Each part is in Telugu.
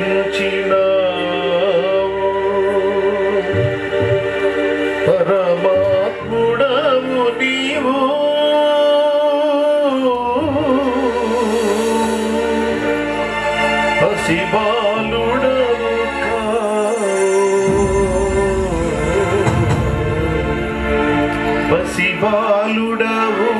పరమాత్ముడము నీవు పసిబాలుడవు కావు పసిబాలుడవు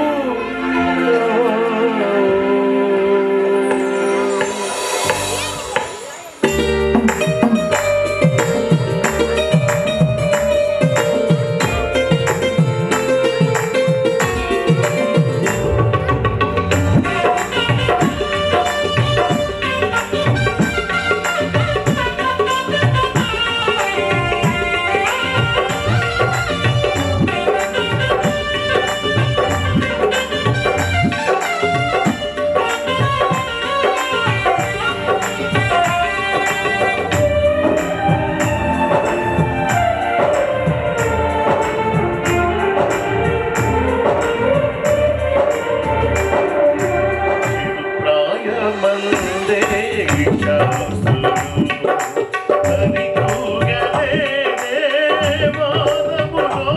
ప్రాయమందే శాస్త్రులు హరికూగలే దేవాలములో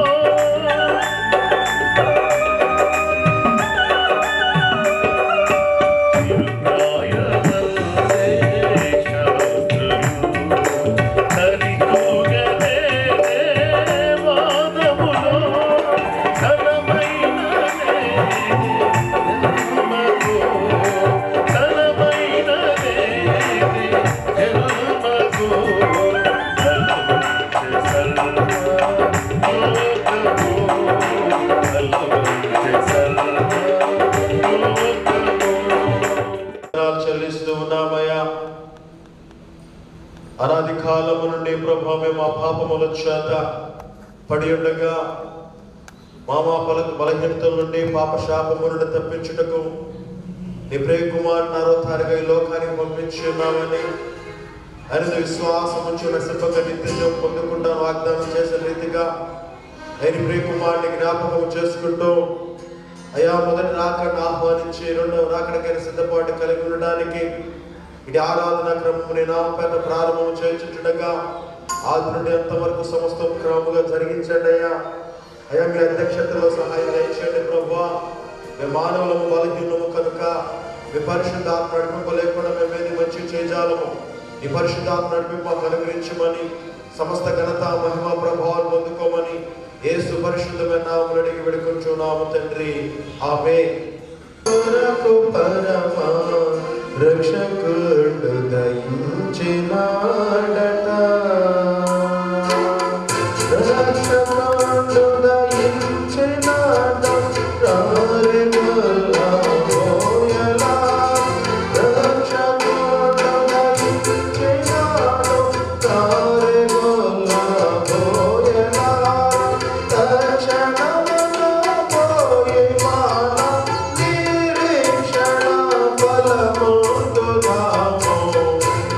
వందనాలు చెల్లిస్తూ ఉన్నామయ్యా అనాది కాలము నుండి ప్రభా మేము మా పాపముల చేత పడి ఉండగా మా మా బల బలహీనతల నుండి పాప శాపము నుండి తప్పించుటకు నీ ప్రియ కుమారుని అరోధారిగా ఈ లోకానికి పంపించి ఉన్నామని ఆయన విశ్వాసం నుంచి నశింపక నిత్యం పొందకుండా వాగ్దానం చేసే రీతిగా ఆయన ప్రియ కుమారుని జ్ఞాపకం చేసుకుంటూ అయ్యా మొదటి రాకడ ఆహ్వానించి రెండవ రాకడకైన సిద్ధపాటు కలిగి ఉండడానికి ఇది ఆరాధన క్రమము నీ నామపైన ప్రారంభం చేయించుండగా ఆది నుండి అంతవరకు సమస్తం క్రమముగా జరిగించండి అయ్యా అయ్యా మీ అధ్యక్షతలో సహాయం దయచేయండి ప్రభా మేము మానవులము బలహీనము కనుక మీ పరిశుద్ధాత్మ నడిపింపు లేకుండా మేము ఏది మంచి చేజాలము ఈ పరిశుద్ధాత్మ నడిపింపు అనుగ్రహించమని సమస్త ఘనత మహిమ ప్రభావాలు పొందుకోమని యేసు పరిశుద్ధమైన నామములు అడిగి వేడుకొంచున్నాము తండ్రి ఆమె కొరకు పరమా రక్షకుడు దయించినాడట రక్షకుడు దయించినాడ రారెగల మోయలా రక్షకుడు దయించినాడు రారెగల మోయలా తక్షణములో పోయి మాన నిరీక్షణ బలముందుదాము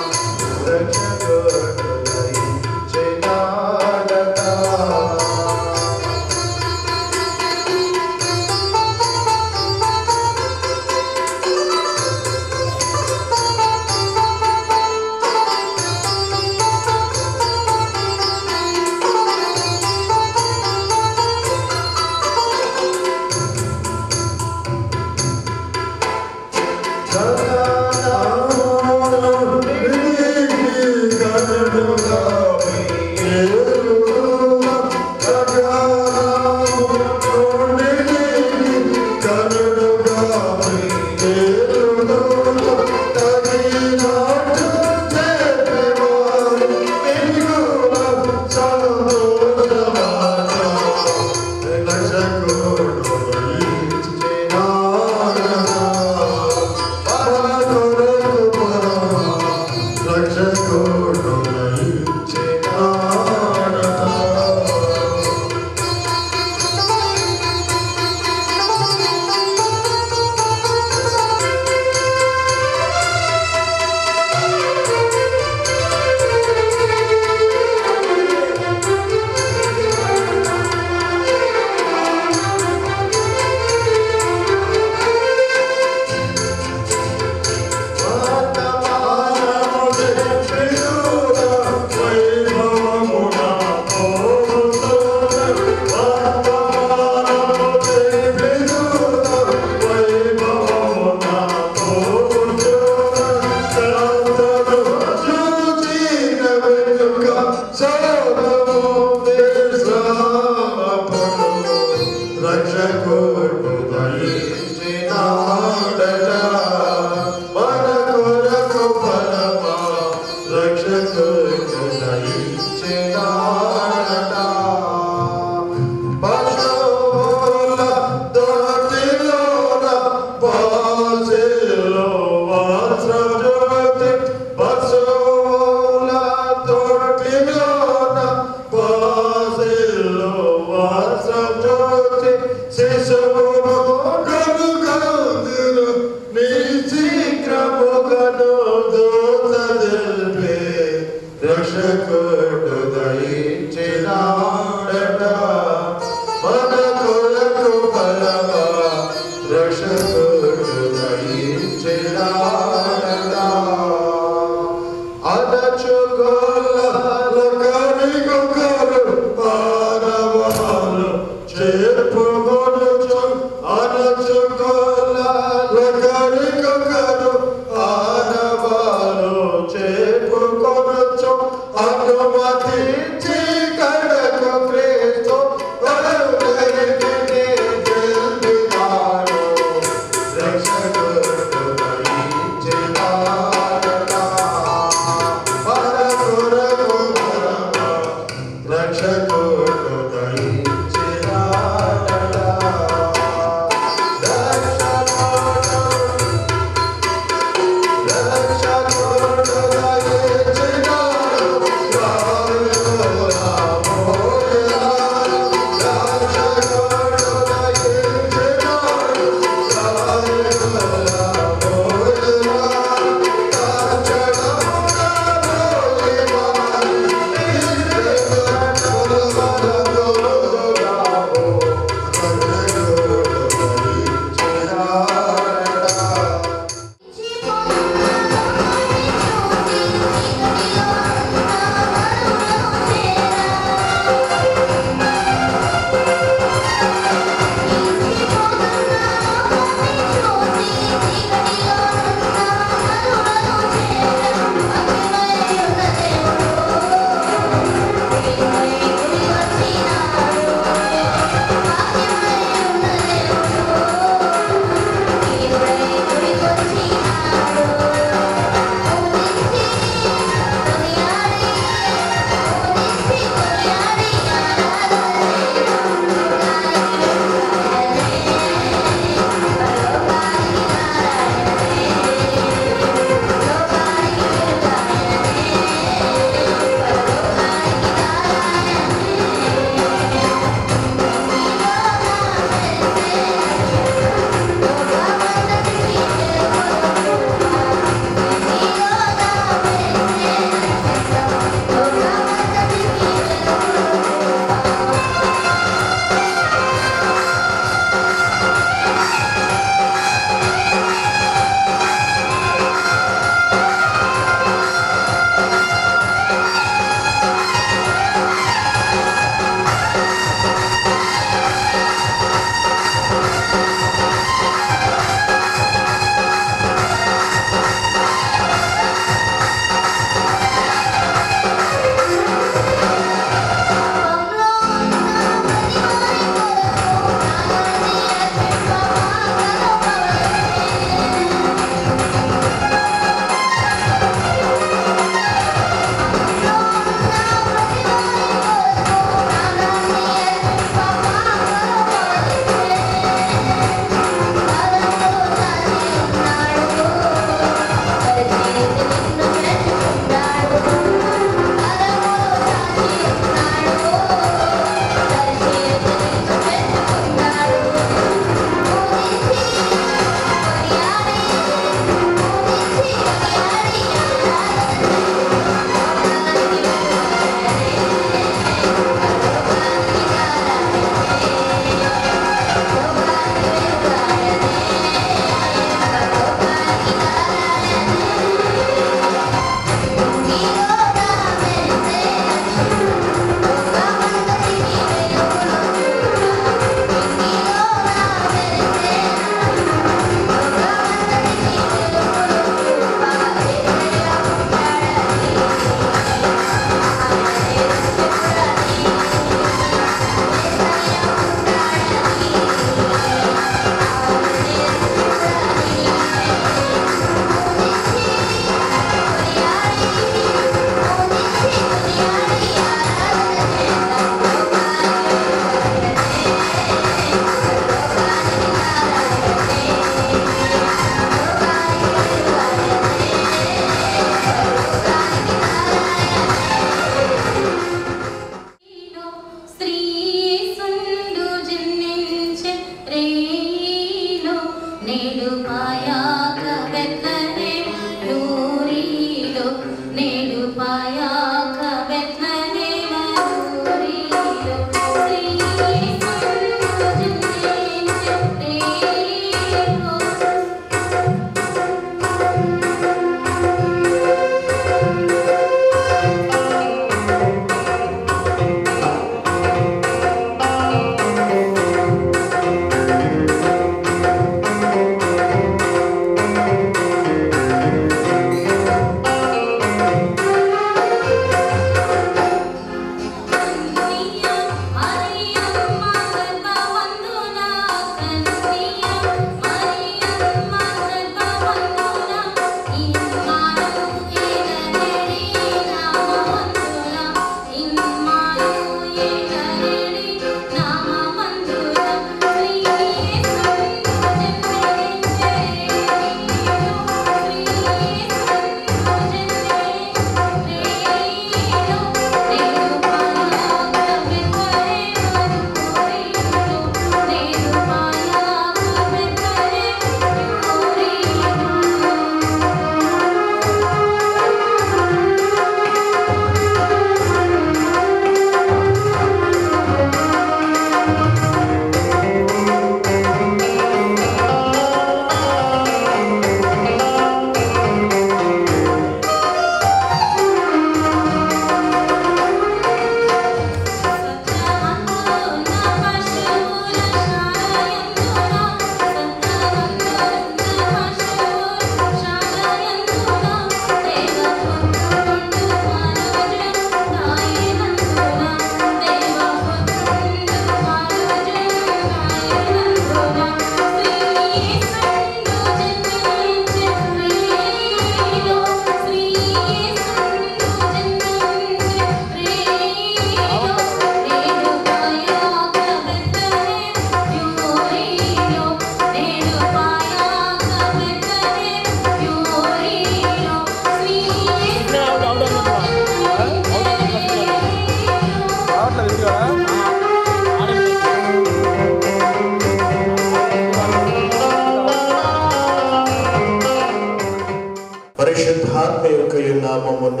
యొక్క ఈ నామమున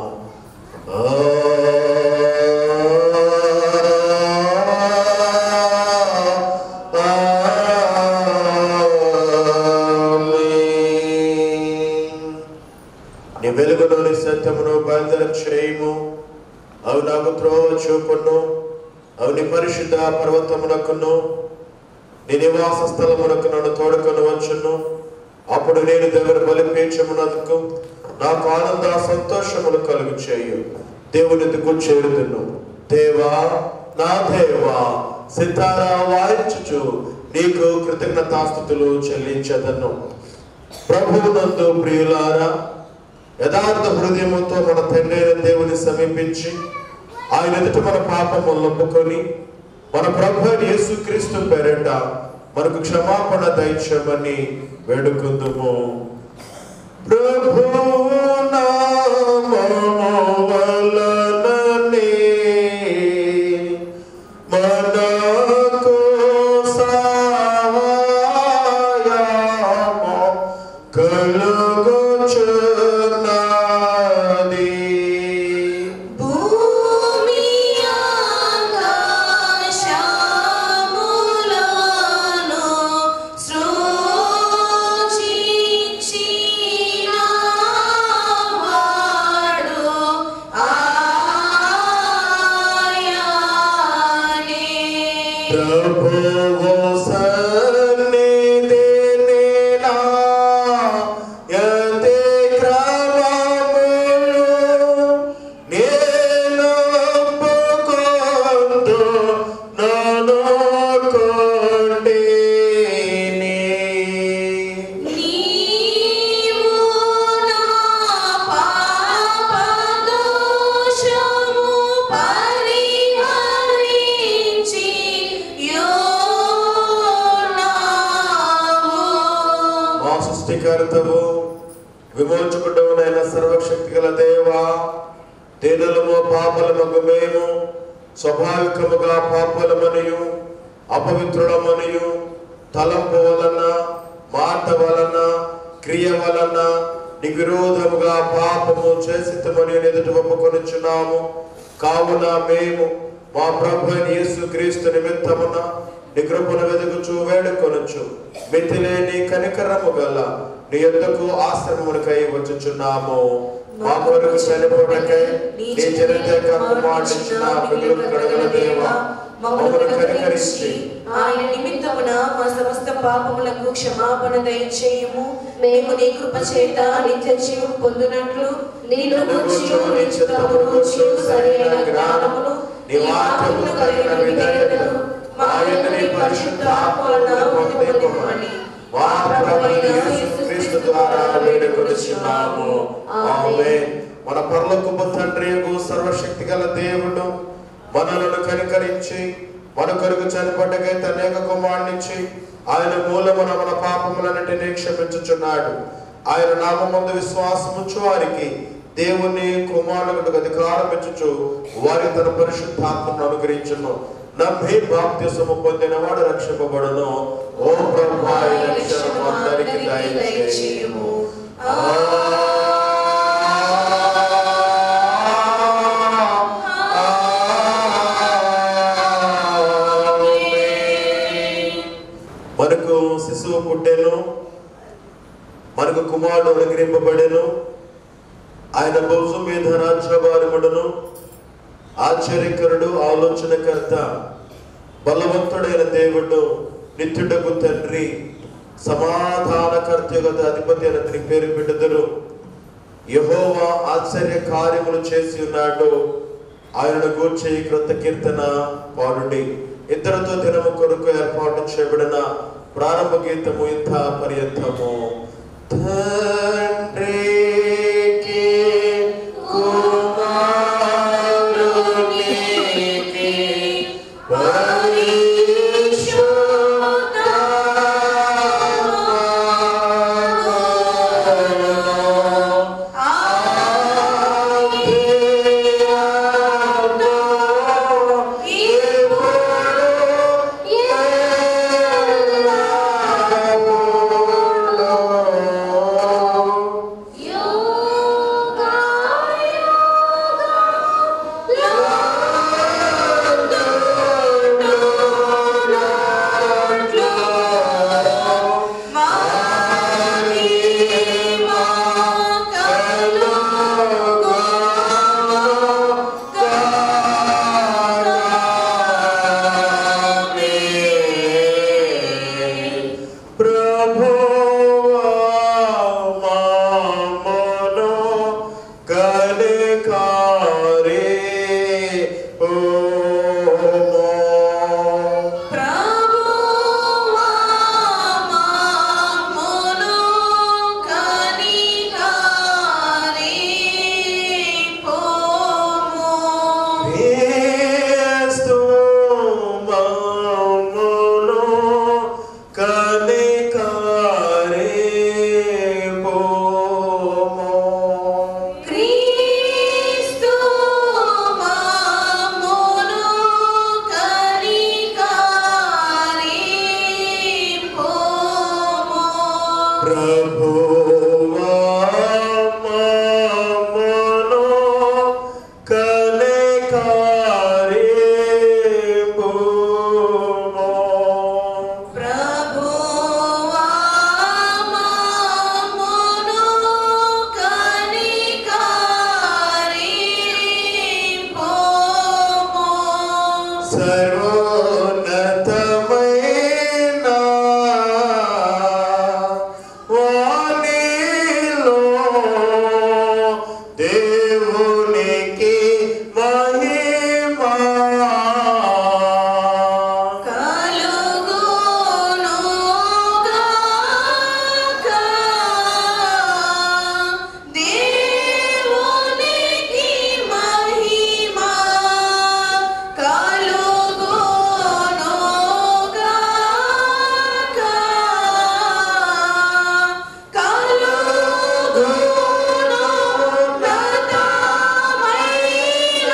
ఆమేన్. నీ వెలుగులోని సత్యమును బయలుదేర చేయము అవి నాకు త్రోవ చూపును అవి నీ పరిశుద్ధ పర్వతమునకును నీ నివాస స్థలమునకు నన్ను తోడుకొని వచ్చును అప్పుడు నేను దగ్గర బలిపీచమునకు నాకు ఆనంద సంతోషములు కలుగు చేయు దేవుని దిక్కు చేరుదును దేవా నా దేవా సితారా వాయించుచు నీకు కృతజ్ఞతాస్థుతులు చెల్లించదను ప్రభువునందు ప్రియులారా యథార్థ హృదయముతో మన తండ్రి అయిన దేవుని సమీపించి ఆయన ఎదుట మన పాపములు ఒప్పుకొని మన ప్రభు అయిన యేసుక్రీస్తు పేరిట మనకు క్షమాపణ దయచేయమని వేడుకుందుము ప్రభు నామము వలననే మనకు సహాయము కలుగుచున్నది భూమి ఆకాశములను సృజించిన వాడు ఆయనే. ప్రభువు సన్నిధినిలా యతి క్రమములు నేను ఒప్పుకొందు నన్ను కొంటిని. నీవు నా పాపదోషము పరిహరించి యున్నావు. మా సృష్టికర్తవు విమోచకుడవునైన సర్వశక్తి గల దేవా తేనెలము పాపలమగు మేము స్వాభావికముగా పాపలమనియు అపవిత్రులమనియు తలంపు వలన మాట వలన క్రియ వలన నివిరోధముగా పాపము చేసితమని ఎదుట ఒప్పుకొనుచున్నాము కావున మేము మా ప్రభు అయిన యేసు క్రీస్తు నిమిత్తమున నీ కృపను వెతుకుచు వేడుకొనుచు మితిలేని కనికరము గల నీ యొద్దకు ఆశ్రమమునకై వచ్చుచున్నాము మా కొరకు చనిపోవడకై నీ జనత కుమారుడిచ్చిన పిల్లలు కడగల దేవా మమ్మల్ని కనికరించి ఆయన నిమిత్తమున మా సమస్త పాపములకు క్షమాపణ దయచేయము మేము నీ కృప చేత నిత్య జీవం పొందినట్లు నిన్ను గూర్చియు నీ చిత్తమును గూర్చియు సరైన జ్ఞానమును నీ వాక్యమును కలిగిన విధేయతను మా యందు నీ పరిశుద్ధ ఆత్మ వలన పొందుకొనిమ్మని మా ప్రభువైన యేసుక్రీస్తు ద్వారా వేడుకొనుచున్నాము ఆమేన్ మన పరలోకపు తండ్రి యగు సర్వశక్తి గల దేవుడు మనలను కనికరించి మన కొరకు చనిపడ్డకై తన యొక్క కుమారునిచ్చి ఆయన మూలమున మన పాపములన్నిటినీ క్షమించుచున్నాడు ఆయన నామందు విశ్వాసముచ్చు వారికి దేవుని కుమారులకు అధికారం ఇచ్చుచు వారి తన పరిశుద్ధాత్మను అనుగ్రహించును నమ్మి బాప్తిసము పొందిన వాడు రక్షింపబడును ఓ ప్రభు ఆయన రక్షణ అందరికి దయచేయము మనకు శిశువు పుట్టెను మనకు కుమారుడు అనుగ్రహింపబడెను ఆయన భుజు మీద రాజ్యభారముడును ఆశ్చర్యకరుడు ఆలోచనకర్త బలవంతుడైన దేవుడు నిత్యుడకు తండ్రి సమాధానకర్త యొక్క అధిపతి అని అతని పేరు పెట్టుదరు యహోవా ఆశ్చర్య కార్యములు చేసి ఉన్నాడు ఆయనను గూర్చి క్రొత్త కీర్తన పాడుడి ఇద్దరితో దినము కొరకు ఏర్పాటు చేయబడిన ప్రారంభ గీతము ఇంత పర్యంతము తండ్రికి కుమారునికి సర్వోన్నతమైన వాణిలో దేవునికి మహిమా కలుగునుగాక. దేవునికి మహిమ కలుగునుగాక. కలుగునున్నతమైన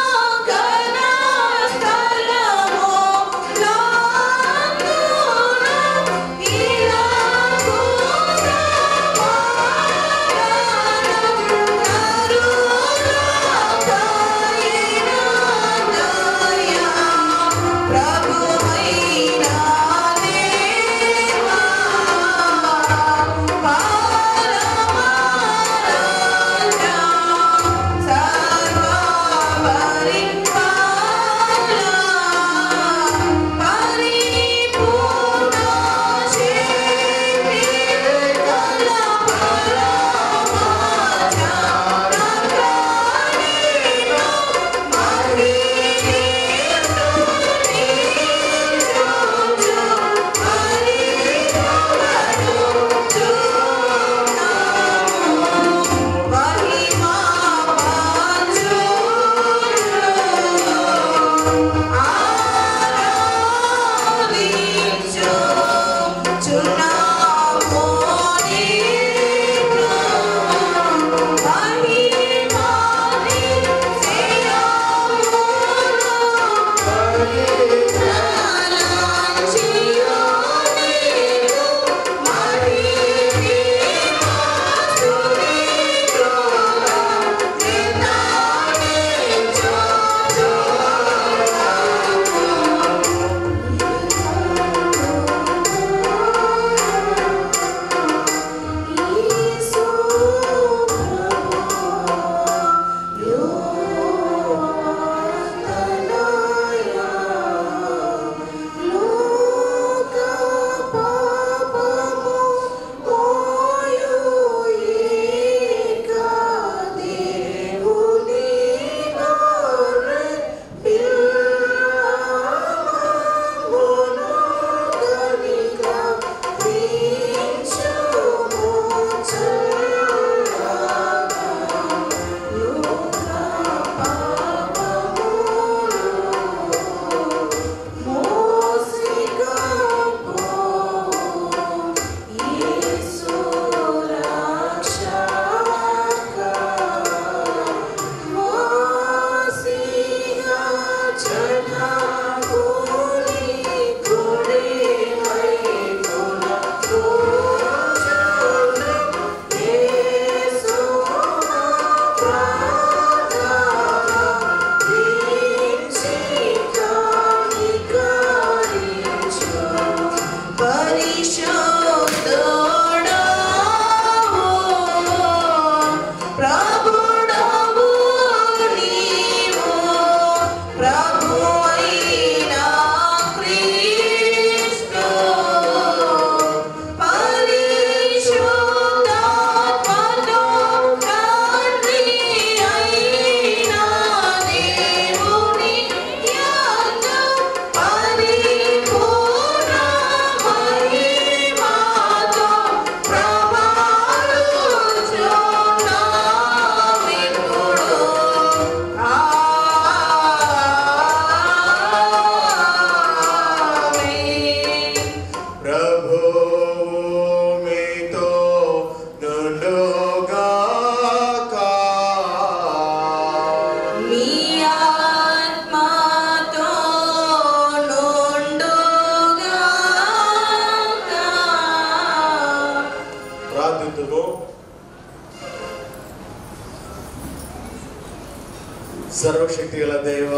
సర్వశక్తి గల దేవ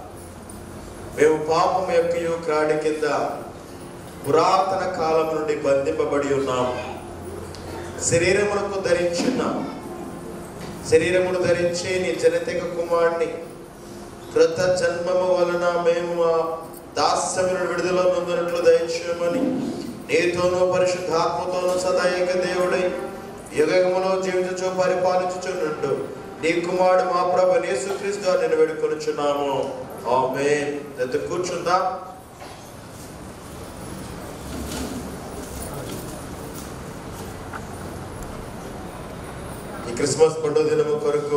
మేము పాపం యొక్క క్రాడి కింద పురాతన కాలం నుండి బంధింపబడి ఉన్నాము శరీరమునకు ధరించున్నాం శరీరమును ధరించి నీ జనతిక కుమారుని కృత జన్మము వలన మేము మా దాస్యమును విడుదల నొందినట్లు దయచేయమని నీతోనూ పరిశుద్ధాత్మతోనూ సదా ఏక దేవుడై యుగములో జీవించు పరిపాలించుచున్నట్టు నీ కుమారుడు మా ప్రభు యేసుక్రీస్తు గారు నేను వేడుకొనుచున్నాము ఆమేన్ అయితే కూర్చుందా ఈ క్రిస్మస్ పండుగ దినము కొరకు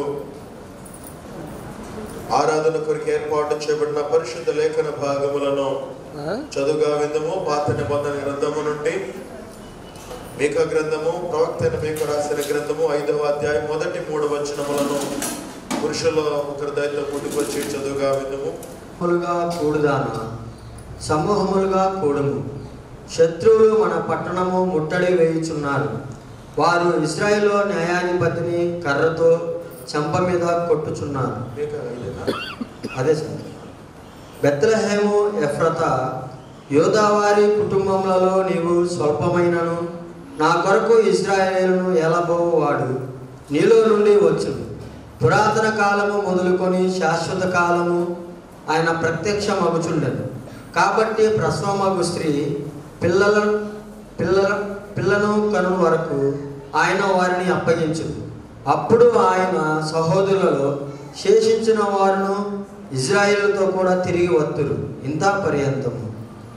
ఆరాధన కొరకు ఏర్పాటు చేయబడిన పరిశుద్ధ లేఖన భాగములను చదువుగా విందము పాత నిబంధన గ్రంథము నుండి మేక గ్రంథము ప్రవక్త అయిన మేక రాసిన గ్రంథము ఐదవ అధ్యాయం మొదటి మూడు వచనములను పురుషుల ఒకరి దయతో ముందుకొచ్చి చదువుగా విందము సమూహములుగా కూడుదాన సమూహములుగా కూడుము శత్రువులు మన పట్టణము ముట్టడి వేయుచున్నారు వారు ఇస్రాయేల్లో న్యాయాధిపతిని కర్రతో చెంప మీద కొట్టుచున్నారు మేక ఐదేనా? అదే సార్ బెత్లహేము ఎఫ్రత యోధావారి కుటుంబములలో నీవు స్వల్పమైనను నా కొరకు ఇజ్రాయేలును ఎలబోవాడు నీలో నుండి వచ్చును పురాతన కాలము మొదలుకొని శాశ్వత కాలము ఆయన ప్రత్యక్షమగుచుండెను కాబట్టి ప్రసవమగు స్త్రీ పిల్లల పిల్లల పిల్లను కను వరకు ఆయన వారిని అప్పగించును అప్పుడు ఆయన సహోదరులలో శేషించిన వారును ఇజ్రాయేలుతో కూడా తిరిగి వత్తురు ఇంత పర్యంతము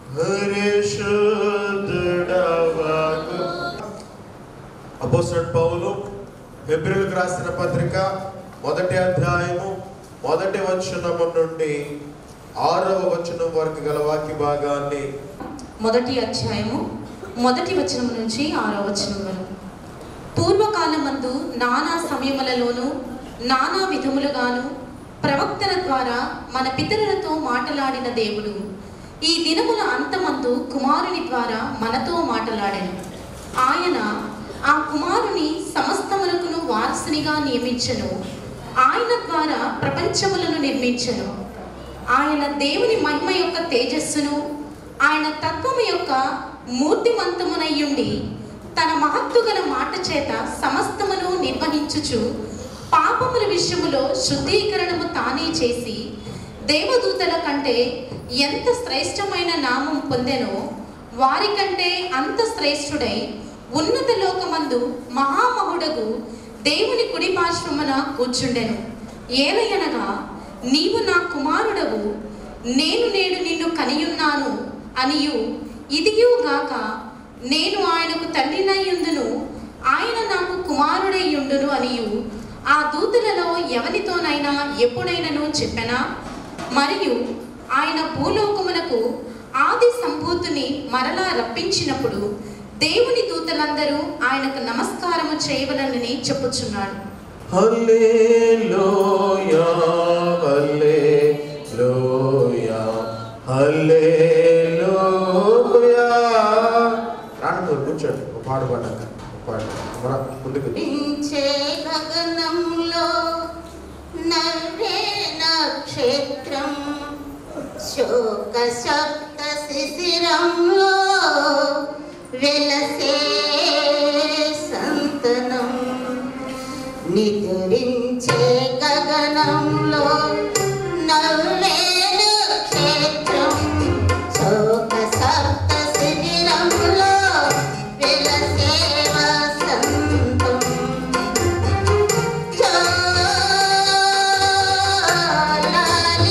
పరిశుద్ధుడవగు. అపోస్తలుడు పౌలు ఫిబ్రవరికి రాసిన పత్రిక మొదటి అధ్యాయము మొదటి వచనము నుండి ఆరవ వచనం వరకు గల వాక్య భాగాన్ని మొదటి అధ్యాయము మొదటి వచనం నుంచి ఆరో వచనం వరకు పూర్వకాలమందు నానా సమయములలోను నానా విధములుగాను ప్రవక్తల ద్వారా మన పితరులతో మాటలాడిన దేవుడు ఈ దినముల అంతమందు కుమారుని ద్వారా మనతో మాటలాడాను ఆయన ఆ కుమారుని సమస్తములకును వారసునిగా నియమించను ఆయన ద్వారా ప్రపంచములను నిర్మించను ఆయన దేవుని మహిమ యొక్క తేజస్సును ఆయన తత్వము యొక్క మూర్తిమంతమునయ్యుండి తన మహత్తు గల మాట చేత సమస్తమును నిర్వహించుచు పాపముల విషయములో శుద్ధీకరణము తానే చేసి దేవదూతల కంటే ఎంత శ్రేష్టమైన నామం పొందెనో వారికంటే అంత శ్రేష్ఠుడై ఉన్నత లోకమందు మహామహుడగు దేవుని కుడి పార్శ్వమున కూర్చుండెను ఏలయనగా నీవు నా కుమారుడవు నేను నేడు నిన్ను కనియున్నాను అనియు ఇదియు గాక నేను ఆయనకు తండ్రినయ్యుందును ఆయన నాకు కుమారుడయ్యుండును అనియు ఆ దూతలలో ఎవరితోనైనా ఎప్పుడైనను చెప్పనా మరియు ఆయన భూలోకమునకు ఆది సంభూతుని మరలా రప్పించినప్పుడు దేవుని దూతలందరూ ఆయనకు నమస్కారము చేయవలనని చెప్పుచున్నాడు హల్లెలూయా హల్లెలూయా హల్లెలూయా రాండి మీరు కూర్చోండి ఒక పాట పాడాక ఒక పాట మన ముందుకు వించే గగనంలో నవ్వే నక్షత్రం శోక సప్త శిశిరంలో వెలసే సంతనం నిదురించే గగనంలో నవ్వే నక్షత్రం శోక సప్త శిబిరంలో వెలసే వసంతం చోలాలి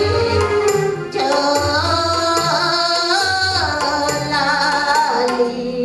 చోలాలి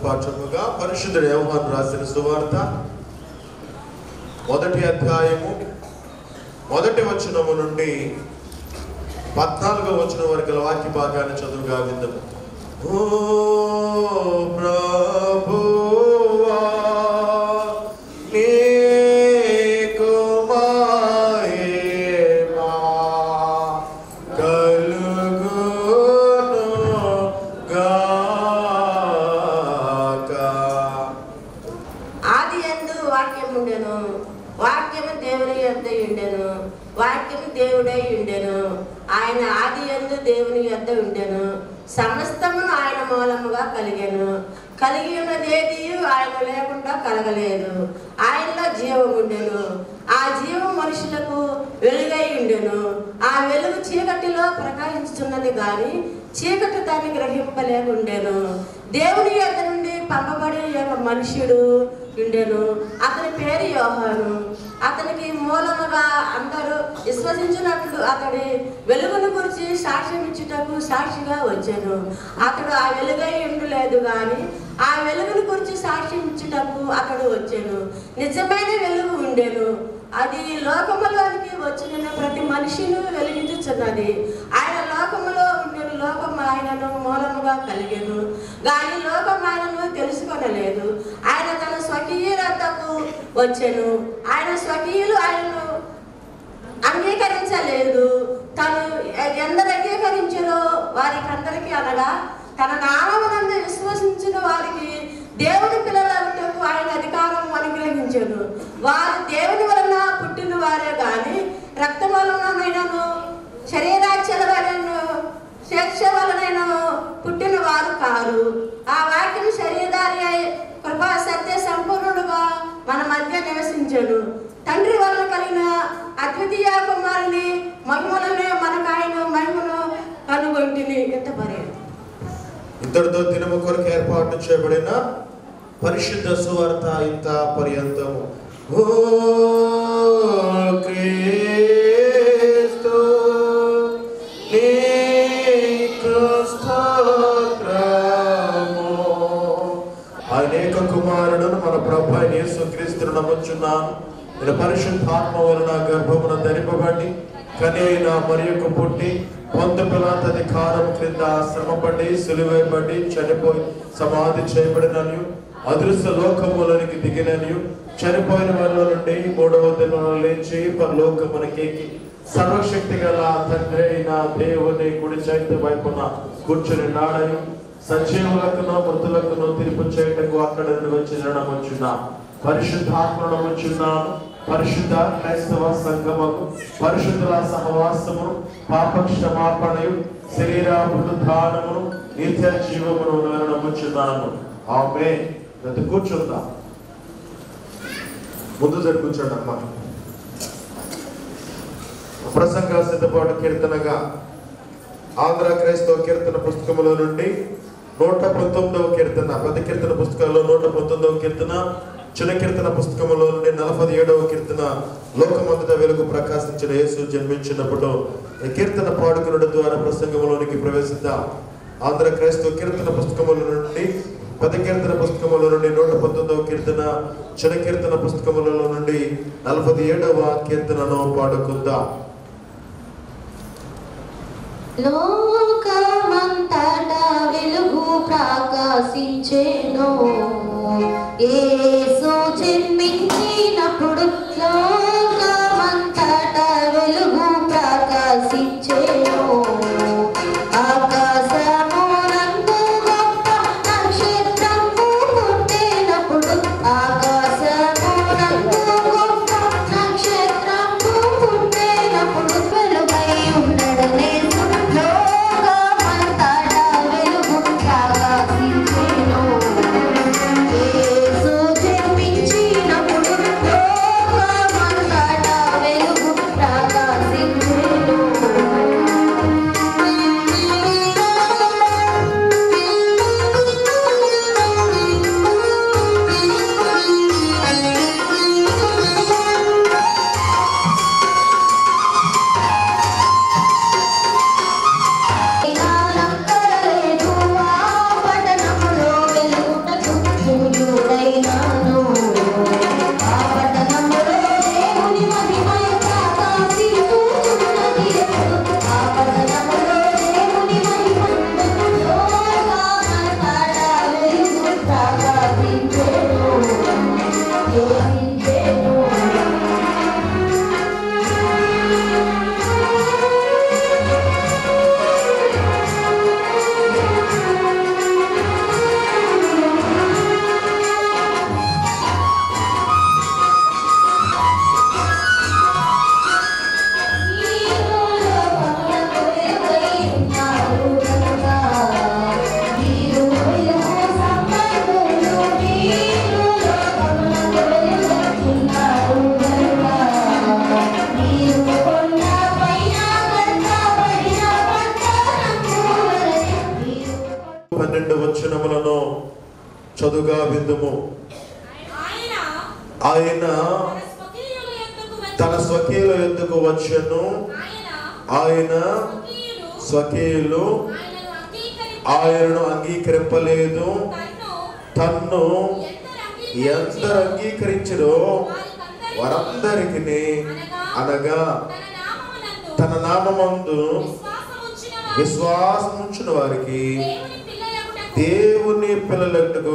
పాఠముగా పరిశుద్ధుడు యోహాన్ రాసిన సువార్త మొదటి అధ్యాయము మొదటి వచనము నుండి పద్నాలుగో వచనం వరకు గల వాక్య భాగాన్ని చదువుగా విందాము ఓ ప్రభువా నీకు మహిమా కలుగును గాక ఆది ఎందు వాక్యం ఉండెను వాక్యము దేవుని యొద్ద ఉండెను వాక్యము దేవుడై ఉండెను ఆయన ఆది ఎందు దేవుని యొద్ద ఉండెను సమస్తమును ఆయన మూలముగా కలిగెను కలిగి ఉన్నదేది ఆయన లేకుండా కలగలేదు ఆయనలో జీవం ఉండెను ఆ జీవం మనుషులకు వెలుగై ఉండెను ఆ వెలుగు చీకటిలో ప్రకాశించుతున్నది గాని చీకటి దాన్ని గ్రహింపలేకుండెను దేవుని యొద్ద నుండి పంపబడిన యొక్క మనుష్యుడు ఉండెను అతని పేరు యోహాను అతనికి మూలముగా అందరూ విశ్వసించినట్లు అతడి వెలుగును గురించి సాక్ష్యం ఇచ్చుటకు సాక్షిగా వచ్చాను అతడు ఆ వెలుగై ఉండలేదు కానీ ఆ వెలుగును గురించి సాక్ష్యం ఇచ్చుటకు అతడు వచ్చాను నిజమైన వెలుగు ఉండెను అది లోకములోనికి వచ్చిన ప్రతి మనిషిని వెలిగించుచున్నది ఆయన లోకములో ఉండే లోకం ఆయనను మూలముగా కలిగెను కానీ లోకం ఆయనను తెలుసుకొనలేదు ఆయన తన స్వకీయులకు వచ్చెను ఆయన స్వకీయులు ఆయనను అంగీకరించలేదు తను ఎందరు అంగీకరించారో వారికి అందరికీ అనగా తన నామమునందు విశ్వసించిన వారికి దేవుని పిల్లలకు ఆయన అధికారం అనుగ్రహించాడు వారు దేవుని వలన పుట్టిన వారే కానీ రక్త వలనైనను శరీరాచల వలన శిక్ష వలనైన పుట్టిన వారు కారు ఆ వాక్యం శరీరధారి అయి కృపా సత్య సంపూర్ణుడుగా మన మధ్య నివసించాడు తండ్రి వలన కలిగిన అద్వితీయ కుమారుని మహిమలనే మనకు ఆయన మహిమను కనుగొంటిని ఎంత పర్యాయం ఇద్దరితో దినము కొరకు ఏర్పాటు చేయబడిన పరిశుద్ధ సువార్త ఇంత పర్యంతము ఓ క్రీస్తు నీకు స్తోత్రము. అనేక కుమారుడును మన ప్రభు అయిన యేసుక్రీస్తును నమ్ముచున్నాను నేను పరిశుద్ధాత్మ వలన గర్భమున ధరింపబడి కని అయిన మరి యొక్క పుట్టి పొంద అధికారం క్రింద శ్రమపడి సులువేయబడి చనిపోయి సమాధి చేయబడినను అదృశ్య లోకములోనికి దిగినను చనిపోయిన వాళ్ళ నుండి మూడవ దినంలో లేచి పరలోకమునకేకి సర్వశక్తి గల తండ్రి అయిన దేవుని కుడి చేతి వైపున కూర్చుని నాడని సజీవులకును మృతులకును తీర్పు చేయటకు అక్కడ నుండి వచ్చిన నమ్ముచున్న పరిశుద్ధాత్మను నమ్ముచున్నాను పరిశుద్ధ క్రైస్తవ సంగమము పరిశుద్ధుల సహవాసమును పాప క్షమాపణయు శరీర పునరుద్ధానమును నిత్య జీవమును నేను నమ్ముచున్నాను ఆమె ప్రతి కూర్చుందా ముందు జరి కూర్చోండి అమ్మా ప్రసంగ సిద్ధపాటు కీర్తనగా ఆంధ్ర క్రైస్తవ కీర్తన పుస్తకములో నుండి నూట పంతొమ్మిదవ కీర్తన పెద్ద కీర్తన పుస్తకాల్లో నూట పంతొమ్మిదవ కీర్తన చిన్న కీర్తన పుస్తకములో నుండి నలభై ఏడవ కీర్తన లోకమంతటా వెలుగు ప్రకాశించిన యేసు జన్మించినప్పుడు ఈ కీర్తన పాడుకునుడు ద్వారా ప్రసంగంలోనికి ప్రవేశిద్దాం ఆంధ్ర క్రైస్తవ కీర్తన పుస్తకముల నుండి పెద్ద కీర్తన పుస్తకముల నుండి నూట పంతొమ్మిదవ కీర్తన చిన్న కీర్తన పుస్తకములలో నుండి నలభై ఏడవ కీర్తనను పాడుకుందాం లోకమంతటా వెలుగు ప్రకాశించెను యేసు జన్మించినప్పుడు లోకమంతటా వెలుగు ప్రకాశించెను ఆకాశమునందు గొప్ప నక్షత్రము పుట్టినప్పుడు ఆకాశమునందు గొప్ప నక్షత్రము పుట్టినప్పుడు వెలుగై ఉండడనే లోకమంతటా వెలుగు ప్రకాశించెను యేసు పన్నెండు వచనములను చదువుగా విందుము ఆయన ఆయన తన స్వకీయుల యొద్దకు వచ్చి తన స్వకీయుల ఎద్దుకు వచ్చెను ఆయన ఆయన స్వకీయులు స్వకీయులు ఆయనను అంగీకరించి ఆయనను అంగీకరింపలేదు తన్ను తన్ను ఎందరు ఎందరు అంగీకరించరో వారికందరికీ వారందరికి అనగా తన నామమునందు తన నామందు విశ్వాసముంచిన వారికి విశ్వాసం ఉంచిన వారికి దేవుని పిల్లలగుటకు దేవుని పిల్లలకు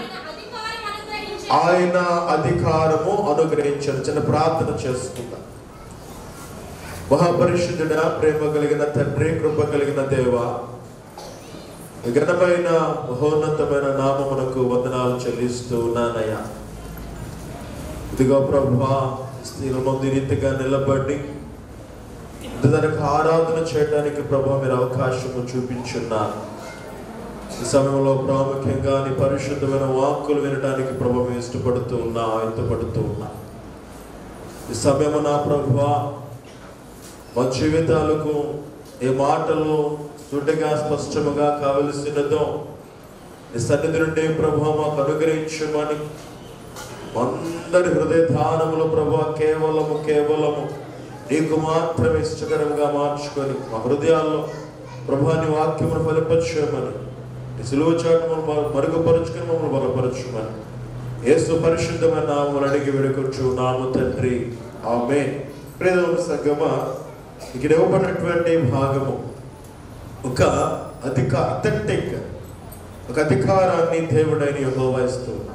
ఆయన అధికారం ఆయన అధికారము అనుగ్రహించి అనుగ్రహించారు చిన్న ప్రార్థన చేసుకుందాం మహాపరిశుద్ధుడ ప్రేమ కలిగిన తండ్రి కృప కలిగిన దేవ ఈ ఘనమైన మహోన్నతమైన నామమునకు వందనాలు చెల్లిస్తూ ఉన్నానయ్యా ఇదిగో ప్రభా స్త్రీల ముందు ఈ రీతిగా నిలబడి దానికి ఆరాధన చేయడానికి ప్రభా మీరు అవకాశము చూపించున్నారు ఈ సమయంలో ప్రాముఖ్యంగా నీ పరిశుద్ధమైన వాక్కులు వినడానికి ప్రభు మేము ఇష్టపడుతూ ఉన్నా ఆయత్తపడుతూ ఉన్నా ఈ సమయము నా ప్రభు మా జీవితాలకు ఏ మాటలు సూటిగా స్పష్టముగా కావలసినదో నీ సన్నిధి నుండి ప్రభు మాకు అనుగ్రహించమని అందరి హృదయ ధానములు ప్రభు కేవలము కేవలము నీకు మాత్రమే ఇష్టకరంగా మార్చుకొని మా హృదయాల్లో ప్రభాని వాక్యమును ఫలిపచ్చేయమని నీ సులువు చాటు మమ్మల్ని మరుగుపరుచుకొని మమ్మల్ని బలపరచుమని యేసు పరిశుద్ధమైన నామములు అడిగి వేడుకొచ్చు నాము తండ్రి ఆమె ప్రేదవుల సంగమ ఇక్కడ ఇవ్వబడినటువంటి భాగము ఒక అధిక అథెంటిక్ ఒక అధికారాన్ని దేవుడైన యెహోవా ఇస్తూ ఉన్నాడు.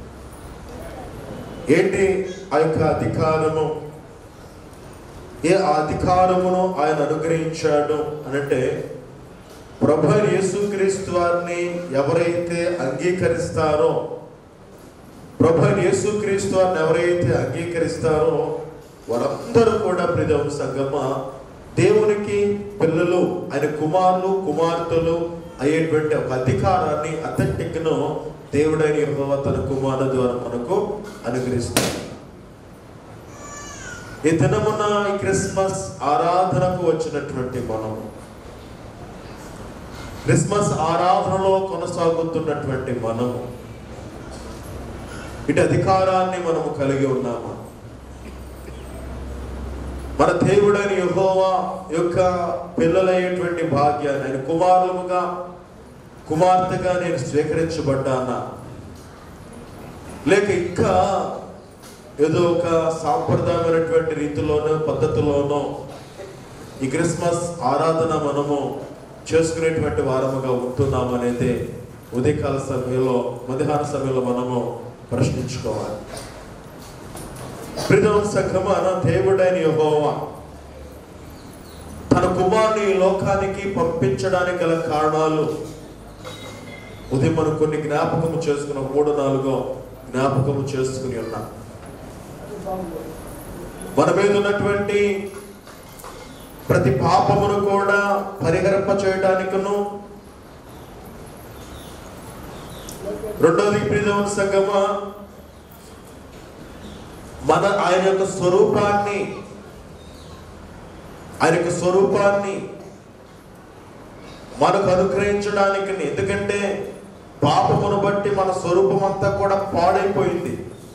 ఏంటి ఆ యొక్క అధికారము ఏ ఆ అధికారమును ఆయన అనుగ్రహించాడు అనంటే ప్రభు అయిన యేసుక్రీస్తు వారిని ఎవరైతే అంగీకరిస్తారో ప్రభు అయిన యేసుక్రీస్తు వారిని ఎవరైతే అంగీకరిస్తారో వారందరూ కూడా ప్రిదం సంగమ దేవునికి పిల్లలు ఆయన కుమారులు కుమార్తెలు అయ్యేటువంటి ఒక అధికారాన్ని అథెంటిక్ను దేవుడైన యెహోవా తన కుమారుల ద్వారా మనకు అనుగ్రహిస్తాడు ఈ దినమున ఈ క్రిస్మస్ ఆరాధనకు వచ్చినటువంటి మనము క్రిస్మస్ ఆరాధనలో కొనసాగుతున్నటువంటి మనము ఇటు అధికారాన్ని మనము కలిగి ఉన్నాము మన దేవుడైన యెహోవా యొక్క పిల్లలయ్యేటువంటి భాగ్యాన్ని ఆయన కుమారులుగా కుమార్తెగా నేను స్వీకరించబడ్డానా లేక ఇంకా ఏదో ఒక సాంప్రదాయమైనటువంటి రీతిలోనో పద్ధతిలోనో ఈ క్రిస్మస్ ఆరాధన మనము చేసుకునేటువంటి వారముగా ఉంటున్నామనేది ఉదయకాల సమయంలో మధ్యాహ్న సమయంలో మనము ప్రశ్నించుకోవాలి ప్రిదం సంగమాన దేవుడైన యెహోవా తన కుమారుని ఈ లోకానికి పంపించడానికి గల కారణాలు ఉదయం మనం కొన్ని జ్ఞాపకము చేసుకున్న మూడు నాలుగో జ్ఞాపకము చేసుకుని ఉన్నాం మన మీద ఉన్నటువంటి ప్రతి పాపమును కూడా పరిహరింప చేయడానికును రెండోది ప్రియమైన సంగమా మన ఆయన యొక్క స్వరూపాన్ని ఆయన యొక్క స్వరూపాన్ని మనకు అనుగ్రహించడానికి ఎందుకంటే పాపమును బట్టి మన స్వరూపం అంతా కూడా పాడైపోయింది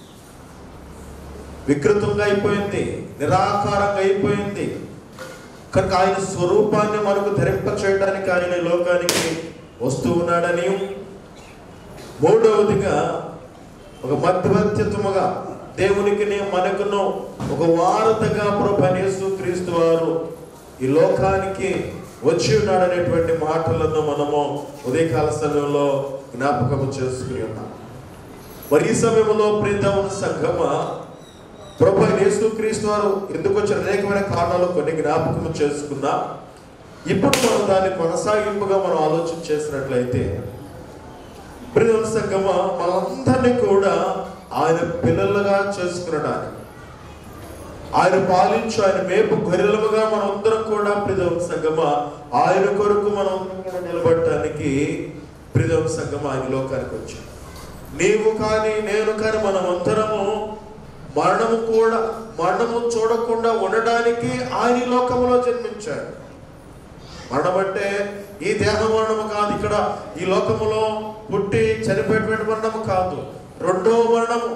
వికృతంగా అయిపోయింది నిరాకారంగా అయిపోయింది కనుక ఆయన స్వరూపాన్ని మనకు ధరింప చేయడానికి ఆయన ఈ లోకానికి వస్తూ ఉన్నాడని మూడవదిగా ఒక మధ్యవర్తిత్వముగా దేవునికి మనకును ఒక వారతగా ప్రభనేసు క్రీస్తు వారు ఈ లోకానికి వచ్చి ఉన్నాడనేటువంటి మాటలను మనము ఉదయకాల సమయంలో జ్ఞాపకము చేసుకుని ఉన్నాం మరి ఈ సమయంలో ప్రీతమున సంఘమ ప్రభు యేసుక్రీస్తు వారు ఎందుకు వచ్చిన అనేకమైన కారణాలు కొన్ని జ్ఞాపకము చేసుకున్నా ఇప్పుడు మనం దాన్ని కొనసాగింపుగా మనం ఆలోచన చేసినట్లయితే ప్రియుల సంగమ మనందరినీ కూడా ఆయన పిల్లలుగా చేసుకునడానికి ఆయన పాలించు ఆయన మేపు గొర్రెలముగా మనందరం కూడా ప్రియుల సంగమ ఆయన కొరకు మనం కూడా నిలబడటానికి ప్రియుల సంగమ ఆయన లోకానికి వచ్చాం నీవు కానీ నేను కానీ మనం అందరము మరణము కూడా మరణము చూడకుండా ఉండడానికి ఆయన ఈ లోకములో జన్మించాడు మరణం అంటే ఈ దేహ మరణము కాదు ఇక్కడ ఈ లోకములో పుట్టి చనిపోయేటువంటి మరణము కాదు రెండో మరణము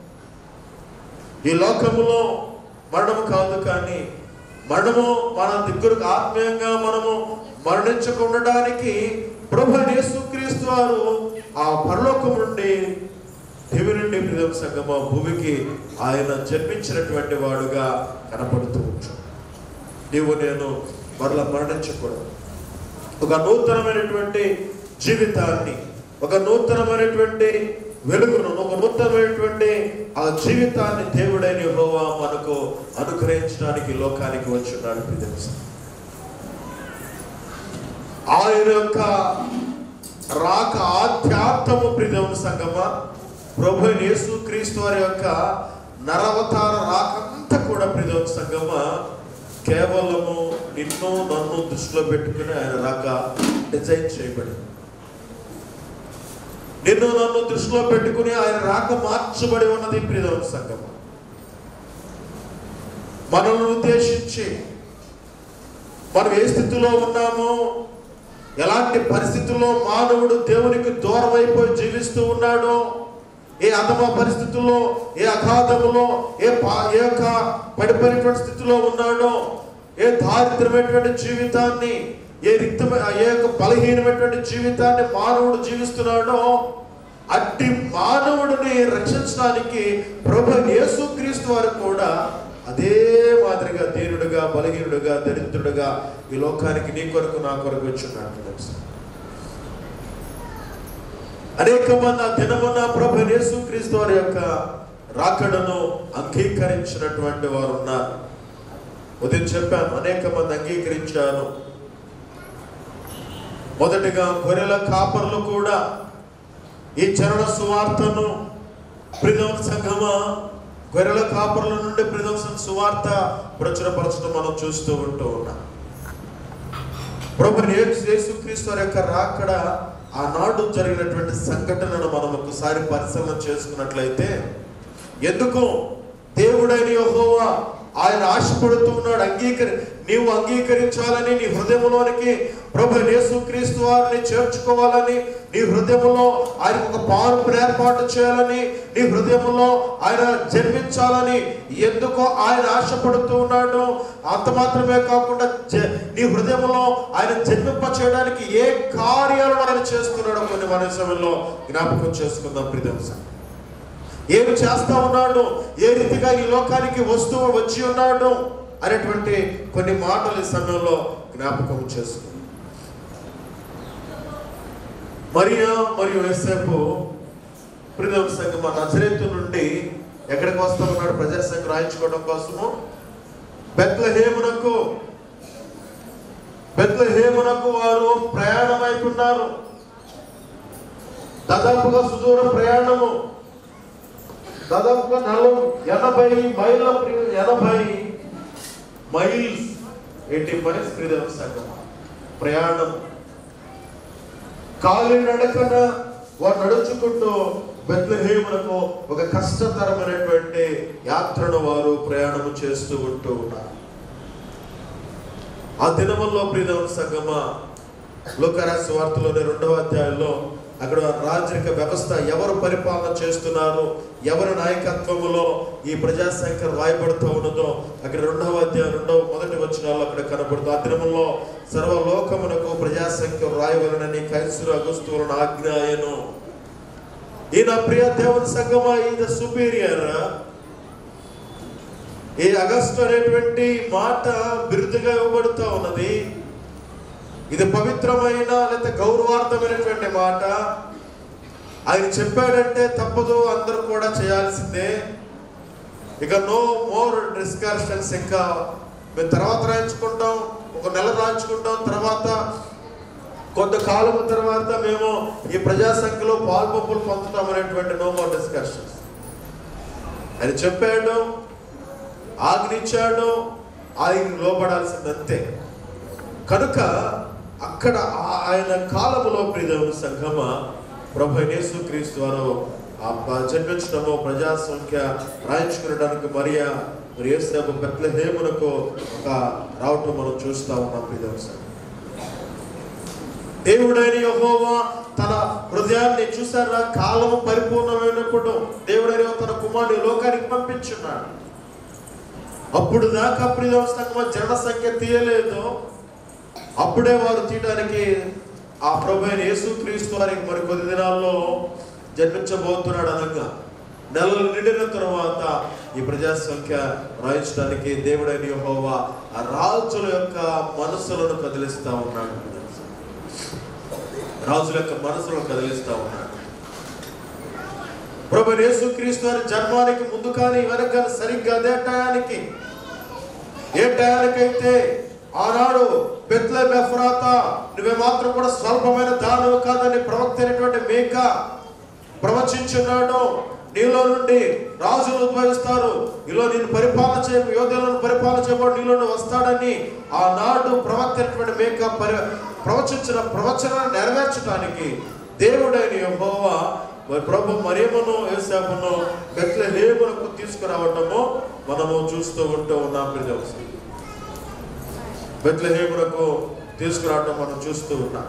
ఈ లోకములో మరణము కాదు కానీ మరణము మన దగ్గరకు ఆత్మీయంగా మనము మరణించకుండడానికి ప్రభు యేసుక్రీస్తు వారు ఆ పరలోకం నుండి దివి నుండి ప్రియం సంగమ భూమికి ఆయన జన్మించినటువంటి వాడుగా కనపడుతూ ఉంటాడు నీవు నేను మరలా మరణించకూడదు ఒక నూతనమైనటువంటి జీవితాన్ని ఒక నూతనమైనటువంటి వెలుగును ఒక నూతనమైనటువంటి ఆ జీవితాన్ని దేవుడైన యెహోవా మనకు అనుగ్రహించడానికి ఈ లోకానికి వచ్చున్నాడు ప్రియమైన ఆయన యొక్క రాక ఆధ్యాత్మము ప్రియమైన సంగమ ప్రభు యేసు క్రీస్తు వారి యొక్క నరవతార రాకంతా కూడా ప్రియమైన సంగమ కేవలము నిన్ను నన్ను దృష్టిలో పెట్టుకుని ఆయన రాక డిజైన్ చేయబడింది నిన్ను నన్ను దృష్టిలో పెట్టుకుని ఆయన రాక మార్చబడి ఉన్నది ప్రియమైన సంగమ మనల్ని ఉద్దేశించి మనం ఏ స్థితిలో ఉన్నామో ఎలాంటి పరిస్థితుల్లో మానవుడు దేవునికి దూరం అయిపోయి జీవిస్తూ ఉన్నాడో ఏ అధమ పరిస్థితుల్లో ఏ అగాధములో ఏ పా ఏ యొక్క పడిపోయినటువంటి స్థితిలో ఉన్నాడో ఏ దారిద్రమైనటువంటి జీవితాన్ని ఏ రిక్తమ ఏ యొక్క బలహీనమైనటువంటి జీవితాన్ని మానవుడు జీవిస్తున్నాడో అట్టి మానవుడిని రక్షించడానికి ప్రభు యేసుక్రీస్తు వారు కూడా అదే మాదిరిగా దీనుడుగా బలహీనుడుగా దరిద్రుడుగా ఈ లోకానికి నీ కొరకు నా కొరకు వచ్చున్నాడు అనేక మంది ఆ దినమున ప్రభు యేసుక్రీస్తు వారి యొక్క రాకడను అంగీకరించినటువంటి వారు ఉన్నారు ఉదయం చెప్పాను అనేక మంది అంగీకరించారు మొదటిగా గొర్రెల కాపర్లు కూడా ఈ చరణ సువార్తను ప్రిదం సంఘమ గొర్రెల కాపర్ల నుండి ప్రిదం సువార్త ప్రచురపరచడం మనం చూస్తూ ఉంటూ ఉన్నాం ప్రభు యేసు- యేసుక్రీస్తు వారి యొక్క రాకడ ఆనాడు జరిగినటువంటి సంఘటనను మనం ఒకసారి పరిశీలన చేసుకున్నట్లయితే ఎందుకు దేవుడైన యెహోవా ఆయన ఆశపడుతూ ఉన్నాడు అంగీకరి నీవు అంగీకరించాలని నీ హృదయంలోనికి ప్రభు యేసుక్రీస్తు వారిని చేర్చుకోవాలని నీ హృదయంలో ఆయన ఒక పార్పు ఏర్పాటు చేయాలని నీ హృదయంలో ఆయన జన్మించాలని ఎందుకో ఆయన ఆశపడుతూ ఉన్నాడు అంత మాత్రమే కాకుండా జ- నీ హృదయంలో ఆయన జన్మింప చేయడానికి ఏ కార్యాలను ఆయన చేస్తున్నాడో కొన్ని మన సమయంలో జ్ఞాపకం చేసుకుందాం ప్రిదంశం ఏమి చేస్తా ఉన్నాడు ఏ రీతిగా ఈ లోకానికి వస్తూ వచ్చి ఉన్నాడు అనేటువంటి కొన్ని మాటలు ఈ సమయంలో జ్ఞాపకం చేసుకుందాం మరియా మరియు యేసేపు ప్రిదం సంఘం నజరేతు నుండి ఎక్కడికి వస్తా ఉన్నాడు ప్రజా సంఘం రాయించుకోవడం కోసము బెత్లహేమునకు బెత్లహేమునకు వారు ప్రయాణమైతున్నారు దాదాపుగా సుదూర ప్రయాణము దాదాపుగా నలభై ఎనభై మైళ్ళ ప్రి- ఎనభై మైల్స్ ఎయిటీ మైల్స్ ప్రిదం సంఘం ప్రయాణం కాలి నడకన వారు నడుచుకుంటూ బెత్లహేమునకు ఒక కష్టతరమైనటువంటి యాత్రను వారు ప్రయాణం చేస్తూ ఉంటూ ఉన్నారు ఆ దినముల్లో ప్రియదమ సంగమ లోకరాశి వార్తలోని రెండవ అధ్యాయంలో అక్కడ రాజరిక వ్యవస్థ ఎవరు పరిపాలన చేస్తున్నారు ఎవరి నాయకత్వములో ఈ ప్రజాసంఖ్య రాయబడుతూ ఉన్నదో అక్కడ రెండవ అధ్యాయం రెండవ మొదటి వచనాల్లో అక్కడ కనబడుతుంది ఆ దినములో సర్వలోకమునకు ప్రజాసంఖ్య రాయవలనని కైసురు అగుస్తువులను ఆజ్ఞాయను ఈయన ప్రియ దేవుని సంగమా ఈయన సుపీరియర్ ఈ అగస్టు అనేటువంటి మాట బిరుదుగా ఇవ్వబడుతూ ఉన్నది ఇది పవిత్రమైన లేదా గౌరవార్థమైనటువంటి మాట ఆయన చెప్పాడంటే తప్పదు అందరూ కూడా చేయాల్సిందే ఇక నో మోర్ డిస్కషన్స్ ఇంకా మేము తర్వాత రాయించుకుంటాం ఒక నెల రాయించుకుంటాం తర్వాత కొంతకాలం తర్వాత మేము ఈ ప్రజాసంఖ్యలో పాల్పంపులు పొందుతాం అనేటువంటి నో మోర్ డిస్కషన్స్ ఆయన చెప్పాడు ఆజ్ఞించాడు ఆయన లోపడాల్సిందంతే కనుక అక్కడ ఆ- ఆయన కాలములో ప్రియదేవుని సంఘమ ప్రభు యేసు క్రీస్తు వారు ఆ ప- జన్మించడము ప్రజా సంఖ్య రాయించుకునడానికి మరియా మరి యేసేపు బెత్లెహేమునకు ఒక రావటం మనం చూస్తా ఉన్నాం ప్రియదేవుని సంఘం దేవుడైన యెహోవా తన హృదయాన్ని చూసారా కాలము పరిపూర్ణమైనప్పుడు దేవుడైన తన కుమారుని లోకానికి పంపించున్నాడు అప్పుడు దాకా ప్రియ సంగమ జన సంఖ్య తీయలేదు అప్పుడే వారు తీయడానికి ఆ ప్రభు అయిన యేసుక్రీస్తు వారికి మరి కొద్ది దినాల్లో జన్మించబోతున్నాడు అనగా నెలలు నిండిన తరువాత ఈ ప్రజా సంఖ్య రాయించడానికి దేవుడైన యెహోవా ఆ రాజుల యొక్క మనసులను కదిలిస్తా ఉన్నాడు రాజుల యొక్క మనసులను కదిలిస్తా ఉన్నాడు ప్రభు యేసుక్రీస్తు వారి జన్మానికి ముందు కానీ వెనక కానీ సరిగ్గా అదే టయానికి ఏ టయానికైతే ఆనాడు బెత్ల బెఫ్రాత నువ్వే మాత్రం కూడా స్వల్పమైన దానవు కాదని ప్రవక్త అయినటువంటి మేక ప్రవచించున్నాడు నీలో నుండి రాజులు ఉద్భవిస్తారు నీలో నేను పరిపాలన చే యోధులను పరిపాలన చేయబడి నీలో నుండి వస్తాడని ఆనాడు ప్రవక్త అయినటువంటి మేక పరి ప్రవచించిన ప్రవచనాన్ని నెరవేర్చడానికి దేవుడైన యెహోవా మరి ప్రభు మరియమ్మను యేసాపును బెత్లెహేమునకు తీసుకురావటము మనము చూస్తూ ఉంటూ ఉన్నాం ప్రిజల్స్ బెత్లెహేమునకు తీసుకురావటం మనం చూస్తూ ఉన్నాం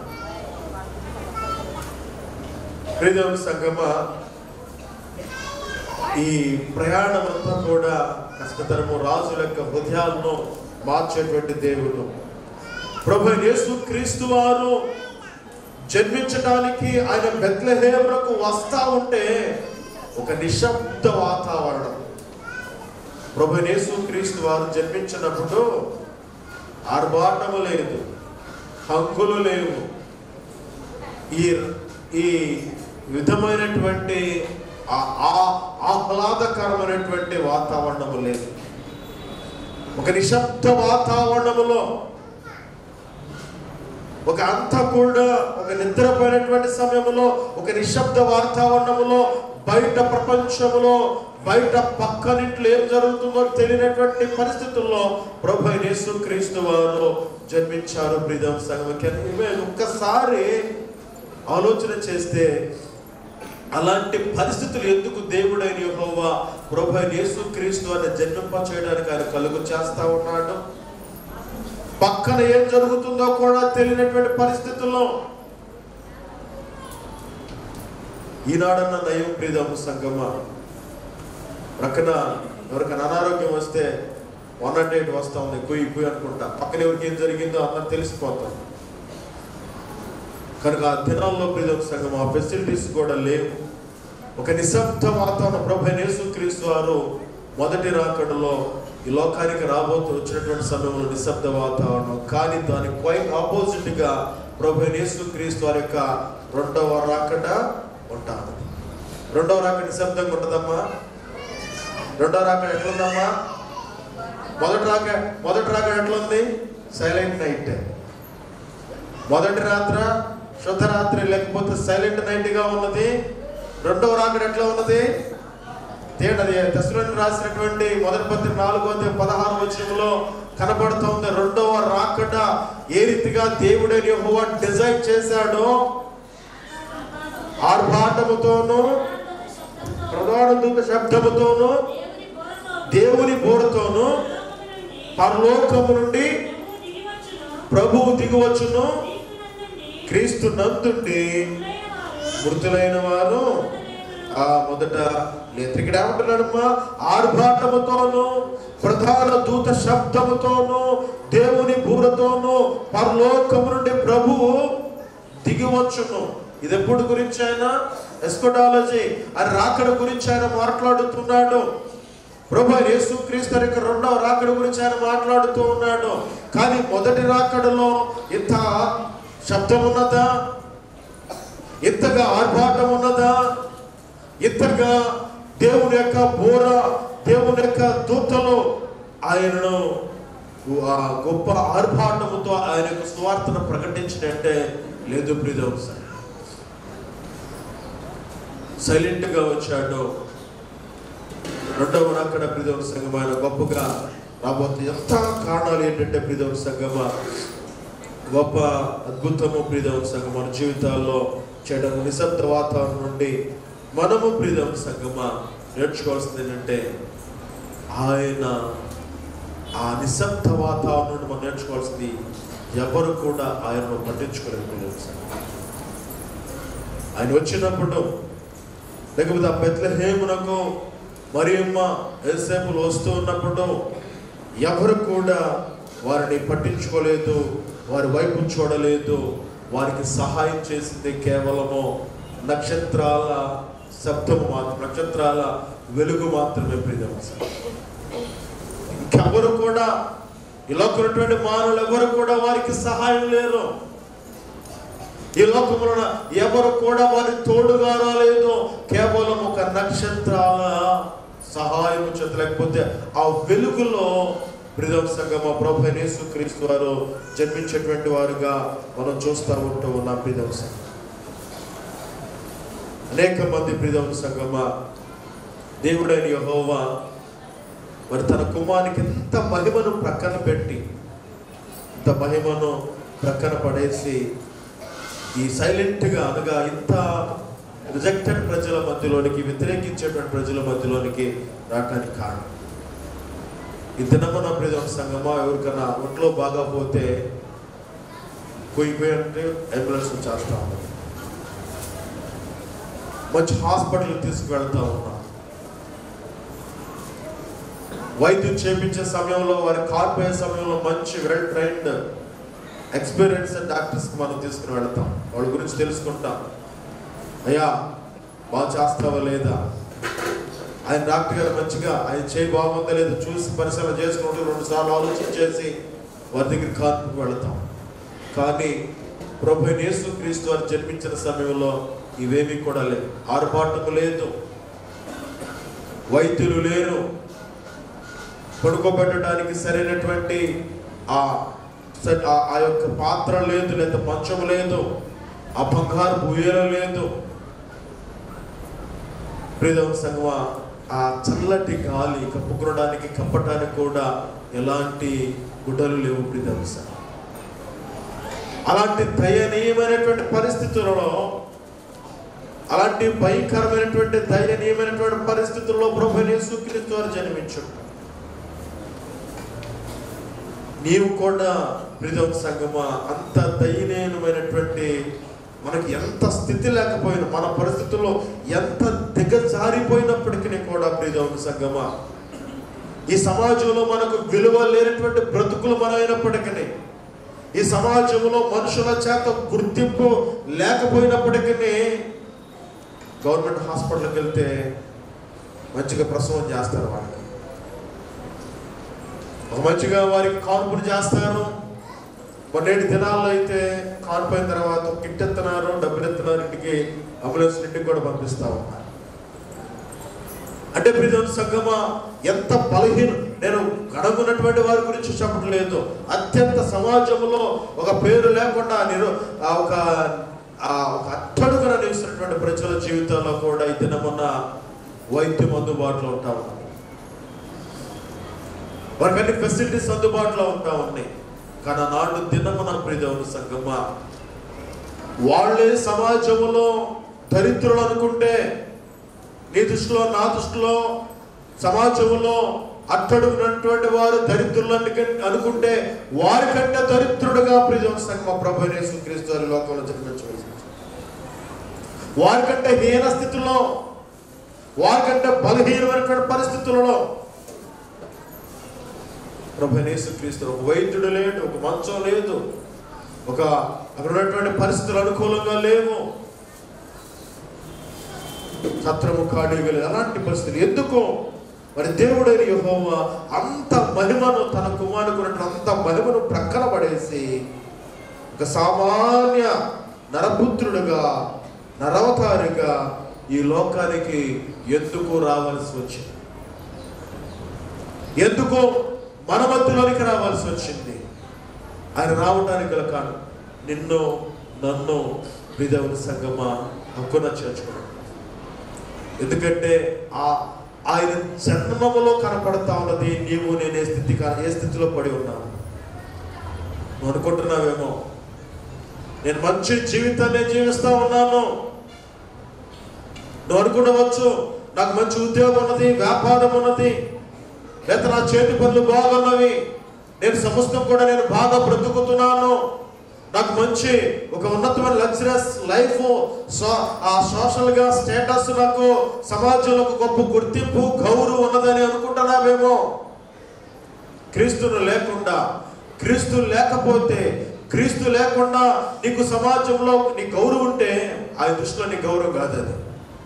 ప్రియదేవుని సంగమ ఈ ప్రయాణం అంతా కూడా కష్టతరము రాజుల యొక్క హృదయాలను మార్చేటువంటి దేవుడు ప్రభు యేసు క్రీస్తు వారు జన్మించడానికి ఆయన బెత్లహేమునకు వస్తా ఉంటే ఒక నిశ్శబ్ద వాతావరణం ప్రభు యేసు క్రీస్తు వారు జన్మించినప్పుడు ఆర్భాటము లేదు హంగులు లేవు ఈ ఈ విధమైనటువంటి ఆ- ఆ- ఆహ్లాదకరమైనటువంటి వాతావరణము లేదు ఒక నిశ్శబ్ద వాతావరణములో ఒక అంతా కూడా ఒక నిద్రపోయినటువంటి సమయంలో ఒక నిశ్శబ్ద వాతావరణములో బయట ప్రపంచములో బయట పక్కనింట్లో ఏం జరుగుతుందో తెలియనటువంటి పరిస్థితుల్లో ప్రభు అయిన యేసుక్రీస్తు వారు జన్మించారు ప్రియం సంగమకి ఒక్కసారి ఆలోచన చేస్తే అలాంటి పరిస్థితులు ఎందుకు దేవుడైన యెహోవా ప్రభు అయిన యేసుక్రీస్తు అని జన్మింప చేయడానికి ఆయన కలుగు చేస్తా ఉన్నాడు పక్కన ఏం జరుగుతుందో కూడా తెలియనటువంటి పరిస్థితుల్లో ఈనాడన్న నయం ప్రీదము సంగమ ప్రక్కన ఎవరికైనా అనారోగ్యం వస్తే వన్ నాట్ ఎయిట్ వస్తా ఉంది కుయ్యి కుయ్యి అనుకుంటా పక్కన ఎవరికి ఏం జరిగిందో అన్నది తెలిసిపోతాం కనుక ఆ దినాల్లో ప్రీతం సంఘం ఆ ఫెసిలిటీస్ కూడా లేవు ఒక నిశ్శబ్ద వాతావరణం ప్రభు అయిన యేసుక్రీస్తు వారు మొదటి రాకడలో ఈ లోకానికి రాబోతూ వచ్చినటువంటి సమయంలో నిశ్శబ్ద వాతావరణం కానీ దాని క్వైట్ ఆపోజిట్ గా ప్రభు అయిన యేసుక్రీస్తు వారి యొక్క రెండవ రాకడ ఉంటాను రెండవ రాకడ నిశ్శబ్దంగా ఉంటుందమ్మా రెండవ రాకడ ఎట్లుందమ్మా మొదటి రాక మొదటి రాకడ ఎట్లుంది సైలెంట్ నైట్ మొదటి రాత్ర శుద్ధ రాత్రి లేకపోతే సైలెంట్ నైట్ గా ఉన్నది రెండవ రాకడ ఎట్లా ఉన్నది తేడది దశలోని రాసినటువంటి మొదటి పత్రిక నాలుగో అధ్యాయం పదహారు వచనంలో కనబడుతోంది రెండవ రాకడ ఏ రీతిగా దేవుడైన యెహోవా డిజైన్ చేశాడో ఆర్భాటముతోను ప్రధాన దూత శబ్దముతోను దేవుని బోరతోను పరలోకము నుండి ప్రభువు దిగువచ్చును క్రీస్తు నందుండి మృతులైన వారు ఆ మొదట లేదు ఇక్కడ ఏమంటున్నాడమ్మా ఆర్భాటముతోను ప్రధాన దూత శబ్దముతోను దేవుని బూరతోను పరలోకము నుండి ప్రభువు దిగివచ్చును ఇది ఎప్పుడు గురించి ఆయన ఎస్కోటాలజీ అని రాకడ గురించి ఆయన మాట్లాడుతున్నాడు ప్రభు యేసు క్రీస్తు యొక్క రెండవ రాకడ గురించి ఆయన మాట్లాడుతూ ఉన్నాడు కానీ మొదటి రాకడలో ఇంత శబ్దం ఉన్నదా ఇంతగా ఆర్భాటం ఉన్నదా ఇంతగా దేవుని యొక్క బోర దేవుని యొక్క దూతలు ఆయనను ఆ గొప్ప ఆర్భాటముతో ఆయన యొక్క స్వార్థను ప్రకటించినట్టే లేదు ప్రియం సైలెంట్ గా వచ్చాడు రెండవ రాకడ ప్రిదవ సంగమ ఆయన గొప్పగా రాబోతుంది ఎంత కారణాలు ఏంటంటే ప్రిదవ సంగమ గొప్ప అద్భుతము ప్రిదవ సంగమ మన జీవితాల్లో చేయడం నిశ్శబ్ద వాతావరణం నుండి మనము ప్రిదవ సంగమ నేర్చుకోవాల్సింది ఏంటంటే ఆయన ఆ నిశ్శబ్ద వాతావరణం నుండి మనం నేర్చుకోవాల్సింది ఎవరు కూడా ఆయనను పట్టించుకోలేదు తెలుసు ఆయన వచ్చినప్పుడు లేకపోతే ఆ బెత్లహేమునకు మరియమ్మ ఏసేపులు వస్తూ ఉన్నప్పుడు ఎవరు కూడా వారిని పట్టించుకోలేదు వారి వైపు చూడలేదు వారికి సహాయం చేసింది కేవలము నక్షత్రాల శబ్దము మాత్రం నక్షత్రాల వెలుగు మాత్రమే ప్రియమ ఇంకెవరు కూడా ఇలా ఉన్నటువంటి మానవులు ఎవరు కూడా వారికి సహాయం లేరు ఈ లోకమున ఎవరు కూడా వారి తోడుగా రాలేదు కేవలం ఒక నక్షత్రాల సహాయం చేత లేకపోతే ఆ వెలుగులో ప్రిదంసంగా మా ప్రభు యేసు క్రీస్తు వారు జన్మించేటువంటి వారుగా మనం చూస్తూ ఉంటూ ఉన్నాం ప్రిదంసం అనేక మంది ప్రిదంసంగమ దేవుడైన యెహోవా మరి తన కుమారునికి ఎంత మహిమను ప్రక్కన పెట్టి ఇంత మహిమను ప్రక్కన పడేసి ఈ సైలెంట్గా అనగా ఇంత రిజెక్టెడ్ ప్రజల మధ్యలోనికి వ్యతిరేకించేటువంటి ప్రజల మధ్యలోనికి రావడానికి కారణం ఈ దినమున ప్రజల సంగమా ఎవరికైనా ఒంట్లో బాగా పోతే పోయి పోయి అంటే అంబులెన్స్ చేస్తా ఉన్నాం మంచి హాస్పిటల్ తీసుకువెళ్తా ఉన్నాం వైద్యం చేపించే సమయంలో వారి కాల్పోయే సమయంలో మంచి వెల్ ట్రైన్డ్ ఎక్స్పీరియన్స్ డాక్టర్స్కి మనం తీసుకుని వెళ్తాం వాళ్ళ గురించి తెలుసుకుంటాం అయ్యా బాగా చేస్తావా లేదా ఆయన డాక్టర్ గారు మంచిగా ఆయన చేయి బాగుందా లేదా చూసి పరిశీలన చేసుకుంటూ రెండు సార్లు ఆలోచించేసి వారి దగ్గర కాన్పుకు వెళతాం కానీ ప్రభు యేసు క్రీస్తు వారు జన్మించిన సమయంలో ఇవేమీ కూడా లేవు ఆర్భాటము లేదు వైద్యులు లేరు పడుకోబెట్టడానికి సరైనటువంటి ఆ స- ఆ- ఆ యొక్క పాత్ర లేదు లేదా మంచం లేదు ఆ బంగారు భూయలు లేదు ప్రియదవ సంగమ ఆ చల్లటి గాలి కప్పుకునడానికి కప్పటానికి కూడా ఎలాంటి గుడ్డలు లేవు ప్రియదవ సంగమ అలాంటి దయనీయమైనటువంటి పరిస్థితులలో అలాంటి భయంకరమైనటువంటి దయనీయమైనటువంటి పరిస్థితుల్లో ప్రభు యేసుక్రీస్తు వారు జన్మించాడు నీవు కూడా ప్రిజం సంగమ అంత దయనీయమైనటువంటి మనకి ఎంత స్థితి లేకపోయినా మన పరిస్థితుల్లో ఎంత దిగజారిపోయినప్పటికీ కూడా ప్రిజం సంగమ ఈ సమాజంలో మనకు విలువ లేనటువంటి బ్రతుకులు మనమైనప్పటికీ ఈ సమాజంలో మనుషుల చేత గుర్తింపు లేకపోయినప్పటికీ గవర్నమెంట్ హాస్పిటల్కి వెళ్తే మంచిగా ప్రసవం చేస్తారు వాళ్ళకి ఒక మంచిగా వారికి కాన్పులు చేస్తారు మొన్నటి దినాల్లో అయితే కాన్పు అయిన తర్వాత కిట్ ఎత్తున్నారు డబ్బులు ఎత్తున్నారు ఇంటికి అంబులెన్స్ ఇంటికి కూడా పంపిస్తా ఉన్నారు అంటే ప్రిజన్ సంగమ ఎంత బలహీన నేను గడమున్నటువంటి వారి గురించి చెప్పట్లేదు అత్యంత సమాజంలో ఒక పేరు లేకుండా నేను ఆ ఒక ఆ ఒక అట్టడుగున నివసిస్తున్నటువంటి ప్రజల జీవితాల్లో కూడా ఈ దినమున్న వైద్యం అందుబాటులో ఉంటా ఉంది వారికి అన్ని ఫెసిలిటీస్ అందుబాటులో ఉంటా ఉన్నాయి కానీ నాడు దినమున ప్రియదేవుని సంగమ వాళ్ళే సమాజంలో దరిద్రులు అనుకుంటే నీ దృష్టిలో నా దృష్టిలో సమాజంలో అట్టడుగునటువంటి వారు దరిద్రులు అనుక- అనుకుంటే వారికంటే దరిద్రుడుగా ప్రియదేవుని సంగమ ప్రభు యేసుక్రీస్తు వారి లోకంలో జన్మించవలసి వారికంటే హీన స్థితిలో వారికంటే బలహీనమైనటువంటి పరిస్థితులలో ప్రభు యేసుక్రీస్తు ఒక వైద్యుడు లేడు ఒక మంచం లేదు ఒక అక్కడ ఉన్నటువంటి పరిస్థితులు అనుకూలంగా లేవు సత్రము ఖాళీగా లేదు అలాంటి పరిస్థితులు ఎందుకు మరి దేవుడైన యెహోవా అంత మహిమను తన కుమారుకు ఉన్నటువంటి అంత మహిమను ప్రక్కన పడేసి ఒక సామాన్య నరపుత్రుడుగా నరవతారిగా ఈ లోకానికి ఎందుకు రావాల్సి వచ్చింది ఎందుకు మన మధ్యలోనికి రావాల్సి వచ్చింది ఆయన రావడానికి గల కారణం నిన్ను నన్ను విధవుని సంగమ హక్కున చేర్చుకున్నాడు ఎందుకంటే ఆ ఆయన జన్మములో కనపడతా ఉన్నది నీవు నేను ఏ స్థితి కా- ఏ స్థితిలో పడి ఉన్నాను నువ్వు అనుకుంటున్నావేమో నేను మంచి జీవితాన్ని జీవిస్తా ఉన్నాను నువ్వు అనుకునవచ్చు నాకు మంచి ఉద్యోగం ఉన్నది వ్యాపారం ఉన్నది లేదా నా చేతి పనులు బాగున్నవి నేను సమస్తం కూడా నేను బాగా బ్రతుకుతున్నాను నాకు మంచి ఒక ఉన్నతమైన లగ్జరస్ లైఫ్ ఆ సోషల్ గా స్టేటస్ నాకు సమాజంలో ఒక గొప్ప గుర్తింపు గౌరవం ఉన్నదని అనుకుంటున్నావేమో క్రీస్తును లేకుండా క్రీస్తు లేకపోతే క్రీస్తు లేకుండా నీకు సమాజంలో నీ గౌరవం ఉంటే ఆయన దృష్టిలో నీ గౌరవం కాదు అది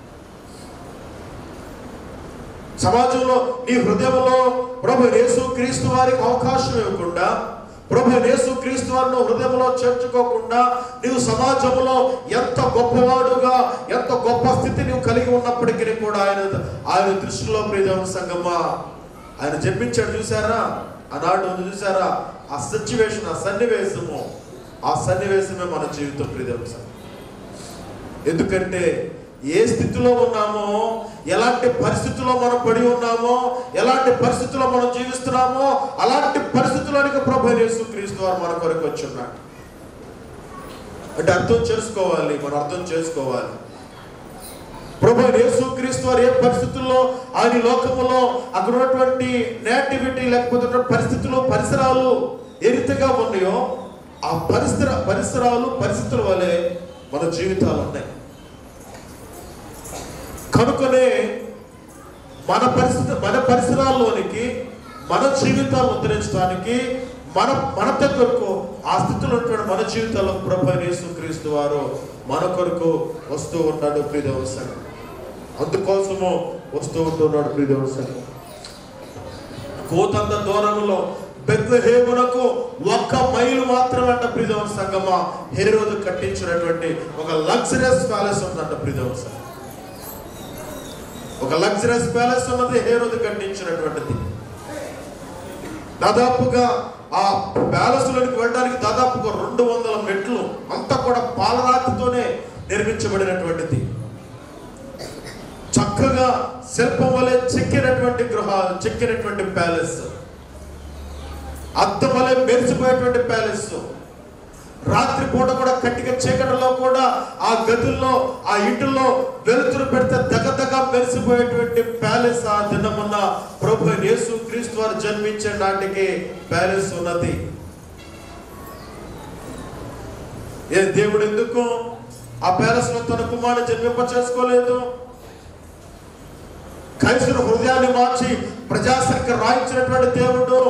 సమాజంలో నీ హృదయంలో ప్రభు యేసు క్రీస్తు వారికి అవకాశం ఇవ్వకుండా ప్రభు యేసు క్రీస్తు వారిని హృదయంలో చేర్చుకోకుండా నీవు సమాజంలో ఎంత గొప్పవాడుగా ఎంత గొప్ప స్థితి నీవు కలిగి ఉన్నప్పటికీ కూడా ఆయన ఆయన దృష్టిలో ప్రియదేవ సంగమా ఆయన జన్మించాడు చూసారా ఆనాడు ఉంది చూసారా ఆ సిచ్యువేషన్ ఆ సన్నివేశము ఆ సన్నివేశమే మన జీవితం ప్రియదేవ సంగమా ఎందుకంటే ఏ స్థితిలో ఉన్నామో ఎలాంటి పరిస్థితుల్లో మనం పడి ఉన్నామో ఎలాంటి పరిస్థితుల్లో మనం జీవిస్తున్నామో అలాంటి పరిస్థితుల్లోనికి ప్రభు యేసు క్రీస్తు వారు మన కొరకు వచ్చి ఉన్నాడు అంటే అర్థం చేసుకోవాలి మనం అర్థం చేసుకోవాలి ప్రభు యేసు క్రీస్తు వారు ఏ పరిస్థితుల్లో ఆయన లోకములో అక్కడ ఉన్నటువంటి నేటివిటీ లేకపోతే ఉన్న పరిస్థితులు పరిసరాలు ఏ రీతిగా ఉన్నాయో ఆ పరిసర పరిసరాలు పరిస్థితుల వలె మన జీవితాలు ఉన్నాయి కనుకనే మన పరిస్థితి మన పరిసరాల్లోనికి మన జీవితాలను ఉద్ధరించడానికి మన మన దగ్గరకు ఆ స్థితిలో ఉన్నటువంటి మన జీవితాల్లో ప్రభు యేసు క్రీస్తు వారు మన కొరకు వస్తూ ఉన్నాడు ప్రియదేవసంగం అందుకోసము వస్తూ ఉంటున్నాడు ప్రియదేవసంగం కోతంత దూరంలో బెత్లహేమునకు ఒక్క మైలు మాత్రమే అంట ప్రియదేవ సంగమా హేరోదు కట్టించినటువంటి ఒక లగ్జరియస్ ప్యాలెస్ ఉందంట ప్రియదేవ సంగం ఒక లగ్జరియస్ ప్యాలెస్ ఉన్నది హేరోదు కట్టించినటువంటిది దాదాపుగా ఆ ప్యాలెస్ లోనికి వెళ్ళడానికి దాదాపుగా రెండు వందల మెట్లు అంతా కూడా పాలరాతితోనే నిర్మించబడినటువంటిది చక్కగా శిల్పం వలె చెక్కినటువంటి గృహ చెక్కినటువంటి ప్యాలెస్ అద్దం వలె మెరిసిపోయేటువంటి ప్యాలెస్ రాత్రి పూట కూడా కట్టిక చీకటిలో కూడా ఆ గదుల్లో ఆ ఇంటిలో వెలుతురు పెడితే దగదగ మెరిసిపోయేటువంటి ప్యాలెస్ ఆ దినమున్న ప్రభు యేసు క్రీస్తు వారు జన్మించే నాటికి ప్యాలెస్ ఉన్నది ఏ దేవుడు ఎందుకు ఆ ప్యాలెస్ లో తన కుమారుని జన్మింప చేసుకోలేదు కైసరు హృదయాన్ని మార్చి ప్రజాసంఖ్య రాయించినటువంటి దేవుడు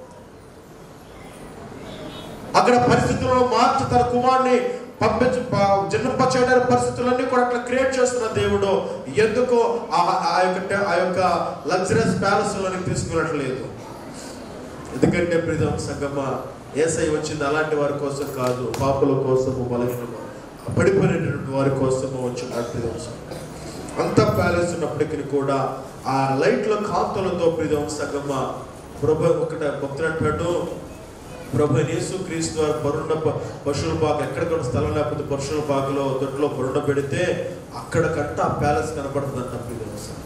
అక్కడ పరిస్థితులను మార్చి తన కుమారుని పంపించి ప- జన్మింప చేయడానికి పరిస్థితులన్నీ కూడా అట్లా క్రియేట్ చేస్తున్న దేవుడు ఎందుకు ఆ ఆ యొక్క ట- ఆ యొక్క లగ్జరియస్ ప్యాలెస్ లోనికి తీసుకున్నట్లేదు ఎందుకంటే ప్రియం సంగమ ఏసై వచ్చింది అలాంటి వారి కోసం కాదు పాపుల కోసము బలహీన పడిపోయినటువంటి వారి కోసము వచ్చినాడు ప్రియం సంగమ అంత ప్యాలెస్ ఉన్నప్పటికీ కూడా ఆ లైట్ల కాంతులతో ప్రియం సంగమ ప్రభు ఒకట భక్తుడు అంటాడు ప్రభు యేసు క్రీస్తు వారు పరుండ ప- పశువుల పాక ఎక్కడిక్కడ స్థలం లేకపోతే పశువుల పాకలో దొడ్లో పరుండ పెడితే అక్కడ కంట ఆ ప్యాలెస్ కనపడుతుందంట ప్రియం సంగమ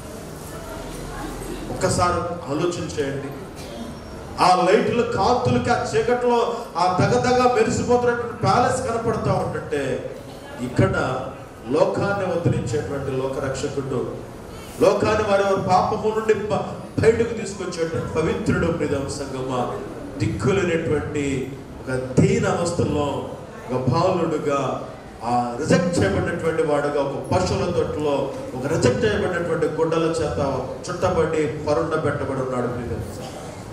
ఒక్కసారి ఆలోచన చేయండి ఆ లైట్ల కాంతులకి ఆ చీకట్లో ఆ దగదగ మెరిసిపోతున్నటువంటి ప్యాలెస్ కనపడతా ఉంటుంటే ఇక్కడ లోకాన్ని ఉద్ధరించేటువంటి లోకరక్షకుడు లోకాన్ని వారి వారి పాపము నుండి బ- బయటకు తీసుకొచ్చేటువంటి పవిత్రుడు ప్రియం సంగమ దిక్కులేనటువంటి ఒక దీన అవస్థలో ఒక బాలుడుగా ఆ రిజెక్ట్ చేయబడినటువంటి వాడుగా ఒక పశువుల తొట్టులో ఒక రిజెక్ట్ చేయబడినటువంటి గుడ్డల చేత చుట్టబడి పరుండ పెట్టబడి ఉన్నాడు ప్రియం సంగమ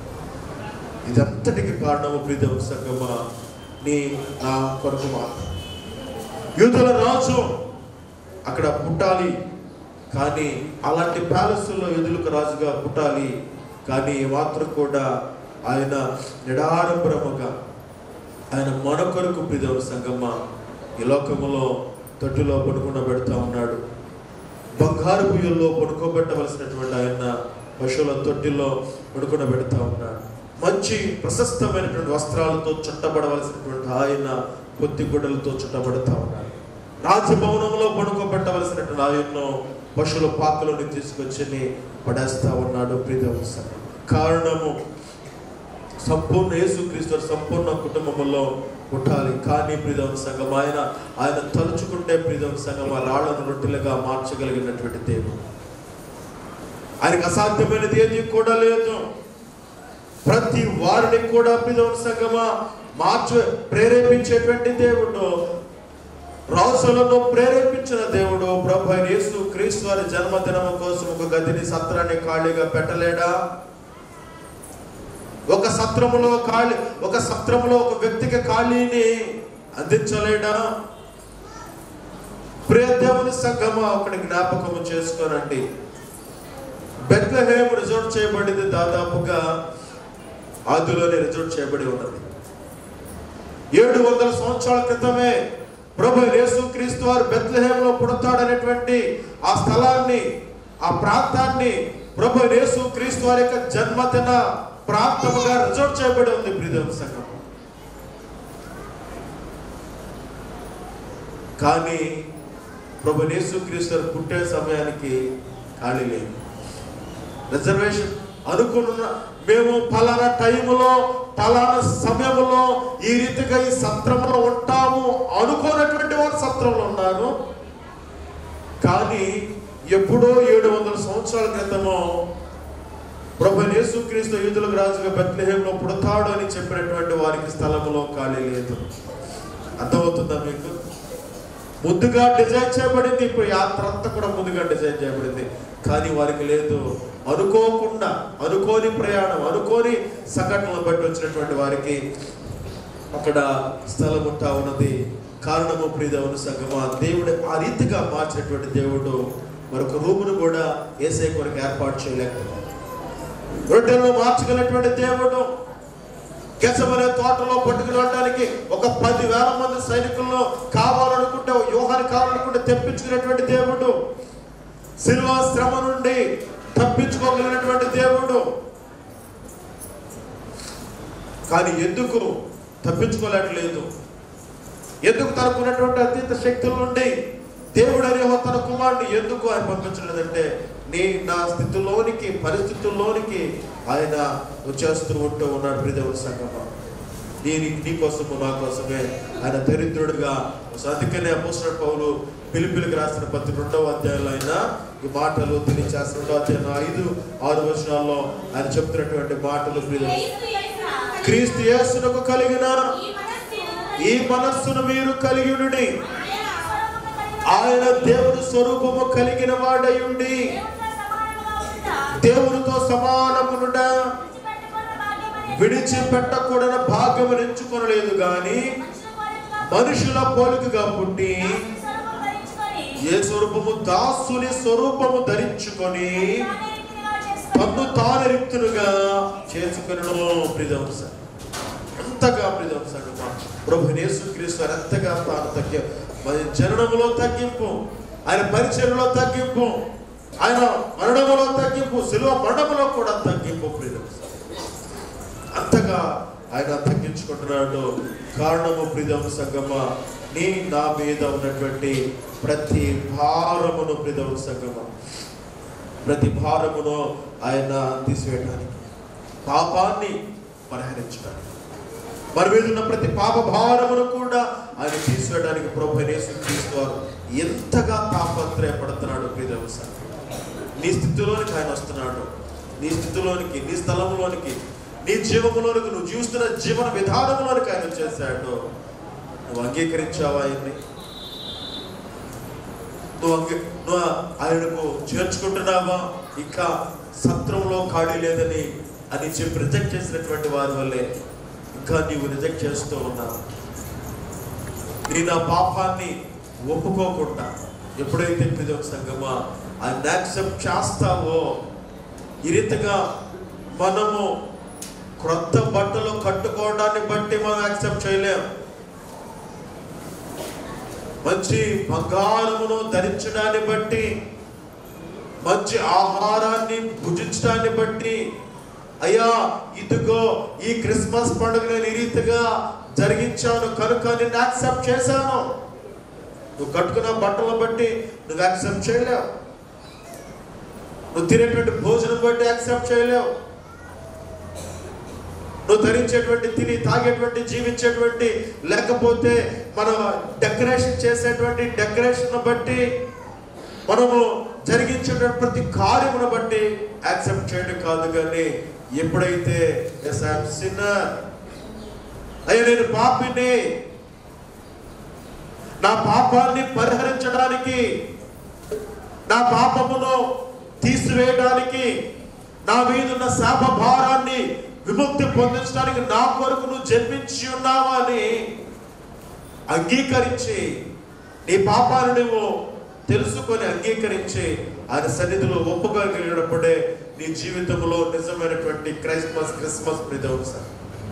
ఇదంతటికి కారణము ప్రీతం సంగమ నీ నా కొరకు మాత్రం యూదుల రాజు అక్కడ పుట్టాలి కానీ అలాంటి ప్యాలెస్లో యూదులకు రాజుగా పుట్టాలి కానీ ఈ మాత్రం కూడా ఆయన నిడారంభరముగా ఆయన మన కొరకు ప్రిదవ సంగమ ఈ లోకములో తొట్టులో పడుకున్న పెడతా ఉన్నాడు బంగారు పుయ్యల్లో పడుకోబెట్టవలసినటువంటి ఆయన పశువుల తొట్టిలో పడుకున పెడతా ఉన్నాడు మంచి ప్రశస్తమైనటువంటి వస్త్రాలతో చుట్టబడవలసినటువంటి ఆయన కొద్ది గుడ్డలతో చుట్టబడతా ఉన్నాడు రాజభవనంలో పడుకోబెట్టవలసినటువంటి ఆయన్ను పశువుల పాకలోని తీసుకొచ్చి పడేస్తా ఉన్నాడు ప్రియదవస కారణము సంపూర్ణ యేసుక్రీస్తు సంపూర్ణ కుటుంబంలో పుట్టాలి కానీ ప్రిదం సంఘం ఆయన ఆయన తలుచుకుంటే ప్రిదం సంఘం ఆ రాళ్లను రొట్టెలుగా మార్చగలిగినటువంటి దేవుడు ఆయనకు అసాధ్యమైనది ఏది కూడా లేదు ప్రతి వారిని కూడా ప్రిదవుని సంగమా మార్చ ప్రేరేపించేటువంటి దేవుడు రాసులను ప్రేరేపించిన దేవుడు ప్రభు అయిన యేసు క్రీస్తు వారి జన్మదినం కోసం ఒక గదిని సత్రాన్ని ఖాళీగా పెట్టలేడా ఒక సత్రములో ఖాళీ ఒక సత్రములో ఒక వ్యక్తికి ఖాళీని అందించలేడా ప్రియ దేవుని సంగమ ఒకటి జ్ఞాపకము చేసుకోనండి బెత్లహేమ్ రిజర్వ్ చేయబడింది దాదాపుగా ఆదిలోనే రిజర్వ్ చేయబడి ఉన్నది ఏడు వందల సంవత్సరాల క్రితమే ప్రభు యేసు క్రీస్తు వారు బెత్లహేంలో పుడతాడనేటువంటి ఆ స్థలాన్ని ఆ ప్రాంతాన్ని ప్రభు యేసు క్రీస్తు వారి యొక్క జన్మదిన ప్రాంతముగా రిజర్వ్ చేయబడి ఉంది ప్రిదేవ సంఘం కానీ ప్రభు యేసు క్రీస్తు వారు పుట్టే సమయానికి ఖాళీ లేదు రిజర్వేషన్ అనుకున్న మేము పలానా టైములో పలానా సమయంలో ఈ రీతిగా ఈ సత్రంలో ఉంటాము అనుకోనటువంటి వారు సత్రంలో ఉన్నారు కానీ ఎప్పుడో ఏడు వందల సంవత్సరాల క్రితము ప్రభు యేసుక్రీస్తు యూదులకు రాజుగా బెత్లెహేంలో పుడతాడు అని చెప్పినటువంటి వారికి స్థలములో ఖాళీ లేదు అర్థమవుతుందా మీకు ముందుగా డిజైన్ చేయబడింది ఇప్పుడు యాత్ర అంతా కూడా ముందుగా డిజైన్ చేయబడింది కానీ వారికి లేదు అనుకోకుండా అనుకోని ప్రయాణం అనుకోని సంఘటనలు బట్టి వచ్చినటువంటి వారికి అక్కడ స్థలం ఉంటా ఉన్నది కారణము ప్రియదవుని సంగమా దేవుడు ఆ రీతిగా మార్చినటువంటి దేవుడు మరొక రూమును కూడా ఏసే కొరకు ఏర్పాటు చేయలేకపోతున్నాడు రొట్టెలను మార్చగలిగినటువంటి దేవుడు గెసమనే తోటలో పట్టుకుని వెళ్ళడానికి ఒక పదివేల మంది సైనికులను కావాలనుకుంటే వ్యూహాన్ని కావాలనుకుంటే తెప్పించుకునేటువంటి దేవుడు శిల్వ శ్రమ నుండి తప్పించుకోగలిగినటువంటి దేవుడు కానీ ఎందుకు తప్పించుకోలేట్లేదు ఎందుకు తనకున్నటువంటి అతీత శక్తుల నుండి దేవుడు అనే తన కుమారుని ఎందుకు ఆయన పంపించలేదంటే నీ నా స్థితిలోనికి పరిస్థితుల్లోనికి ఆయన వచ్చేస్తూ ఉంటూ ఉన్నాడు ప్రియదేవుని సంగమ నీ నీ కోసము నా కోసమే ఆయన దరిద్రుడిగా అందుకనే అపోసిన పౌలు పిలిపిలికి రాసిన పత్తి రెండవ అధ్యాయంలో ఆయన ఈ మాటలు తెలియచేసిన రెండవ అధ్యాయం ఐదు ఆరు వచనాల్లో ఆయన చెప్తున్నటువంటి మాటలు ప్రియదేవుని క్రీస్తు యేసునకు కలిగిన ఈ మనస్సును మీరు కలిగి ఉండి ఆయన దేవుని స్వరూపము కలిగిన వాడై ఉండి దేవునితో సమానమునుట విడిచిపెట్టకూడని భాగ్యము ఎంచుకొనలేదు గాని మనుషుల పోలికగా పుట్టి ఏ స్వరూపము దాసుని స్వరూపము ధరించుకొని తన్ను తాను రిక్తులుగా చేసుకునను ప్రిదవంశ ఎంతగా ప్రిదవంశ ప్రభు యేసుక్రీస్తు వారు ఎంతగా తాను తగ్గి మరి జననములో తగ్గింపు ఆయన పరిచయంలో తగ్గింపు ఆయన మరణములో తగ్గింపు శిలువ మరణములో కూడా తగ్గింపు ప్రిదవంశ అంతగా ఆయన తగ్గించుకుంటున్నాడు కారణము ప్రిదము సంగమ నీ నా మీద ఉన్నటువంటి ప్రతి భారమును ప్రిదము సంగమ ప్రతి భారమును ఆయన తీసివేయడానికి పాపాన్ని పరిహరించడానికి మరి మీద ఉన్న ప్రతి పాప భారమును కూడా ఆయన తీసివేయడానికి ప్రభు యేసుక్రీస్తు వారు ఎంతగా తాపత్రయపడుతున్నాడు ప్రియదేవ సంగమ నీ స్థితిలోనికి ఆయన వస్తున్నాడు నీ స్థితిలోనికి నీ స్థలంలోనికి నీ జీవములోనికి నువ్వు జీవిస్తున్న జీవన విధానంలోనికి ఆయన చేశాడు నువ్వు అంగీకరించావా ఆయన్ని నువ్వు అంగీ నువ్వు ఆయనకు చేర్చుకుంటున్నావా ఇంకా సత్రంలో ఖాళీ లేదని అని చెప్పి రిజెక్ట్ చేసినటువంటి వారి వల్లే ఇంకా నీవు రిజెక్ట్ చేస్తూ ఉన్నావు నీ నా పాపాన్ని ఒప్పుకోకుండా ఎప్పుడైతే ప్రియ సంగమా ఆయన యాక్సెప్ట్ చేస్తావో ఈ రీతిగా మనము క్రొత్త బట్టలు కట్టుకోవడాన్ని బట్టి మనం యాక్సెప్ట్ చేయలేం మంచి బంగారమును ధరించడాన్ని బట్టి మంచి ఆహారాన్ని భుజించడాన్ని బట్టి అయ్యా ఇదిగో ఈ క్రిస్మస్ పండుగ నేను ఈ రీతిగా జరిగించాను కనుక నేను యాక్సెప్ట్ చేశాను నువ్వు కట్టుకున్న బట్టలను బట్టి నువ్వు యాక్సెప్ట్ చేయలేవు నువ్వు తినేటువంటి భోజనం బట్టి యాక్సెప్ట్ చేయలేవు నువ్వు ధరించేటువంటి తిని తాగేటువంటి జీవించేటువంటి లేకపోతే మనం డెకరేషన్ చేసేటువంటి డెకరేషన్ బట్టి మనము జరిగించేటువంటి ప్రతి కార్యమును బట్టి యాక్సెప్ట్ చేయడం కాదు కానీ ఎప్పుడైతే ఎస్ ఐఎమ్ సిన్నర్ అయ్యా నేను పాపిని నా పాపాన్ని పరిహరించడానికి నా పాపమును తీసివేయడానికి నా మీద ఉన్న శాప భారాన్ని విముక్తి పొందించడానికి నా కొరకు నువ్వు జన్మించి ఉన్నావా అని అంగీకరించి నీ పాపాలు నువ్వు తెలుసుకొని అంగీకరించి ఆయన సన్నిధిలో ఒప్పుకోగలిగినప్పుడే నీ జీవితంలో నిజమైనటువంటి క్రైస్మస్ క్రిస్మస్ ప్రతి సార్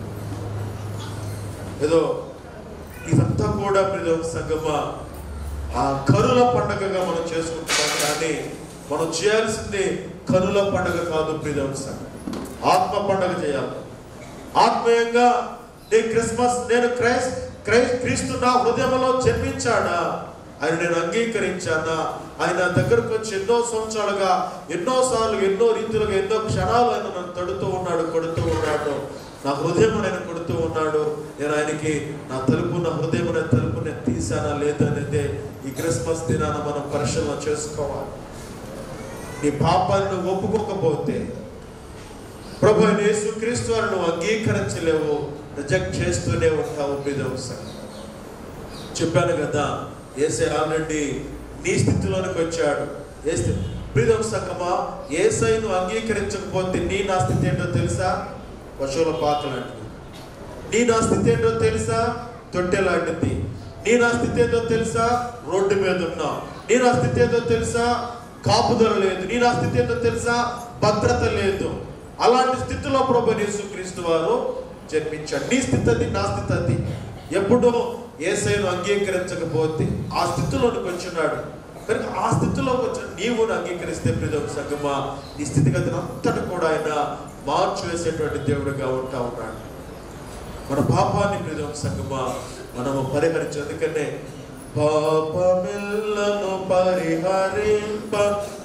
ఏదో ఇదంతా కూడా ప్రతి సంగమా ఆ కనుల పండగగా మనం చేసుకుంటున్నాం కానీ మనం చేయాల్సింది కనుల పండగ కాదు ప్రియ సంగమం ఆత్మ పండగ చేయాలి ఆత్మీయంగా నీ క్రిస్మస్ నేను క్రైస్ క్రైస్ క్రీస్తు నా హృదయంలో జన్మించాడా ఆయన నేను అంగీకరించానా ఆయన నా దగ్గరకు వచ్చి ఎన్నో సంవత్సరాలుగా ఎన్నో సార్లు ఎన్నో రీతులుగా ఎన్నో క్షణాలు ఆయన నన్ను తడుతూ ఉన్నాడు కొడుతూ ఉన్నాడు నా హృదయం ఆయన కొడుతూ ఉన్నాడు నేను ఆయనకి నా తలుపు నా హృదయం అనే తలుపు నేను తీసానా లేదనేదే ఈ క్రిస్మస్ దినాన మనం పరిశీలన చేసుకోవాలి నీ పాపాన్ని నువ్వు ఒప్పుకోకపోతే ప్రభు అయిన యేసుక్రీస్తు వారిని నువ్వు అంగీకరించలేవు రిజెక్ట్ చేస్తూనే ఉంటావు బిదవసం చెప్పాను కదా ఏసై ఆల్రెడీ నీ స్థితిలోనికి వచ్చాడు ఏ స్థితి ప్రియం సంగమా ఏసై నువ్వు అంగీకరించకపోతే నీ నా స్థితి ఏంటో తెలుసా పశువుల పాక లాంటిది నీ నా స్థితి ఏంటో తెలుసా తొట్టె లాంటిది నీ నా స్థితి ఏంటో తెలుసా రోడ్డు మీద ఉన్నావు నీ నా స్థితి ఏంటో తెలుసా కాపుదల లేదు నీ నా స్థితి ఏంటో తెలుసా భద్రత లేదు అలాంటి స్థితిలో ప్రభు యేసుక్రీస్తు వారు జన్మించాడు నీ స్థితి అది నా స్థితి అది ఎప్పుడో ఏసైను అంగీకరించకపోతే ఆ స్థితిలోనికి వచ్చినాడు కనుక ఆ స్థితిలోకి వచ్చిన నీవు అంగీకరిస్తే ప్రజల సంగమా నీ స్థితిగతిని అంతటి కూడా ఆయన మార్చి వేసేటువంటి దేవుడిగా ఉంటా ఉన్నాడు మన పాపాన్ని ప్రజల సంగమా మనము పరిహరించు అందుకనే పాపమిల్లను పరిహరింప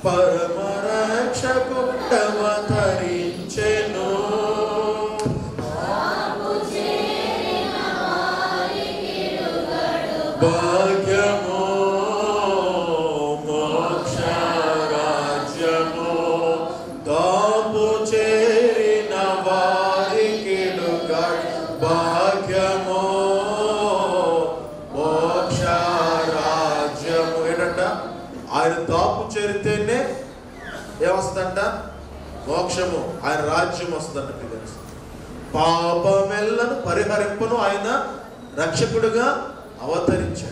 పరమరక్షకుడవతరించెను భాగ్యము మోక్షరాజ్యము దాపు చేరిన వారికి భాగ్యము మోక్షరాజ్యము ఏంటంట ఆయన దాపు చేరితేనే ఏమొస్తుందంట మోక్షము ఆయన రాజ్యం వస్తుందంట మీకు తెలుసు పాపమెల్లను పరిహరింపను ఆయన రక్షకుడుగా అవతరించాడు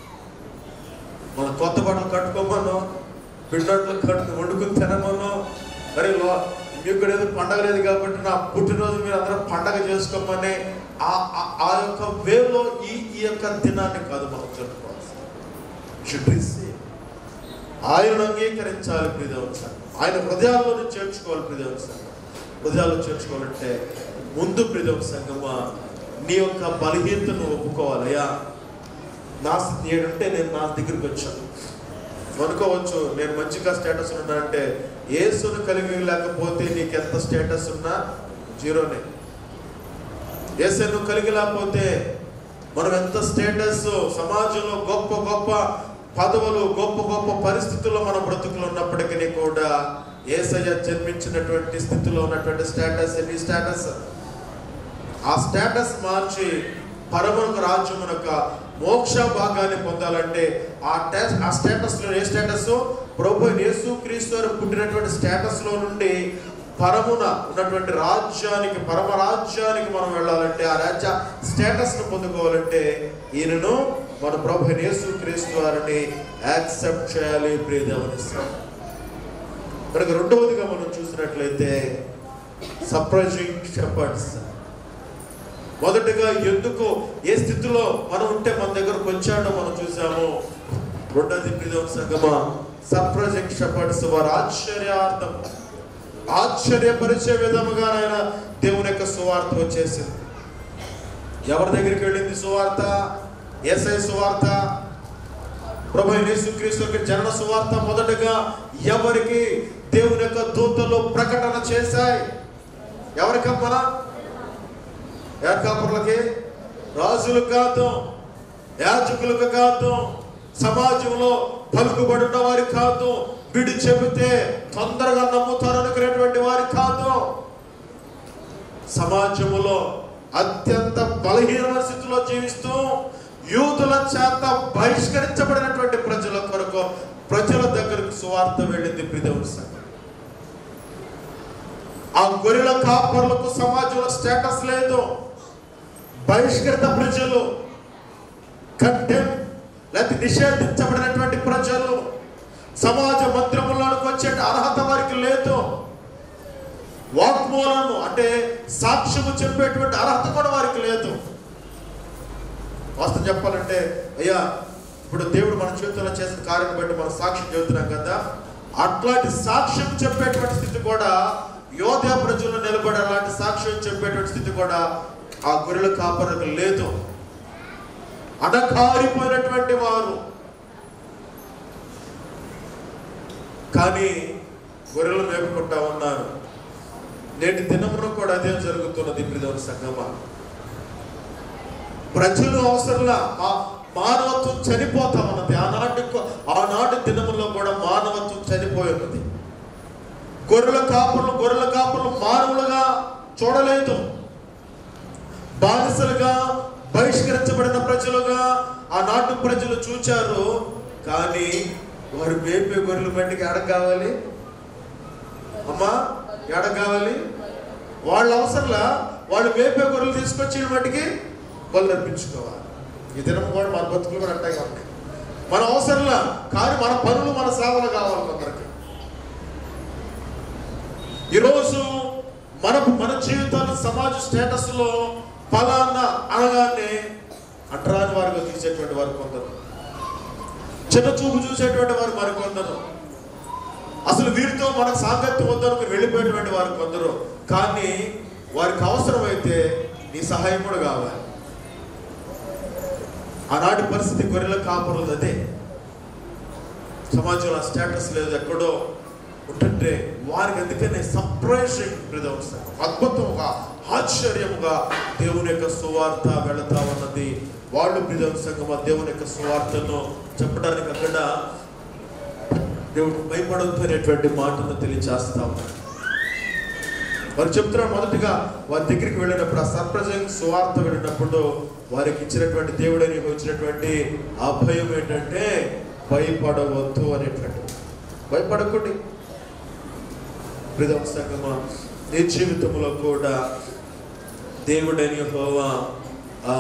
మన కొత్త బట్టలు కట్టుకోమను బిడ్డట్లు కట్టు వండుకుని తినమను మరి లో మీకు కూడా ఏదో పండగ లేదు కాబట్టి నా పుట్టినరోజు మీరు అందరం పండగ చేసుకోమని ఆ ఆ- ఆ యొక్క వేలో ఈ ఈ యొక్క దినాన్ని కాదు మనం జరుపుకోవాల్సి షుడ్ రిసీవ్ ఆయనను అంగీకరించాలి ప్రియదేవుని సంఘం ఆయన హృదయాల్లోనే చేర్చుకోవాలి ప్రియదేవుని సంఘం హృదయాల్లో చేర్చుకోవాలంటే ముందు ప్రియదేవుని సంఘమా నీ యొక్క బలహీనతను ఒప్పుకోవాలయ్యా నా స్థితి ఏంటంటే నేను నా దగ్గరికి వచ్చాను అనుకోవచ్చు నేను మంచిగా స్టేటస్ ఉన్నానంటే ఏసును కలిగి లేకపోతే నీకు ఎంత స్టేటస్ ఉన్నా జీరోనే ఏసను కలిగి లేకపోతే మనం ఎంత స్టేటస్ సమాజంలో గొప్ప గొప్ప పదవులు గొప్ప గొప్ప పరిస్థితుల్లో మన బ్రతుకులు ఉన్నప్పటికీ కూడా ఏసయ్య జన్మించినటువంటి స్థితిలో ఉన్నటువంటి స్టేటస్ నీ స్టేటస్ ఆ స్టేటస్ మార్చి పరమొక రాజ్యం యొక్క మోక్ష భాగాన్ని పొందాలంటే ఆ టెస్ ఆ స్టేటస్ లో ఏ స్టేటస్ ప్రభు యేసు క్రీస్తు వారు పుట్టినటువంటి స్టేటస్ లో నుండి పరమున ఉన్నటువంటి రాజ్యానికి పరమ రాజ్యానికి మనం వెళ్ళాలంటే ఆ రాజ్య స్టేటస్ ను పొందుకోవాలంటే ఈయనను మన ప్రభు యేసు క్రీస్తు వారిని యాక్సెప్ట్ చేయాలి ప్రియదేవనిస్తాం కనుక రెండవదిగా మనం చూసినట్లయితే సర్ప్రైజింగ్ షెపర్డ్స్ మొదటగా ఎందుకు ఏ స్థితిలో మనం ఉంటే మన దగ్గరకు వచ్చాడో మనం చూసాము రెండోది ప్రియం సంగమా సర్ప్రైజింగ్ షెపర్డ్స్ వారు ఆశ్చర్యార్థం ఆశ్చర్యపరిచే విధముగా ఆయన దేవుని యొక్క సువార్త వచ్చేసింది ఎవరి దగ్గరికి వెళ్ళింది సువార్త ఏసై సువార్త ప్రభు యేసుక్రీస్తు యొక్క జనన సువార్త మొదటగా ఎవరికి దేవుని యొక్క దూతలు ప్రకటన చేశాయి ఎవరికమ్మా ఏకాపురులకి రాజులు కాదు యాజకులకు కాదు సమాజంలో పలుకుబడిన వారి కాదు విడి చెబితే తొందరగా నమ్ముతారు అనుకునేటువంటి వారి కాదు సమాజములో అత్యంత బలహీనమైన స్థితిలో జీవిస్తూ యూదుల చేత బహిష్కరించబడినటువంటి ప్రజల కొరకు ప్రజల దగ్గరకు సువార్త వెళ్ళింది ప్రిదేవుని సంఘం ఆ గొర్రెల కాపర్లకు సమాజంలో స్టేటస్ లేదు బహిష్కృత ప్రజలు కంటెం లేకపోతే నిషేధించబడినటువంటి ప్రజలు సమాజ మందిరములోనికి వచ్చే అర్హత వారికి లేదు వాక్మూలము అంటే సాక్ష్యము చెప్పేటువంటి అర్హత కూడా వారికి లేదు వాస్తవం చెప్పాలంటే అయ్యా ఇప్పుడు దేవుడు మన జీవితంలో చేసిన కార్యం బట్టి మనం సాక్ష్యం చెబుతున్నాం కదా అట్లాంటి సాక్ష్యం చెప్పేటువంటి స్థితి కూడా యోధా ప్రజలు నిలబడి అలాంటి సాక్ష్యం చెప్పేటువంటి స్థితి కూడా ఆ గొర్రెల కాపరకు లేదు అడకారిపోయినటువంటి వారు కానీ గొర్రెలు మేపుకుంటా ఉన్నారు నేటి దినమున కూడా అదే జరుగుతున్నది ప్రిదవుని సంగమా ప్రజలు అవసరంలా మా- మానవత్వం చనిపోతా ఉన్నది ఆనాటి కొ- ఆనాటి దినములో కూడా మానవత్వం చనిపోయి ఉన్నది గొర్రెల కాపులు గొర్రెల కాపులు మానవులుగా చూడలేదు బానిసలుగా బహిష్కరించబడిన ప్రజలుగా ఆనాటి ప్రజలు చూచారు కానీ వారు మేపే గొర్రెలు బట్టికి ఎడ కావాలి అమ్మా ఎడ కావాలి వాళ్ళ అవసరంలా వాళ్ళు మేపే గొర్రెలు తీసుకొచ్చిన మట్టికి వాళ్ళు అర్పించుకోవాలి ఈ దినం కూడా మన బతుకులు కూడా అట్టాగా ఉంటాయి మన అవసరంలా కానీ మన పనులు మన సేవలు కావాలి కొందరికి ఈరోజు మన మన జీవితాన్ని సమాజ స్టేటస్లో ఫలానా అనగానే అంటరాని వారిగా తీసేటువంటి వారు కొందరు చిన్న చూపు చూసేటువంటి వారు మరి కొందరు అసలు వీరితో మనకు సాంగత్యం వద్దనుకుని వెళ్ళిపోయేటువంటి వారు కొందరు కానీ వారికి అవసరమైతే నీ సహాయం కూడా కావాలి ఆనాటి పరిస్థితి గొర్రెల కాపురులు అదే సమాజంలో ఆ స్టేటస్ లేదు ఎక్కడో ఉంటుంటే వారికి అందుకనే సర్ప్రైజింగ్ అద్భుతముగా ఆశ్చర్యముగా దేవుని యొక్క సువార్త వెళతా ఉన్నది వాళ్ళు ప్రిదం సంగమ దేవుని యొక్క సువార్తను చెప్పడానికి అక్కడ దేవుడు భయపడవద్దు అనేటువంటి మాటను తెలియచేస్తా ఉన్నాడు వారు చెప్తున్నారు మొదటిగా వారి దగ్గరికి వెళ్ళినప్పుడు ఆ సర్ప్రజంగ్ సువార్త వెళ్ళినప్పుడు వారికి ఇచ్చినటువంటి దేవుడని ఇచ్చినటువంటి ఆ భయం ఏంటంటే భయపడవద్దు అనేటువంటి భయపడకండి ప్రిదం సంగమా నీ జీవితంలో కూడా దేవుడని హోవా ఆ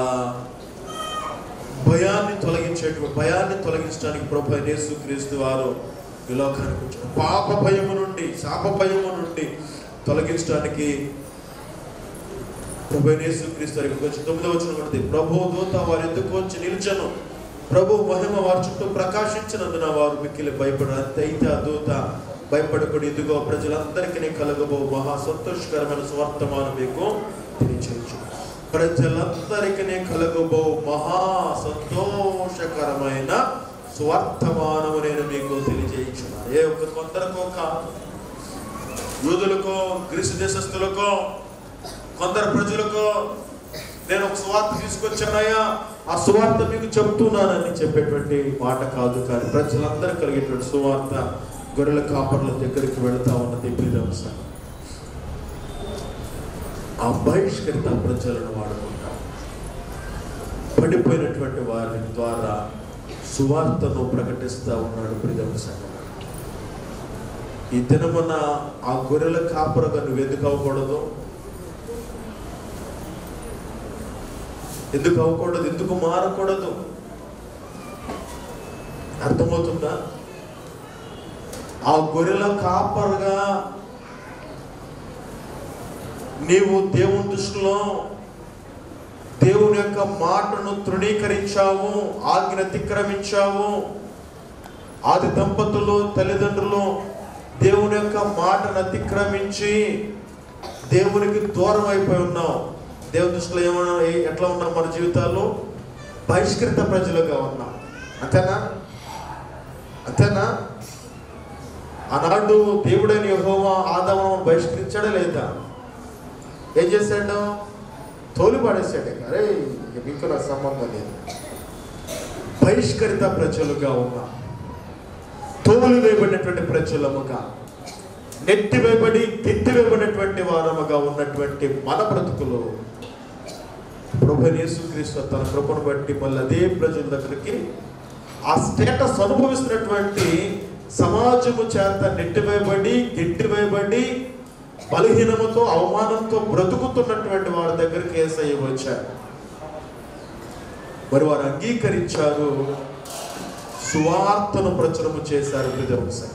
భయాన్ని తొలగించేటువంటి భయాన్ని తొలగించడానికి ప్రభు అయిన యేసుక్రీస్తు వారు ఈ లోకానికి వచ్చారు పాప భయము నుండి శాప భయము నుండి తొలగించడానికి ప్రభు అయిన యేసుక్రీస్తు వారికి వచ్చి తొమ్మిదవ వచ్చిన ఉన్నది ప్రభు దూత వారి ఎందుకు వచ్చి నిలిచను ప్రభు మహిమ వారి చుట్టూ ప్రకాశించినందున వారు మిక్కిలి భయపడ అయితే ఆ దూత భయపడకుడి ఇదిగో ప్రజలందరికీ కలగబో మహా సంతోషకరమైన స్వార్థమానం మీకు తెలియచేయచ్చు ప్రజలందరికీ కలగబో మహా సంతోషకరమైన స్వార్థమానము నేను మీకు తెలియజేయించున్నాను ఏ ఒక్క కొందరికో కాదు యూదులకో గ్రీసు దేశస్తులకో కొందరు ప్రజలకో నేను ఒక సువార్త తీసుకొచ్చానయ్యా ఆ సువార్త మీకు చెప్తున్నానని చెప్పేటువంటి మాట కాదు కానీ ప్రజలందరూ కలిగేటువంటి సువార్త గొర్రెల కాపర్ల దగ్గరికి వెళతా ఉన్నది ప్రియవంశం ఆ బహిష్కరిత ప్రజలను వాడుకుంటాం పడిపోయినటువంటి వారి ద్వారా సువార్తను ప్రకటిస్తా ఉన్నాడు ప్రియవంశం ఈ దినమున ఆ గొర్రెల కాపురగా నువ్వు ఎందుకు అవ్వకూడదు ఎందుకు అవ్వకూడదు ఎందుకు మారకూడదు అర్థమవుతుందా ఆ గొర్రెల కాపరుగా నీవు దేవుని దృష్టిలో దేవుని యొక్క మాటను తృణీకరించావు ఆజ్ఞ అతిక్రమించావు ఆది దంపతులు తల్లిదండ్రులు దేవుని యొక్క మాటను అతిక్రమించి దేవునికి దూరం అయిపోయి ఉన్నాం దేవుని దృష్టిలో ఏమన్నా ఏ- ఎట్లా ఉన్నాం మన జీవితాల్లో బహిష్కృత ప్రజలుగా ఉన్నాం అంతేనా అంతేనా ఆనాడు దేవుడైన యెహోవా ఆదాము బహిష్కరించాడా లేదా ఏం చేశాడు తోలు పడేశాడు అరే ఇక మీకు నాకు సంబంధం లేదు బహిష్కరిత ప్రజలుగా ఉన్నా తోలు వేయబడినటువంటి ప్రజలముగా నెట్టివేయబడి తిట్టివేయబడినటువంటి వారముగా ఉన్నటువంటి మన బ్రతుకులు ప్రభు యేసుక్రీస్తు తన కృపను బట్టి మళ్ళీ అదే ప్రజల దగ్గరికి ఆ స్టేటస్ అనుభవిస్తున్నటువంటి సమాజము చేత నెట్టివేయబడి గిట్టివేయబడి బలహీనముతో అవమానంతో బ్రతుకుతున్నటువంటి వారి దగ్గరికి ఏసయ్య వచ్చారు మరి వారు అంగీకరించారు సువార్తను ప్రచురము చేశారు బ్రదర్ సార్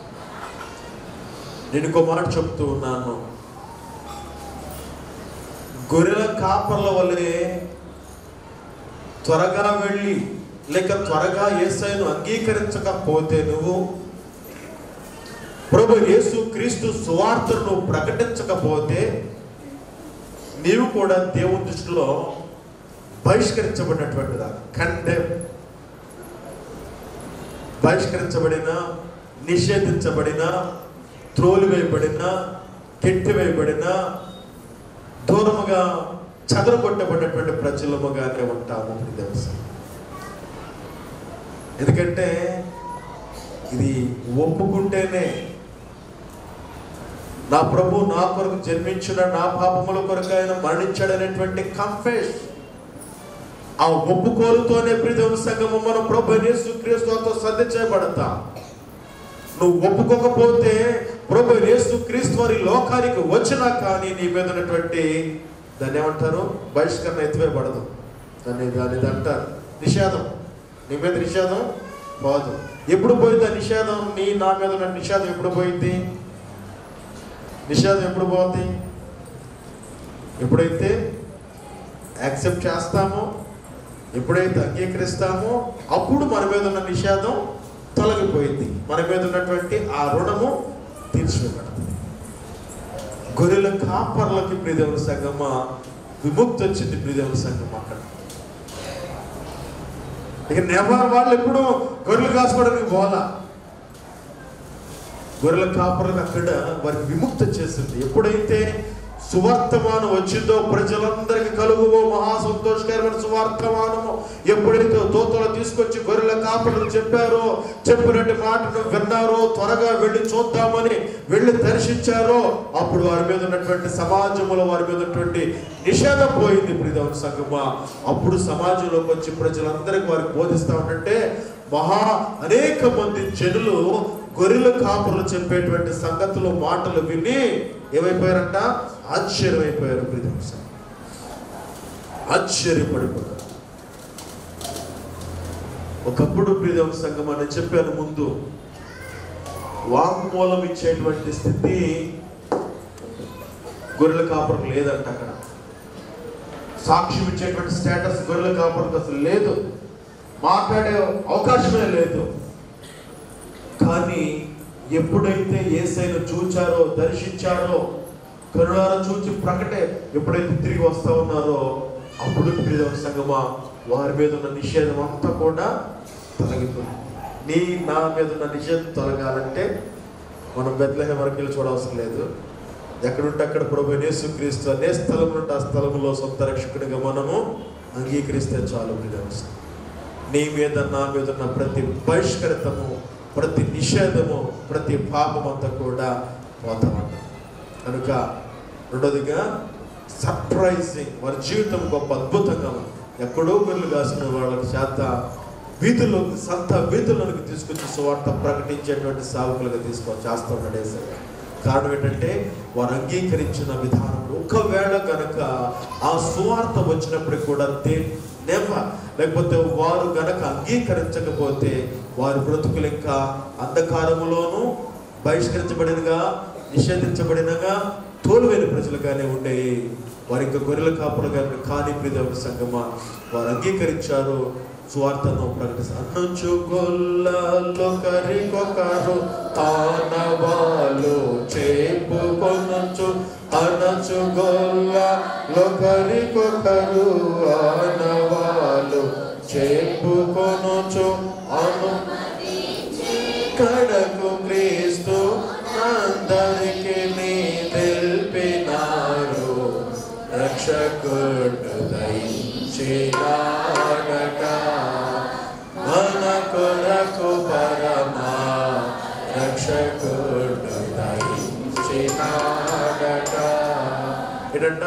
నేను ఇంకో మాట చెప్తూ ఉన్నాను గొర్రెల కాపర్ల వల్లే త్వరగా వెళ్ళి లేక త్వరగా యేసయ్యను అంగీకరించకపోతే నువ్వు ప్రభు యేసు క్రీస్తు సువార్తను నువ్వు ప్రకటించకపోతే నీవు కూడా దేవుని దృష్టిలో బహిష్కరించబడినటువంటిదా కండెమ్ బహిష్కరించబడిన నిషేధించబడిన త్రోలివేయబడిన కెట్టివేయబడిన దూరముగా చదరగొట్టబడినటువంటి ప్రజలముగానే ఉంటాము ఇది తెలుసు ఎందుకంటే ఇది ఒప్పుకుంటేనే నా ప్రభు నా కొరకు జన్మించిన నా పాపముల కొరకు ఆయన మరణించాడనేటువంటి కంఫెస్ ఆ ఒప్పుకోలుతోనే ప్రియం సంగము మనం ప్రభు యేసు క్రీస్తుతో సర్ది చేయబడతాం నువ్వు ఒప్పుకోకపోతే ప్రభు యేసు క్రీస్తు వారి లోకానికి వచ్చినా కానీ నీ మీద ఉన్నటువంటి దాన్ని ఏమంటారు బహిష్కరణ ఎత్తివేయబడదు దాన్ని దాన్ని అంటారు నిషేధం నీ మీద నిషేధం పోదు ఎప్పుడు పోయింది ఆ నిషేధం నీ నా మీద ఉన్న నిషేధం ఎప్పుడు పోయింది నిషేధం ఎప్పుడు పోతుంది ఎప్పుడైతే యాక్సెప్ట్ చేస్తామో ఎప్పుడైతే అంగీకరిస్తామో అప్పుడు మన మీద ఉన్న నిషేధం తొలగిపోయింది మన మీద ఉన్నటువంటి ఆ రుణము తీర్చివేయబడుతుంది గొర్రెల కాపర్లకి ప్రియదేవుల సంగమ విముక్తి వచ్చింది ప్రియదేవుల సంగం అక్కడ ఇక నెవర్ వాళ్ళు ఎప్పుడు గొర్రెలు కాసుకోవడానికి పోలా గొర్రెల కాపర్లకు అక్కడ వారికి విముక్తి చేసింది ఎప్పుడైతే సువర్తమానం వచ్చిందో ప్రజలందరికీ కలుగువో మహా సంతోషకరమైన సువార్తమానము ఎప్పుడైతే దోతలు తీసుకొచ్చి గొర్రెల కాపరులు చెప్పారో చెప్పినట్టు మాటను విన్నారో త్వరగా వెళ్ళి చూద్దామని వెళ్ళి దర్శించారో అప్పుడు వారి మీద ఉన్నటువంటి సమాజంలో వారి మీద ఉన్నటువంటి నిషేధం పోయింది ప్రియదవన సంగమా అప్పుడు సమాజంలోకి వచ్చి ప్రజలందరికీ వారికి బోధిస్తా ఉంటే మహా అనేక మంది జనులు గొర్రెల కాపులు చెప్పేటువంటి సంగతులు మాటలు విని ఏమైపోయారంట ఆశ్చర్యమైపోయారు ప్రియదవన ఆశ్చర్యపడిపోయారు ఒకప్పుడు ప్రియదవ సంఘం అని చెప్పాను ముందు వాంగ్మూలం ఇచ్చేటువంటి స్థితి గొర్రెల కాపురకు లేదంట అక్కడ సాక్ష్యం ఇచ్చేటువంటి స్టేటస్ గొర్రెల కాపురకు అసలు లేదు మాట్లాడే అవకాశమే లేదు కానీ ఎప్పుడైతే ఏసైను చూచారో దర్శించారో కరుణార చూచి ప్రకటే ఎప్పుడైతే తిరిగి వస్తా ఉన్నారో అప్పుడు ప్రియదవ సంగమా వారి మీద ఉన్న నిషేధం అంతా కూడా తొలగిపోయింది నీ నా మీద ఉన్న నిషేధం తొలగాలంటే మనం బెత్లహేం వరకు వెళ్ళి చూడవసరం లేదు ఎక్కడుంటే అక్కడ ప్రభు యేసుక్రీస్తు అనే స్థలం నుండి ఆ స్థలంలో సొంత రక్షకుడిగా మనము అంగీకరిస్తే చాలు ప్రియదవ నీ మీద నా మీద ఉన్న ప్రతి బహిష్కరితము ప్రతి నిషేధము ప్రతి పాపం అంతా కూడా పోతామంట కనుక రెండోదిగా సర్ప్రైజింగ్ వారి జీవితం గొప్ప అద్భుతంగా ఉంది ఎక్కడో గొర్రెలు కాసిన వాళ్ళ చేత వీధుల్లోకి సంత వీధుల్లోకి తీసుకొచ్చి సువార్త ప్రకటించేటువంటి సాగుకులుగా తీసుకొని చేస్తూ ఉన్నాడు ఏసయ్య. కారణం ఏంటంటే వారు అంగీకరించిన విధానం ఒకవేళ గనక ఆ సువార్త వచ్చినప్పటికి కూడా దే నెవర్ లేకపోతే వారు గనక అంగీకరించకపోతే వారి బ్రతుకులు ఇంకా అంధకారములోను బహిష్కరించబడినగా నిషేధించబడినగా తోలువైన ప్రజలుగానే ఉండేవి వారి ఇంకా గొర్రెల కాపులుగా కాని ప్రియదేవుని సంగమా వారు అంగీకరించారు సువార్తను ప్రకటిస్తారు అనొచ్చు గొల్లలో కరికొకరు తానవాలు చెప్పుకొనొచ్చు అనొచ్చు గొల్లలో కరికొకరు ఆనవాలు చెప్పుకొనొచ్చు అను కడకు క్రీస్తు అందరికి నీ తెలిపినారు రక్షకుడు దయించినాడట మన కొరకు పరమా రక్షకుడు దయించినాడట ఏంటంట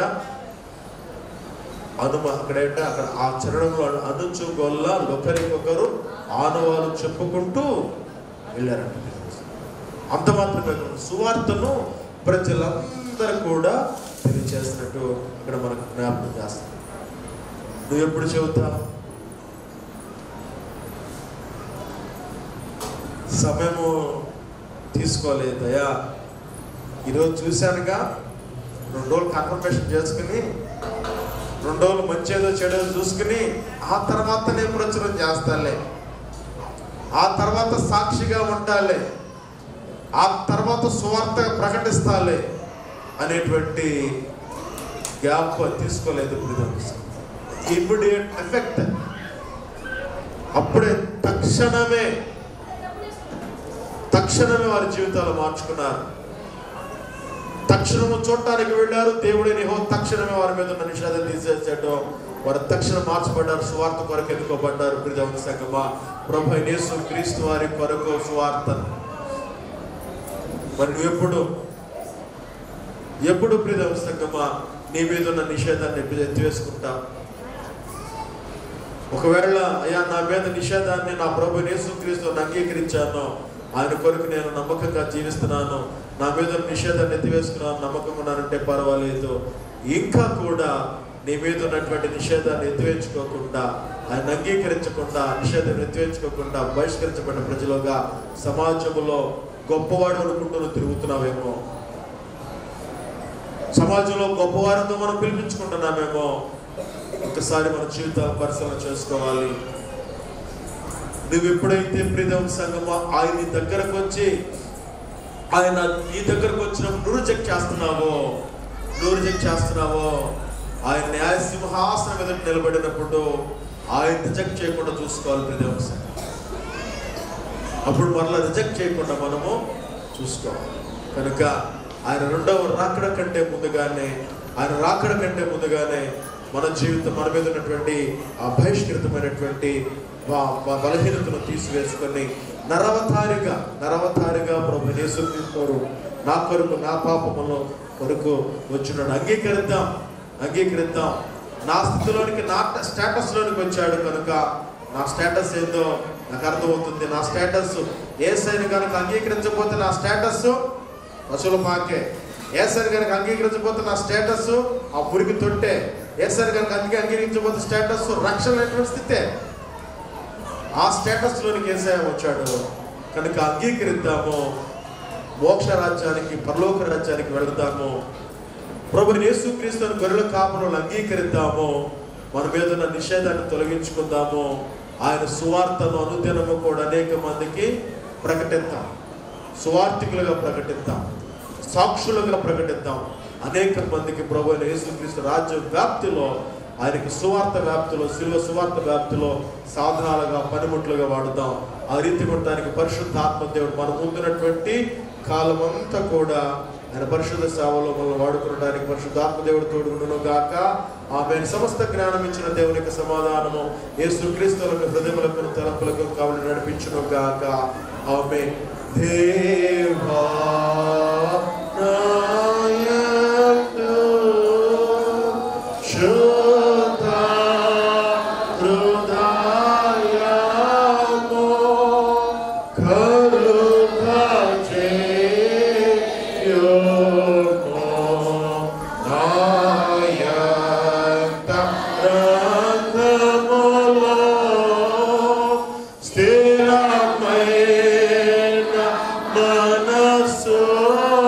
అనుమ అక్కడ ఏంటంటే అక్కడ ఆ చరణంలో అనుచు గొల్ల ఒకరికొకరు ఆనవాలు చెప్పుకుంటూ వెళ్ళారంట అంత మాత్రమే కాదు, సువార్తను ప్రజలందరూ కూడా తెలియజేస్తున్నట్టు ఇక్కడ మనకు జ్ఞాపకం చేస్తాం నువ్వు ఎప్పుడు చెబుతావు సమయము తీసుకోలేదయా ఈరోజు చూశానుగా రెండు రోజులు కన్ఫర్మేషన్ చేసుకుని రెండు రోజులు మంచేదో చెడేదో చూసుకుని ఆ తర్వాత నేను ప్రచురం చేస్తాలే ఆ తర్వాత సాక్షిగా ఉంటాలే ఆ తర్వాత సువార్త ప్రకటిస్తాలే అనేటువంటి గ్యాప్ తీసుకోలేదు ఇమ్మీడియట్ ఎఫెక్ట్ అప్పుడే తక్షణమే తక్షణమే వారి జీవితాలు మార్చుకున్నారు తక్షణము చూడటానికి వెళ్ళారు దేవుడి నిహో తక్షణమే వారి మీద ఉన్న నిషేధం తీసేసాడు వారు తక్షణం మార్చబడ్డారు సువార్త కొరకు ఎన్నుకోబడ్డారు ప్రిజవన సంగమా ప్రభు యేసు క్రీస్తు వారి కొరకు సువార్త మరి నువ్వు ఎప్పుడు ఎప్పుడు ప్రిజవన సంగమా నీ మీద ఉన్న నిషేధాన్ని ఎప్పుడు ఎత్తివేసుకుంటా ఒకవేళ అయ్యా నా మీద నిషేధాన్ని నా ప్రభు యేసుక్రీస్తుని అంగీకరించాను ఆయన కొరకు నేను నమ్మకంగా జీవిస్తున్నాను నా మీద ఉన్న నిషేధాన్ని ఎత్తివేసుకున్నాను నమ్మకం ఉన్నానంటే పర్వాలేదు ఇంకా కూడా నీ మీద ఉన్నటువంటి నిషేధాన్ని ఎత్తివేయించుకోకుండా ఆయన అంగీకరించకుండా నిషేధాన్ని ఎత్తివేయించుకోకుండా బహిష్కరించబడిన ప్రజలుగా సమాజంలో గొప్పవాడు అనుకుంటూ నువ్వు తిరుగుతున్నావేమో సమాజంలో గొప్పవారితో మనం పిలిపించుకుంటున్నామేమో ఒకసారి మన జీవితాలు పరిశీలన చేసుకోవాలి నువ్వు ఎప్పుడైతే ప్రియం సంగమా ఆయన నీ దగ్గరకు వచ్చి ఆయన నీ దగ్గరకు వచ్చినప్పుడు నువ్వు రిజెక్ట్ చేస్తున్నావో నువ్వు రిజెక్ట్ చేస్తున్నావో ఆయన న్యాయ సింహాసనం మీద నిలబడినప్పుడు ఆయన రిజెక్ట్ చేయకుండా చూసుకోవాలి ప్రియం సంగమా అప్పుడు మరలా రిజెక్ట్ చేయకుండా మనము చూసుకోవాలి కనుక ఆయన రెండవ రాకడ కంటే ముందుగానే ఆయన రాకడ కంటే ముందుగానే మన జీవితం మన మీద ఉన్నటువంటి ఆ బహిష్కృతమైనటువంటి బ- బ- బలహీనతను తీసివేసుకొని నరవతారిగా నరవతారిగా ప్రభు యేసుక్రీస్తు నా కొరకు నా పాపముల కొరకు వచ్చినాడు అంగీకరిద్దాం అంగీకరిద్దాం నా స్థితిలోనికి నా స్టేటస్లోనికి వచ్చాడు కనుక నా స్టేటస్ ఏందో నాకు అర్థమవుతుంది నా స్టేటస్ ఏ సైన్ కనుక అంగీకరించకపోతే నా స్టేటస్ పశువుల పాకే ఏ సైన్ కనుక అంగీకరించకపోతే నా స్టేటస్ ఆ పురికి తొట్టే ఏ సైన్ కనుక అంగీ అంగీకరించకపోతే స్టేటస్ రక్షణ లేనటువంటి స్థితే ఆ స్టేటస్ లోనికి ఏసయ వచ్చాడు కనుక అంగీకరిద్దాము మోక్ష రాజ్యానికి పరలోక రాజ్యానికి వెళదాము ప్రభు యేసుక్రీస్తుని గొర్రెల కాపులను అంగీకరిద్దాము మన మీద ఉన్న నిషేధాన్ని తొలగించుకుందాము ఆయన సువార్తను అనుదినము కూడా అనేక మందికి ప్రకటిద్దాం సువార్థికులుగా ప్రకటిద్దాం సాక్షులుగా ప్రకటిద్దాం అనేక మందికి ప్రభు అయిన యేసుక్రీస్తు రాజ్య వ్యాప్తిలో ఆయనకి సువార్త వ్యాప్తిలో శిల్వ సువార్త వ్యాప్తిలో సాధనాలుగా పనిముట్లుగా వాడుదాం ఆ రీతి ఉండడానికి పరిశుద్ధ ఆత్మదేవుడు మన ముందున్నటువంటి కాలం అంతా కూడా ఆయన పరిశుద్ధ సేవలో మనం వాడుకోవడానికి పరిశుద్ధాత్మదేవుడు తోడుగుండును గాక ఆమె సమస్త జ్ఞానం ఇచ్చిన దేవునికి సమాధానము యేసుక్రీస్తులకు హృదయములకు తలపులకు కావలి నడిపించును గాక ఆమె దేవా నాయందు శుద్ధ హృదయము కలుగ చేయుము. నాయంత రంగములో స్థిరమైన మనసు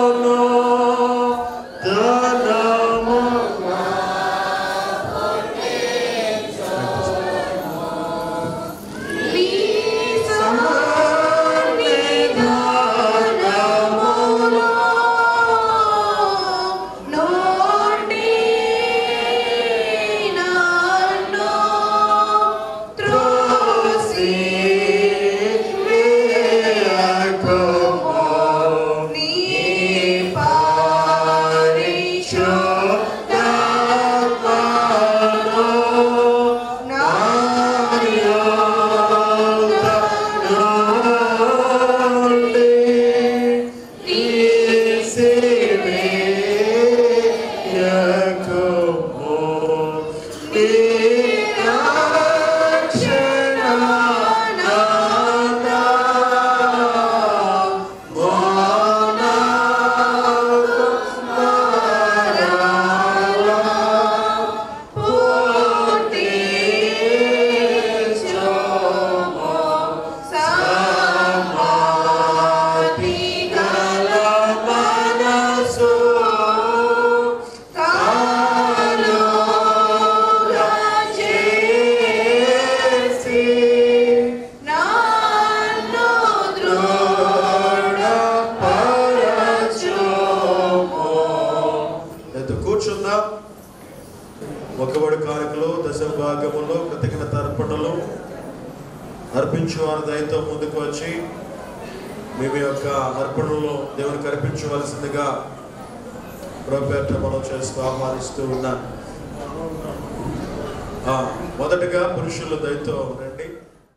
మొక్కబడి కానుకలు దశ భాగములు కృతజ్ఞత అర్పణలు అర్పించేవారు దయతో ముందుకు వచ్చి మీ మీ యొక్క అర్పణలు దేవునికి అర్పించవలసిందిగా ప్రోపేట మనం చేస్తూ ఆహ్వానిస్తూ ఉన్నాను ఆ, మొదటగా పురుషులు దయతో రండి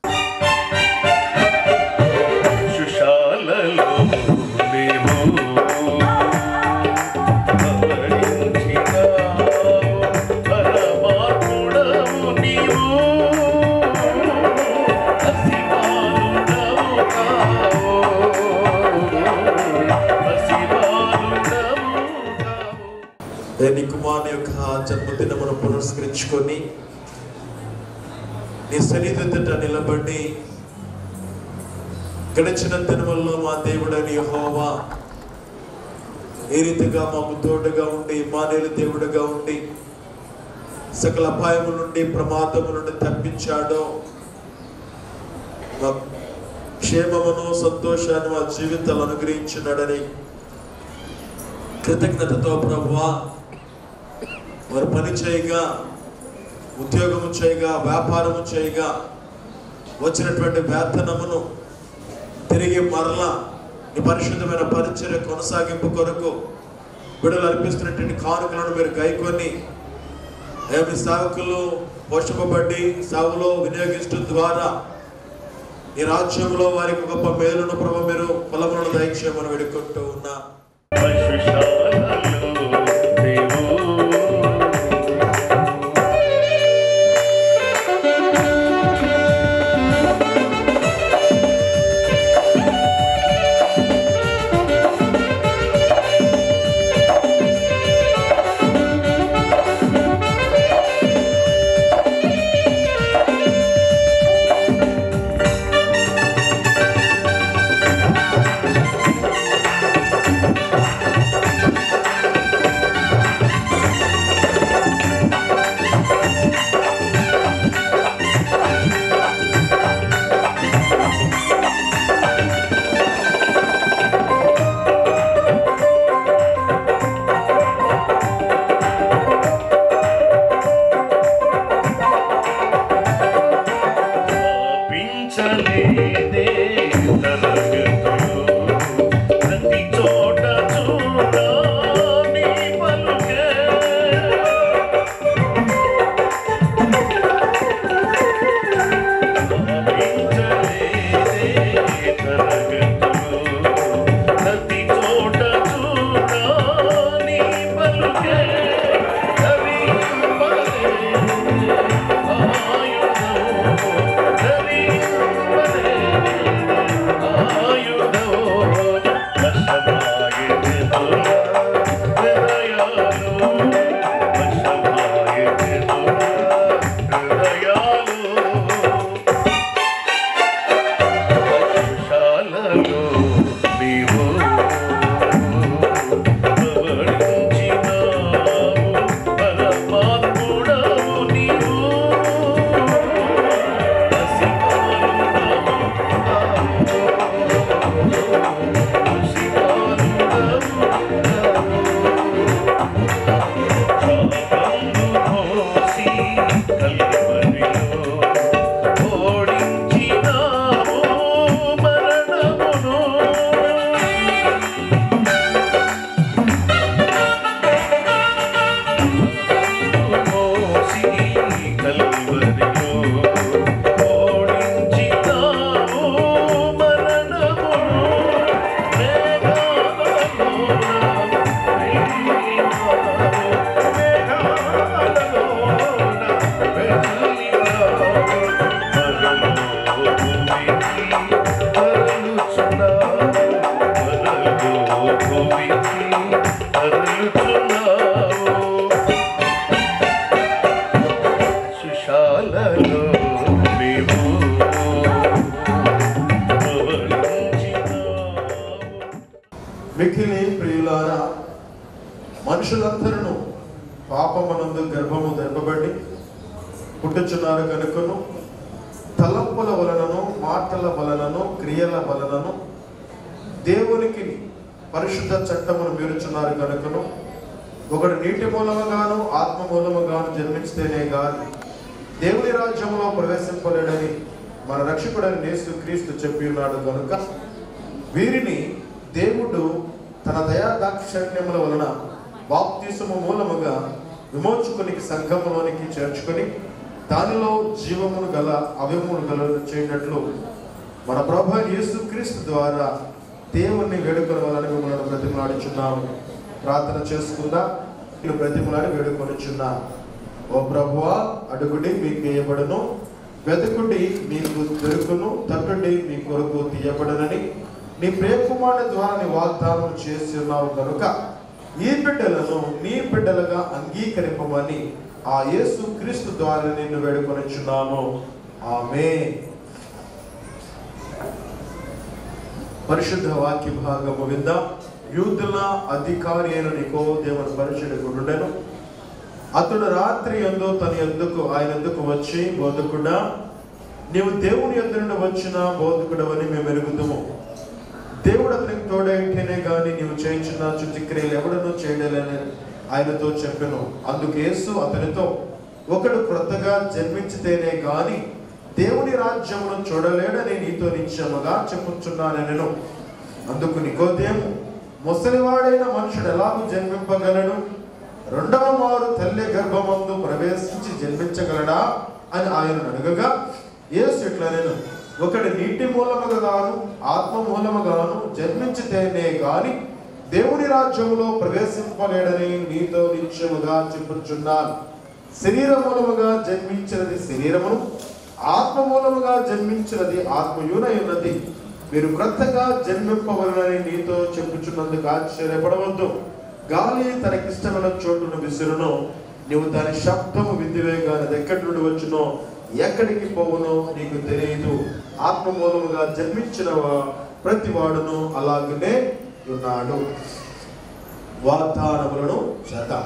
శుశాలలో నీవు అవతరించినావు. పరమాత్ముడవు నీవు. పసివాలుడవు కావు. పసివాలుడవు కావు. ఏ నీ కుమారుని యొక్క జన్మదినమును పురస్కరించుకొని నీ సన్నిధిత నిలబడి గడిచిన దినముల్లో మా దేవుడని యెహోవా ఏ రీతిగా మాకు తోడుగా ఉండి మానేలు దేవుడుగా ఉండి సకల అపాయముల నుండి ప్రమాదముల నుండి తప్పించాడో మా క్షేమమును సంతోషాన్ని మా జీవితాలు అనుగ్రహించినాడని కృతజ్ఞతతో ప్రభువా వారు పని చేయగా ఉద్యోగము చేయగా వ్యాపారము చేయగా వచ్చినటువంటి వేతనమును తిరిగి మరలా నీ పరిశుద్ధమైన పరిచర్య కొనసాగింపు కొరకు బిడలు అర్పిస్తున్నటువంటి కానుకలను మీరు గైకొని అయ్యా మీ సేవకులు పోషింపబడి సేవలో వినియోగించడం ద్వారా ఈ రాజ్యంలో వారికి గొప్ప మేలును ప్రభు మీరు ఫలములను దయచేయమని వేడుకుంటూ ఉన్నా శుశాలలో నీవు పించలేదే తరగతులు ప్రతి చోట చూడా నీ పలుకే పించలేదే తరగతులు ప్రతి చోట చూడా నీ పలుకే కవింపలే పరమాత్ముడవు నీవు సుశాలలో నీవు మిక్కిలి ప్రియులారా మనుషులందరూ పాపమనందు గర్భము ధర్మబడి పుట్టుచున్నారు కనుకను తలంపుల వలనను మాటల వలనను క్రియల వలనను దేవునికి పరిశుద్ధ చట్టమును మీరుచున్నారు కనుకను ఒకడు నీటి మూలముగాను ఆత్మ మూలముగాను జన్మించితేనే గాని దేవుని రాజ్యంలో ప్రవేశింపలేడని మన రక్షకుడని నేసు క్రీస్తు చెప్పి ఉన్నాడు కనుక వీరిని దేవుడు తన దయా దాక్షిణ్యముల వలన బాప్తిసము మూలముగా విమోచుకునికి సంఘములోనికి చేర్చుకొని దానిలో జీవమును గల అవయమును గల చేయనట్లు మన ప్రభు యేసు క్రీస్తు ద్వారా దేవుణ్ణి వేడుకొని వలన మిమ్మల్ని బ్రతిమలాడుచున్నాము ప్రార్థన చేసుకుందా మీరు బ్రతిమలాడి వేడుకొనిచున్నాము ఓ ప్రభువా అడుగుడి మీకు వేయబడును వెతుకుడి మీకు దొరుకును తట్టుడి మీ కొరకు తీయబడనని నీ ప్రేకుమారుని ద్వారా నీ వాగ్దానం చేసి ఉన్నావు కనుక ఈ బిడ్డలను నీ బిడ్డలుగా అంగీకరింపమని ఆ యేసు క్రీస్తు ద్వారా నిన్ను వేడుకొనిచున్నాము ఆమె పరిశుద్ధ వాక్య భాగము విందాం యూదుల అధికారి అయిన నికోదేవుని పరిశుద్ధుడుండెను అతడు రాత్రి ఎందు తన ఎందుకు ఆయన ఎందుకు వచ్చి బోధకుడా నీవు దేవుని యొద్ద నుండి వచ్చిన బోధకుడవని మేము ఎరుగుదుము దేవుడు అతనికి తోడైంటేనే గాని నీవు చేయించిన చుచిక్రియలు ఎవడనూ చేయలేని ఆయనతో చెప్పెను అందుకు యేసు అతనితో ఒకడు క్రొత్తగా జన్మించితేనే గాని దేవుని రాజ్యమును చూడలేడని నీతో నిశ్చయముగా చెప్పుచున్నాను నేను అందుకు నికోదేము ముసలివాడైన మనుషుడు ఎలాగూ జన్మింపగలడు రెండవ మారు తల్లి గర్భమందు ప్రవేశించి జన్మించగలడా అని ఆయన అడగగా యేసు ఇట్లా నేను ఒకటి నీటి మూలముగా గాను ఆత్మ మూలముగాను జన్మించితేనే గాని దేవుని రాజ్యములో ప్రవేశింపలేడని నీతో నిత్యముగా చెప్పుచున్నాను శరీర మూలముగా జన్మించినది శరీరమును ఆత్మ మూలముగా జన్మించినది ఆత్మయునై ఉన్నది మీరు క్రొత్తగా జన్మింపవలనని నీతో చెప్పుచున్నందుకు ఆశ్చర్యపడవద్దు గాలి తనకిష్టమైన చోటును విసురును నువ్వు దాని శబ్దము విందివే గాని అది ఎక్కడి నుండి వచ్చునో ఎక్కడికి పోవునో నీకు తెలియదు ఆత్మ మూలముగా జన్మించిన వా- ప్రతి వాడును అలాగనే ఉన్నాడు వాగ్దానములను చేద్దాం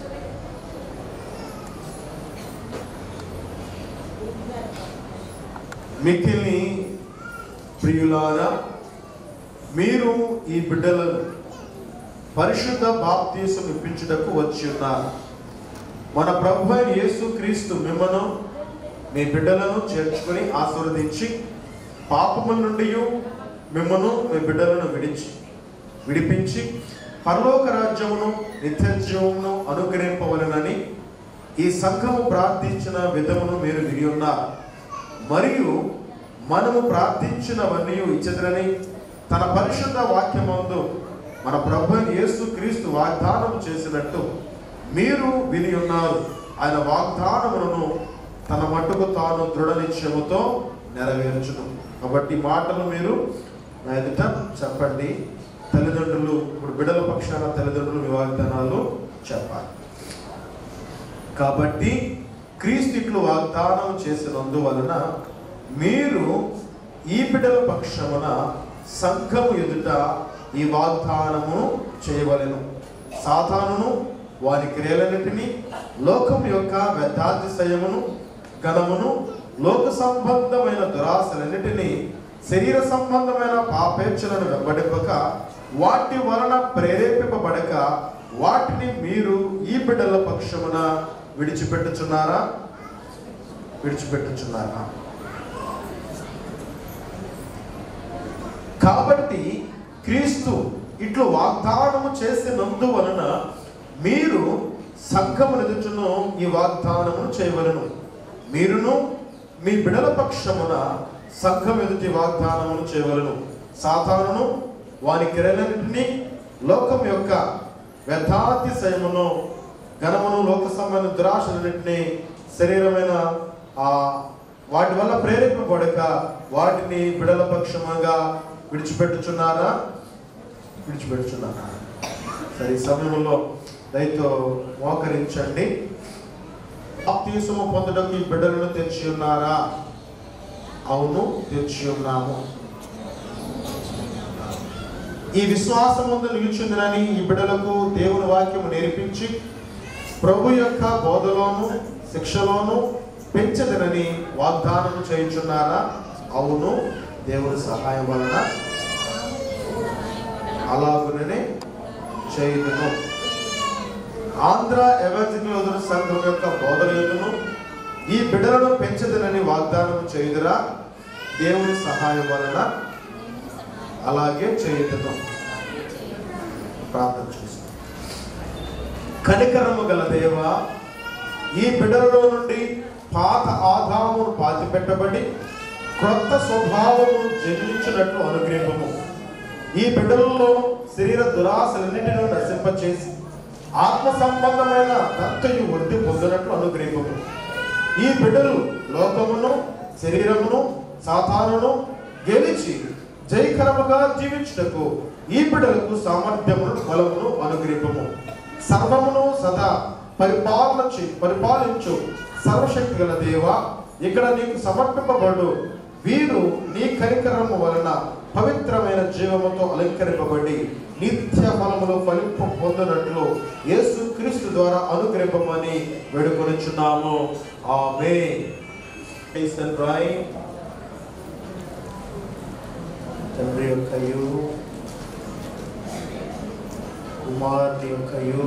మిక్కిల్ని ప్రియులారా మీరు ఈ బిడ్డలను పరిశుద్ధ బాప్తీసం ఇప్పించుటకు వచ్చి ఉన్నారు మన ప్రభు అయిన యేసు క్రీస్తు మిమ్మను మీ బిడ్డలను చేర్చుకొని ఆశీర్వదించి పాపముల నుండి మిమ్మను మీ బిడ్డలను విడిచి విడిపించి పరలోక రాజ్యమును నిత్య జీవమును అనుగ్రహింపవలనని ఈ సంఘము ప్రార్థించిన విధమును మీరు విని ఉన్నారు మరియు మనము ప్రార్థించినవన్నీ ఇచ్చదరని తన పరిశుద్ధ వాక్యమందు మన ప్రభు అయిన యేసు క్రీస్తు వాగ్దానం చేసినట్టు మీరు విని ఉన్నారు ఆయన వాగ్దానములను తన మట్టుకు తాను దృఢ నిశ్చయముతో నెరవేర్చును కాబట్టి ఈ మాటలు మీరు నా ఎదుట చెప్పండి తల్లిదండ్రులు ఇప్పుడు బిడ్డల పక్షాన తల్లిదండ్రులు మీ వాగ్దానాలు చెప్పాలి కాబట్టి క్రీస్తు ఇట్లు వాగ్దానం చేసినందువలన మీరు ఈ బిడ్డల పక్షమున సంఘము ఎదుట ఈ వాగ్దానము చేయవలెను సాతానును వారి క్రియలన్నిటినీ లోకం యొక్క వ్యర్థాతిశయమును ఘనమును లోక సంబంధమైన దురాశలన్నిటినీ శరీర సంబంధమైన పాపేచ్ఛలను వెంబడింపక వాటి వలన ప్రేరేపింపబడక వాటిని మీరు ఈ బిడ్డల పక్షమున విడిచిపెట్టుచున్నారా విడిచిపెట్టుచున్నారా కాబట్టి క్రీస్తు ఇట్లు వాగ్దానము చేసినందువలన మీరు సంఘము ఎదుచును ఈ వాగ్దానమును చేయవలను మీరును మీ బిడల పక్షమున సంఘం ఎదుటి వాగ్దానమును చేయవలను సాతానును వాని క్రియలన్నింటినీ లోకం యొక్క వ్యథాతిశయమును ఘనమును లోక సంబంధ దురాశలన్నింటినీ శరీరమైన ఆ వాటి వల్ల ప్రేరేపబడక వాటిని బిడల పక్షముగా విడిచిపెట్టుచున్నారా విడిచిపెట్టుచున్నారా సరే ఈ సమయంలో దయతో మోకరించండి బాప్తీసము పొందడానికి ఈ బిడ్డలను తెచ్చి ఉన్నారా అవును తెచ్చి ఉన్నాము ఈ విశ్వాసం ముందు నిలుచుందినని ఈ బిడ్డలకు దేవుని వాక్యము నేర్పించి ప్రభు యొక్క బోధలోను శిక్షలోను పెంచదనని వాగ్దానం చేయుచున్నారా అవును దేవుని సహాయం వలన అలాగుననే చేయుదును ఆంధ్ర ఎవరికల్ సంఘం యొక్క బోధనలను ఈ బిడ్డలను పెంచదనని వాగ్దానం చేయుదురా దేవుని సహాయం వలన అలాగే చేయుదును ప్రార్థన చేస్తాం కనికరము గల దేవ ఈ బిడ్డలలో నుండి పాత ఆదామును పాతి పెట్టబడి క్రొత్త స్వభావము జన్మించినట్లు అనుగ్రహము ఈ బిడ్డలలో శరీర దురాశలన్నింటినీ నశింపచేసి ఆత్మ సంబంధమైన దత్తయు వృద్ధి పొందినట్లు అనుగ్రహము ఈ బిడ్డలు లోకమును శరీరమును సాతానును గెలిచి జయకరముగా జీవించుటకు ఈ బిడ్డలకు సామర్థ్యమును బలమును అనుగ్రహము సర్వమును సదా పరిపాలన చే- పరిపాలించు సర్వశక్తి గల దేవ ఇక్కడ నీకు సమర్పింపబడు వీరు నీ కనికరము వలన పవిత్రమైన జీవముతో అలంకరింపబడి నిత్య ఫలములు ఫలింపు పొందినట్లు యేసు క్రీస్తు ద్వారా అనుగ్రహింపమని వేడుకొనిచున్నాము ఆమె తండ్రి యొక్కయు కుమారుని యొక్కయు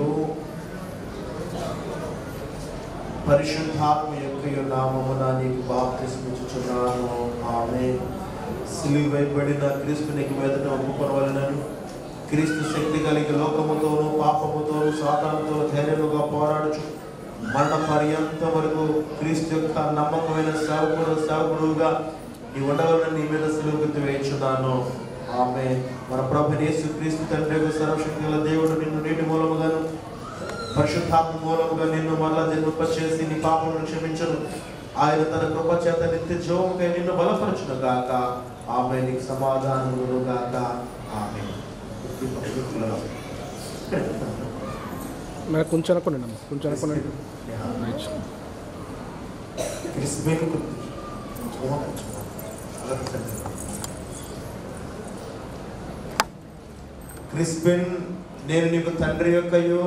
పరిశుద్ధాత్మ యొక్క నామమున నీకు బాప్తిస్మిచ్చుచున్నాను ఆమె సిలువైబడిన క్రీస్తు నీకు మీదట ఒప్పుకొనవలనని క్రీస్తు శక్తి కలిగి లోకముతోను పాపముతోను సాతానుతో ధైర్యముగా పోరాడుచు మరణ పర్యంతం వరకు క్రీస్తు యొక్క నమ్మకమైన సేవకుడు సేవకుడుగా నీ ఉండవలన నీ మీద సిలువ గుర్తు వేయించున్నాను ఆమె మన ప్రభు యేసు క్రీస్తు తండ్రి యొక్క సర్వశక్తి గల దేవుడు నిన్ను నీటి మూలముగాను పరిశుద్ధాత్మ మూలముగా నిన్ను మరలా జన్మప చేసి నీ పాపములను క్షమించను ఆయన తన కృప చేత నిత్య జీవముకై నిన్ను బలపరచును గాక ఆమె నీకు సమాధానమును గాక ఆమె మరి కొంచెం అనుకోండి అమ్మ కొంచెం అనుకోండి క్రిస్మేన్ క్రిస్పిన్ నేను నీకు తండ్రి యొక్కయు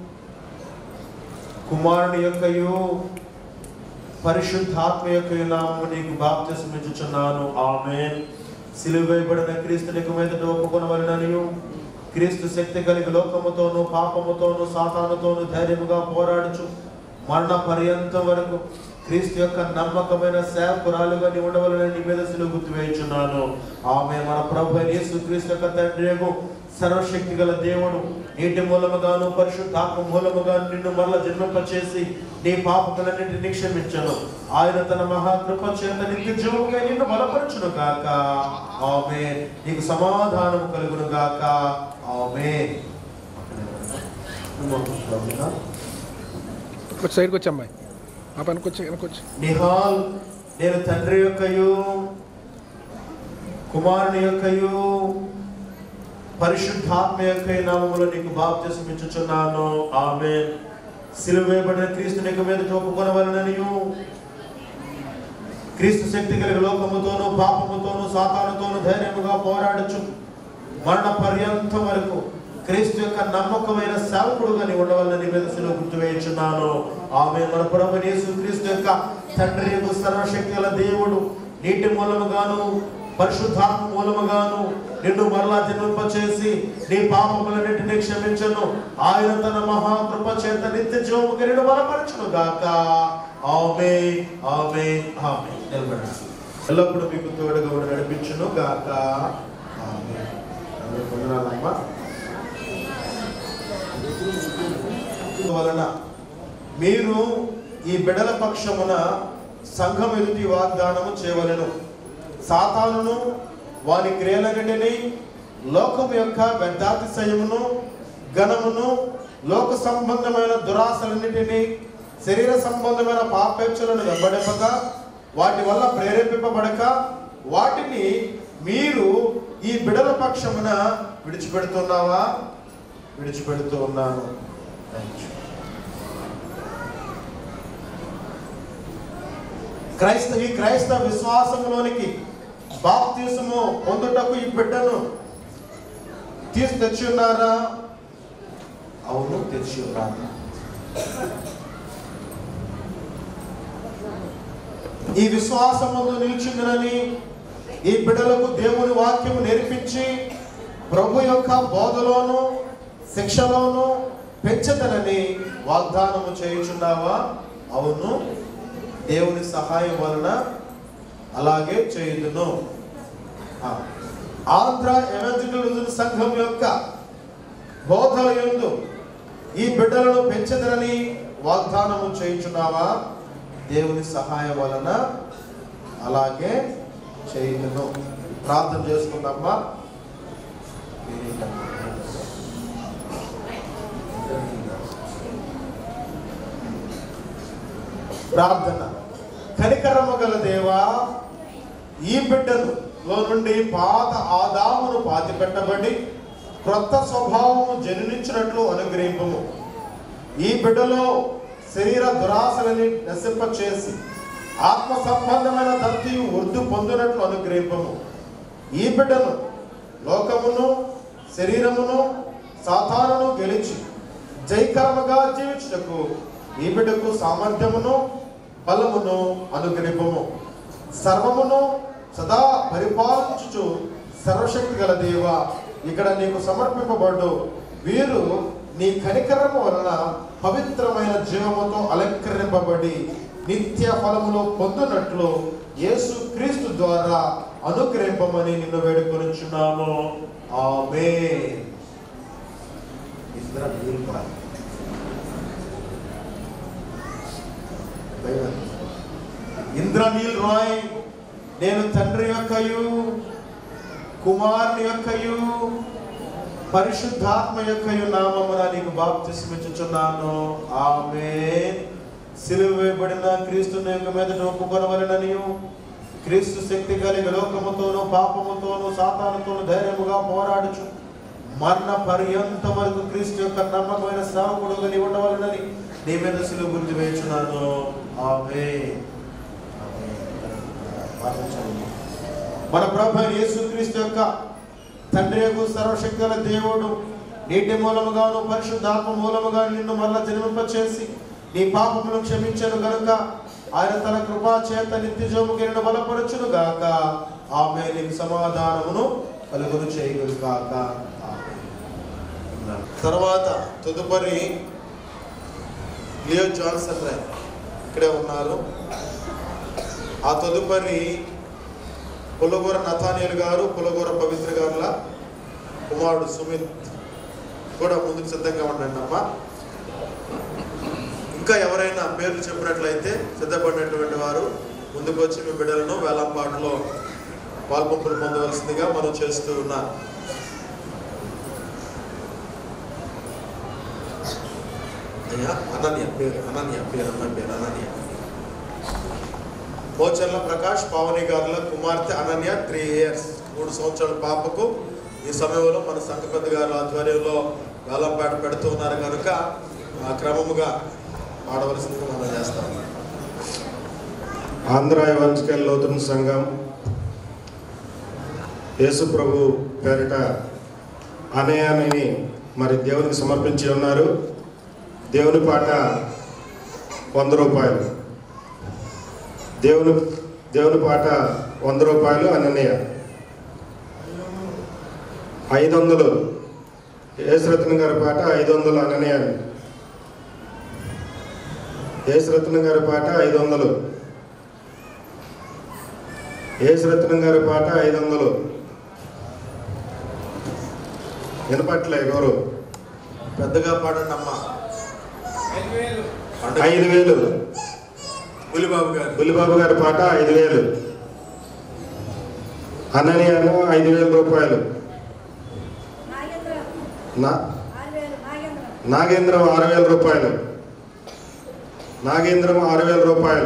కుమారుని యొక్కయు పరిశుద్ధాత్మ యొక్క నామము నీకు బాప్తిస్మిచ్చుచున్నాను ఆమె సిలువైబడిన క్రీస్తు నీకు మీదట ఒప్పుకొనవలననియు క్రీస్తు శక్తి కలిగి లోకముతోను పాపముతోను సాతానుతోను ధైర్యముగా పోరాడుచు మరణ పర్యంతం వరకు క్రీస్తు యొక్క నమ్మకమైన సేవకురాలుగా నీ ఉండవలని నీ మీద సిలువ గుర్తు వేయించున్నాను ఆమె మన ప్రభు అయిన యేసు క్రీస్తు యొక్క తండ్రి సర్వశక్తి గల దేవుడు నీటి మూలముగాను పరిశుద్ధాత్మ మూలముగాను నిన్ను మరల జన్మింపచేసి నీ పాపములన్నింటినీ క్షమించను ఆయన తన మహాకృప చేత నిత్య జీవముగా నిన్ను బలపరచును గాక ఆమె నీకు సమాధానం కలుగును గాక ఆమె కొంచెం సైడ్కి వచ్చి అమ్మాయి ఆ పనికి వచ్చి వెనక్కి వచ్చి నిహాల్ నేను తండ్రి యొక్కయు కుమారుని యొక్కయు పరిశుద్ధాత్మ యొక్క నామములో నీకు బాప్తిసం ఇచ్చుచున్నాను ఆమె సిలువేయబడిన క్రీస్తు నీకు మీద చూపుకొనవలననియు క్రీస్తు శక్తి కలిగి లోకముతోను పాపముతోను సాతానుతోను ధైర్యముగా పోరాడుచు మరణ పర్యంతం వరకు క్రీస్తు యొక్క నమ్మకమైన సేవకుడుగా నీ ఉండవాలని మీద సిలువ గుర్తు వేయించున్నాను ఆమె మన ప్రభు యేసు క్రీస్తు యొక్క తండ్రి యొక్క సర్వశక్తి గల దేవుడు నీటి మూలముగాను పరిశుద్ధాత్మ మూలముగాను నిన్ను మరలా జన్మింపచేసి నీ పాపములన్నింటినీ క్షమించను ఆయన తన మహాకృప చేత నిత్య జీవముగా నిన్ను బలపరచును గాక ఆమె ఆమె ఆమె నిలబడండి ఎల్లప్పుడూ మీకు తోడుగా ఉండి నడిపించును గాక ఆమె అందరూ వందనాలమ్మా వలన మీరు ఈ బిడల పక్షమున సంఘం ఎదుటి వాగ్దానము చేయవలెను సాతానును వాని క్రియలన్నిటిని లోకం యొక్క వ్యర్థాతిశయమును ఘనమును లోక సంబంధమైన దురాశలన్నిటినీ శరీర సంబంధమైన పాపేచ్ఛలను వెంబడింపక వాటి వల్ల ప్రేరేపింపబడక వాటిని మీరు ఈ బిడల పక్షమున విడిచిపెడుతున్నావా విడిచిపెడుతూ ఉన్నాను Thank you. క్రైస్త ఈ క్రైస్తవ విశ్వాసంలోనికి బాప్తీసము పొందుటకు ఈ బిడ్డను తీసి తెచ్చి ఉన్నారా అవును తెచ్చి ఉన్నారా ఈ విశ్వాసముందు నిలిచిందని ఈ బిడ్డలకు దేవుని వాక్యము నేర్పించి ప్రభు యొక్క బోధలోను శిక్షలోను పెంచదనని వాగ్దానము చేయుచున్నావా అవును దేవుని సహాయం వలన అలాగే చేయుదును ఆ, ఆంధ్ర ఎవెంజలికల్ సంఘం యొక్క బోధల యందు ఈ బిడ్డలను పెంచదనని వాగ్దానము చేయుచున్నావా దేవుని సహాయం వలన అలాగే చేయుదును ప్రార్థన చేసుకుందామా ప్రార్థన కనికరము గల దేవా ఈ బిడ్డను లో నుండి పాత ఆదామును పాతి పెట్టబడి క్రొత్త స్వభావము జననించినట్లు అనుగ్రహింపము ఈ బిడ్డలో శరీర దురాశలని నశింప చేసి ఆత్మ సంబంధమైన తంతియు వృద్ధి పొందినట్లు అనుగ్రహింపము ఈ బిడ్డను లోకమును శరీరమును సాధారణను గెలిచి జయకరముగా జీవించుటకు ఈ బిడ్డకు సామర్థ్యమును బలమును అనుగ్రహింపము సర్వమును సదా పరిపాలించుచు సర్వశక్తి గల దేవ ఇక్కడ నీకు సమర్పింపబడు వీరు నీ కనికరము వలన పవిత్రమైన జీవముతో అలంకరింపబడి నిత్య ఫలములో పొందునట్లు యేసు క్రీస్తు ద్వారా అనుగ్రహింపమని నిన్ను వేడుకొనుచున్నాము ఆమె ఇంద్రనీల్ రాయ్ నేను తండ్రి యొక్కయు కుమారుని యొక్కయు పరిశుద్ధాత్మ యొక్కయు నామమున నీకు బాప్తిస్మిచ్చుచున్నాను ఆమె సిలువ వేయబడిన క్రీస్తు యొక్క మీదట ఒప్పుకొనవలననియు క్రీస్తు శక్తి కలిగి లోకముతోను పాపముతోను సాతానుతోను ధైర్యముగా పోరాడుచు మరణ పర్యంత వరకు క్రీస్తు యొక్క నమ్మకమైన సేవకుడుగా నీ ఉండవలనని నీ మీద సిలువ గుర్తు వేయుచున్నాను ఆమె మన ప్రభు అయిన యేసుక్రీస్తు యొక్క తండ్రి యొక్క సర్వశక్తుల దేవుడు నీటి మూలముగాను పరిశుద్ధాత్మ మూలముగా నిన్ను మరల జన్మింపచేసి నీ పాపమును క్షమించను గనుక ఆయన తన కృపా చేత నిత్యజోము గిరిని బలపరచును గాక ఆమె నీకు సమాధానమును కలుగును చేయగును గాక ఆమేన్. తర్వాత తదుపరి లియో జాన్సన్ రే ఇక్కడే ఉన్నారు ఆ తదుపరి పులగూర నథానియల్ గారు పులగూర పవిత్ర గారుల కుమారుడు సుమిత్ కూడా ముందుకు సిద్ధంగా ఉండండి అమ్మా ఇంకా ఎవరైనా పేర్లు చెప్పినట్లయితే సిద్ధపడినటువంటి వారు ముందుకు వచ్చి మీ బిడ్డలను వేలంపాటలో పాల్పంపులు పొందవలసిందిగా మనం చేస్తూ ఉన్నాం అయ్యా అనన్య పేరు అనన్య పేరు అమ్మాయి పేరు అనన్య పోచర్ల ప్రకాష్ పావని గారుల కుమార్తె అనన్య త్రీ ఇయర్స్ మూడు సంవత్సరాల పాపకు ఈ సమయంలో మన సంఘ పెద్ద గారి ఆధ్వర్యంలో వేలంపాట పెడుతూ ఉన్నారు కనుక ఆ క్రమముగా ఆడవలసిందిగా మనం చేస్తాం ఆంధ్ర ఎవాంజలికల్ లోతున సంఘం యేసు ప్రభు పేరిట అనయాన్ని మరి దేవునికి సమర్పించి ఉన్నారు దేవుని పాట వంద రూపాయలు దేవుని దేవుని పాట వంద రూపాయలు అననీయ ఐదు వందలు యేసురత్న గారి పాట ఐదు వందలు అననీయ యేసురత్న గారి పాట ఐదు వందలు యేసురత్నం గారి పాట ఐదు వందలు వినపట్లే గౌరవ్ పెద్దగా పాడండి అమ్మా ఐదు వేలు పులిబాబు గారు బుల్లిబాబు గారి పాట ఐదు వేలు అననీయాను ఐదు వేల రూపాయలు నా నాగేంద్రం ఆరు వేల రూపాయలు నాగేంద్రం ఆరు వేల రూపాయలు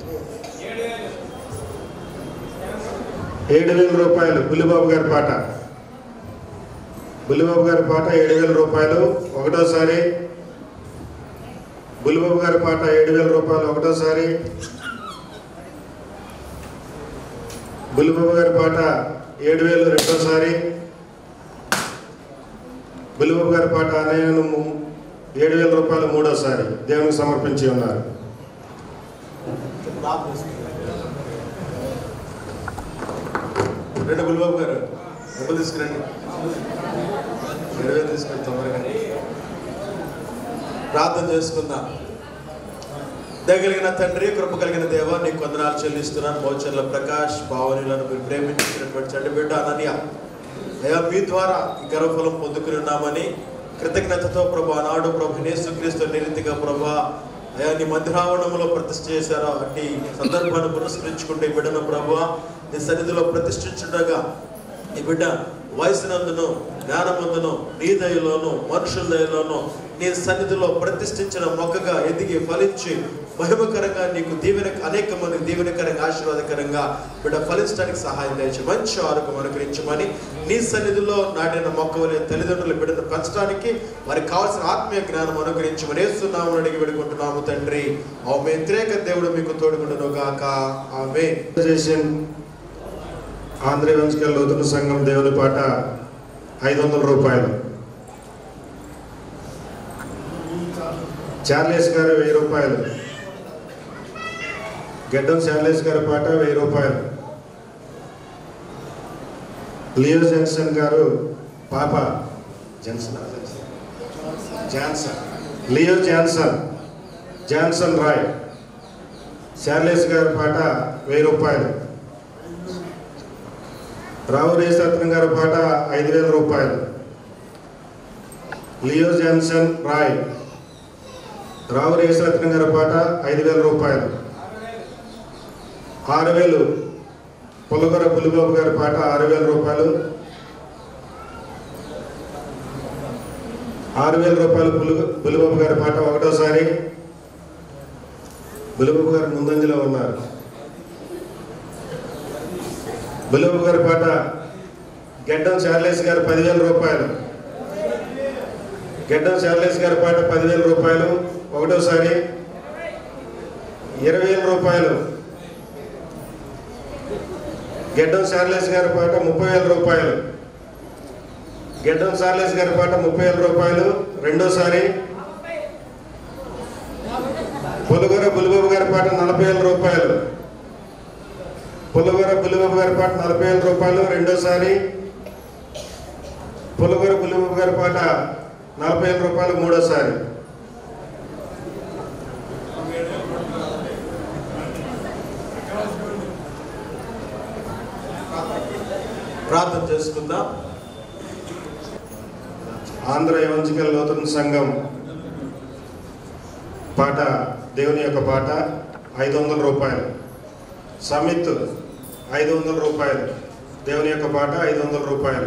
ఏడు వేల రూపాయలు బుల్లిబాబు గారి పాట బుల్లిబాబు గారి పాట ఏడు వేల రూపాయలు ఒకటోసారి బుల్లిబాబు గారి పాట ఏడు వేల రూపాయలు ఒకటోసారి బుల్లిబాబు గారి పాట ఏడు వేలు రెండోసారి బుల్లిబాబు గారి పాట నేను ఏడు వేల రూపాయలు మూడోసారి దేవునికి సమర్పించి ఉన్నారు రెండు గుల్బాబు గారు డబ్బులు తీసుకురండి ఏడు వేలు తీసుకురండి తొందరగా ప్రార్థన చేసుకుందాం దగలిగిన తండ్రి కృప కలిగిన దేవ నీకు వందనాలు చెల్లిస్తున్నాను మోచర్ల ప్రకాష్ భావనలను మీరు ప్రేమించినటువంటి చండి బిడ్డ అనన్య అయ్యా మీ ద్వారా ఈ గర్వఫలం పొందుకుని ఉన్నామని కృతజ్ఞతతో ప్రభు ఆనాడు ప్రభు నేసుక్రీస్తు నిరీతిగా ప్రభు అయ్యా నీ మందిరావరణంలో ప్రతిష్ఠ చేశారో అట్టి సందర్భాన్ని పురస్కరించుకుంటే ఈ బిడ్డను ప్రభు నీ సన్నిధిలో ప్రతిష్ఠించుండగా ఈ బిడ్డ వయసునందును జ్ఞానమందును నీ దయలోను మనుషుల దయలోను నీ సన్నిధిలో ప్రతిష్ఠించిన మొక్కగా ఎదిగి ఫలించి మహిమకరంగా నీకు దీవెన అనేక మందికి దీవెనకరంగా ఆశీర్వాదకరంగా బిడ్డ ఫలించడానికి సహాయం దయచి మంచి ఆరోగ్యం అనుగ్రహించమని నీ సన్నిధిలో నాటిన మొక్క వలె తల్లిదండ్రుల బిడ్డను పెంచడానికి వారికి కావాల్సిన ఆత్మీయ జ్ఞానం అనుగ్రహించమని వేస్తున్నాము అడిగి వేడుకుంటున్నాము తండ్రి ఆ వ్యతిరేక దేవుడు మీకు తోడుకుంటును గాక ఆమె చేసిన ఆంధ్ర వంశకల్ లోతుల సంఘం దేవుని పాట ఐదు వందల రూపాయలు చార్లెస్ గారు వెయ్యి రూపాయలు గెడ్డం చార్లెస్ గారి పాట వెయ్యి రూపాయలు లియో జెన్సన్ గారు పాప Jensen Johnson Leo Johnson Johnson Roy Charles గారి పాట వెయ్యి రూపాయలు రావు రేసరత్నం గారి పాట ఐదు వేల రూపాయలు Leo Johnson Roy Rao Resaratnam గారి పాట ఐదు వేల రూపాయలు ఆరు వేలు పులగొర పులిబాబు గారి పాట ఆరు వేల రూపాయలు ఆరు వేల రూపాయలు పులి బులిబాబు గారి పాట ఒకటోసారి బులిబాబు గారు ముందంజలో ఉన్నారు బులిబాబు గారి పాట గెడ్డం చార్లెస్ గారు పదివేల రూపాయలు గెడ్డం చార్లెస్ గారి పాట పదివేల రూపాయలు ఒకటోసారి ఇరవై వేల రూపాయలు గెడ్డం చార్లెస్ గారి పాట ముప్పై వేల రూపాయలు గెడ్డం చార్లెస్ గారి పాట ముప్పై వేల రూపాయలు రెండోసారి పులుగొర బులిబాబు గారి పాట నలభై వేల రూపాయలు పులగొర బులిబాబు గారి పాట నలభై వేల రూపాయలు రెండోసారి పులగొర బులిబాబు గారి పాట నలభై వేల రూపాయలు మూడోసారి ప్రార్థన చేసుకుందాం ఆంధ్ర ఎవంచికల్ నూతన సంఘం పాట దేవుని యొక్క పాట ఐదు వందల రూపాయలు సమిత్ ఐదు వందల రూపాయలు దేవుని యొక్క పాట ఐదు వందల రూపాయలు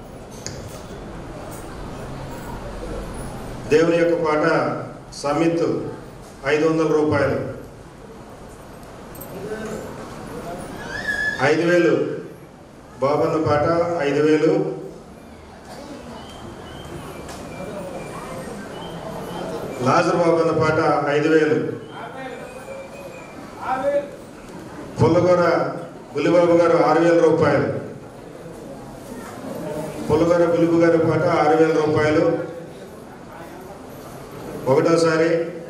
దేవుని యొక్క పాట సమిత్ ఐదు వందల రూపాయలు ఐదు వేలు బాబన్న పాట ఐదు వేలు లాజర్ బాబన్న పాట ఐదు వేలు పుల్లగొర బులిబాబు గారు ఆరు వేల రూపాయలు పుల్లగొర బులిబు గారి పాట ఆరు వేల రూపాయలు ఒకటోసారి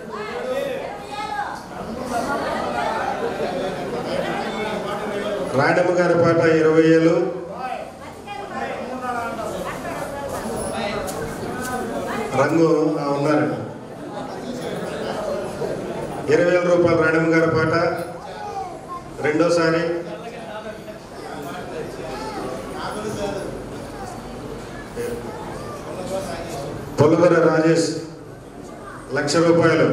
రాయడమ్మ గారి పాట ఇరవై ఏళ్ళు రంగు ఆ, ఉన్నారండి ఇరవై వేల రూపాయలు రాయడమ్మ గారి పాట రెండోసారి పొలగొర రాజేష్ లక్ష రూపాయలు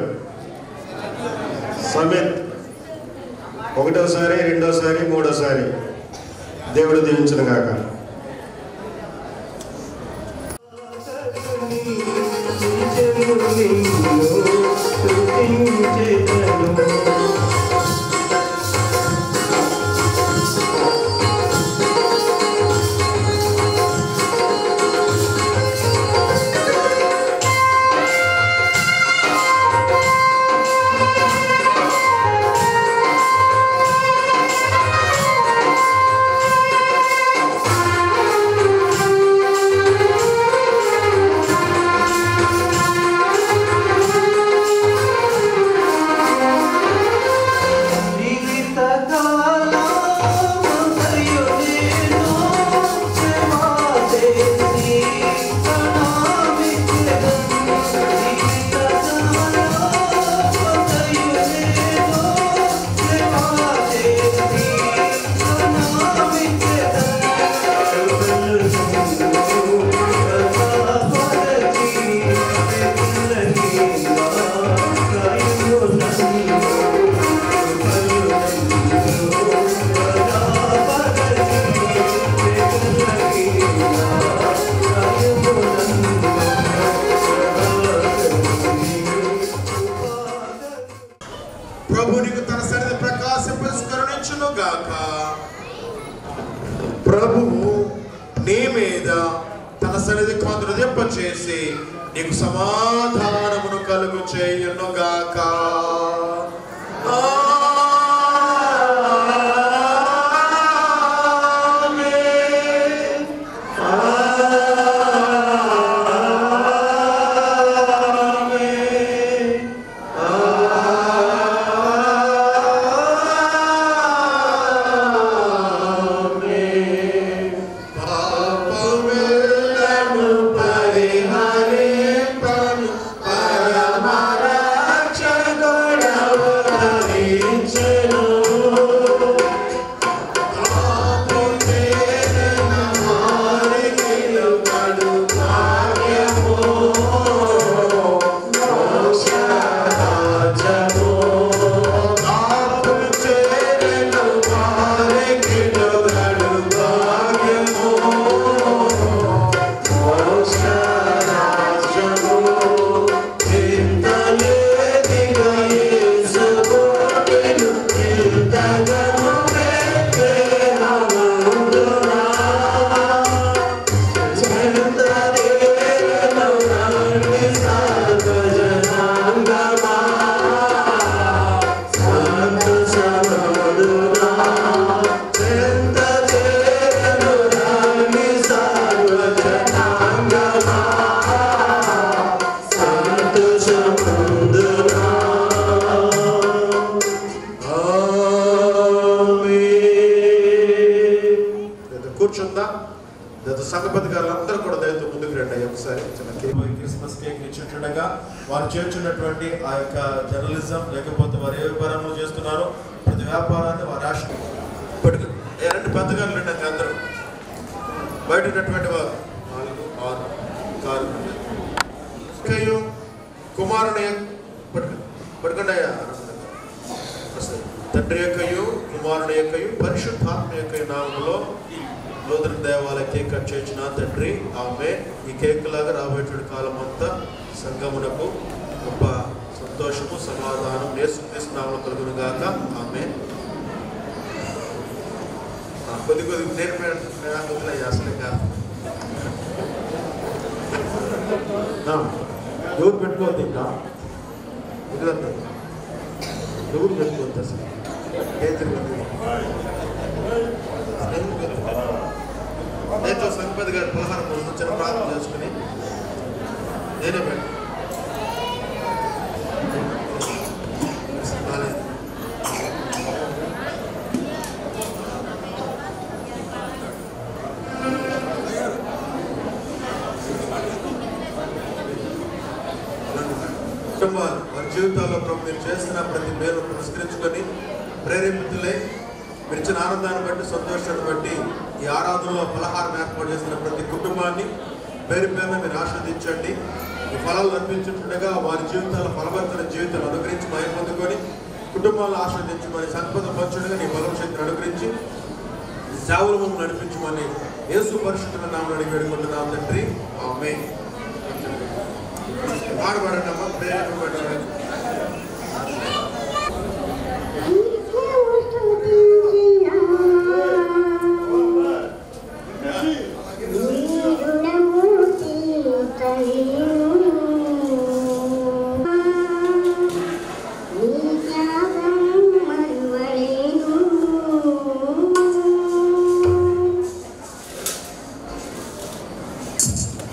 సమిత్ ఒకటోసారి రెండోసారి మూడోసారి దేవుడు దీవించిన గాక ఆ ధృదింప చేసి నీకు సమాధానమును కలుగు చేయునుగాక ఆమేన్. పాపములను పరిహరింపను పరమరక్షకుడవు ధరించెను. పాపు చేరిన వారికి కడు భాగ్యము. మోక్షరాజ్యము. పాపు చేరిన వారికి కడు భాగ్యము. లేదా కూర్చుందా లేదా సంగపతి గారు అందరూ కూడా దయతో ముందుకు రండి అయ్యా ఒకసారి చిన్న కేక్ క్రిస్మస్ కేక్ ఇచ్చింటుండగా వారు చేర్చున్నటువంటి ఆ యొక్క జర్నలిజం లేకపోతే వారు ఏ వ్యాపారంలో చేస్తున్నారో ప్రతి వ్యాపారాన్ని వారు ఆశ పట్టుకు ఏ రెండు పెద్దగారు రండి అండి అందరూ బయట ఉన్నటువంటి వారు నాలుగు ఆరు కారు కయ్యు కుమారుని పట్టుకు పట్టుకోండి అయ్యా వస్తుంది. తండ్రి యొక్కయు కుమారుని యొక్కయు పరిశుద్ధాత్మ యొక్క నామంలో నూతన దేవాలయ కేక్ కట్ చేసిన తండ్రి ఆమె ఈ కేక్ లాగా రాబోయేటువంటి కాలం అంతా సంగమునకు గొప్ప సంతోషము సమాధానం నేసు నామంలో కలుగును గాక ఆమె కొద్ది కొద్ది నేర్పే అసలే కాదు ఆ, ఎవరు పెట్టుకోవద్దు ఇంకా ఇదంతా ఎవరు పెట్టుకోవద్దు అసలు ఏం తిరుగుతుంది నేతో సంపత్ గారి పలహారం కోసం చిన్న ప్రార్థన చేసుకుని నేనే పెట్టు బాలేదు. కుటుంబాలు వారి జీవితాల్లో ప్రభు మీరు చేస్తున్న ప్రతి మేలు పురస్కరించుకొని ప్రేరేపితులై మీరు ఇచ్చిన ఆనందాన్ని బట్టి సంతోషాన్ని బట్టి ఈ ఆరాధనలో ఫలహారం ఏర్పాటు చేసిన ప్రతి కుటుంబాన్ని పేరు పేరున మీరు ఆస్వాదించండి ఈ ఫలాలు అర్పించుండగా వారి జీవితాల ఫలవంతమైన జీవితాలు అనుగ్రహించి మయం పొందుకొని కుటుంబాలను ఆస్వాదించమని సంపద పంచుడుగా నీ బలం శక్తిని అనుగ్రహించి ఈ సేవలు మమ్మల్ని నడిపించమని యేసు పరిశుద్ధ నామని అడిగి వేడుకుంటున్నాం తండ్రి ఆమె పాడబడండి అమ్మ ప్రేరేపబడండి మరువలేను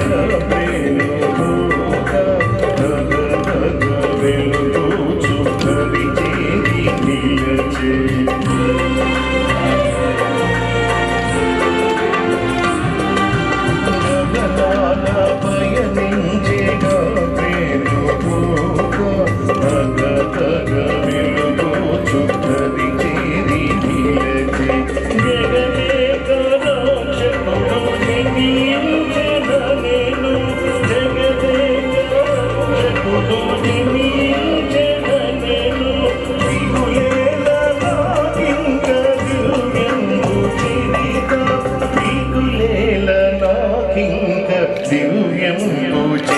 దివ్యం పూజ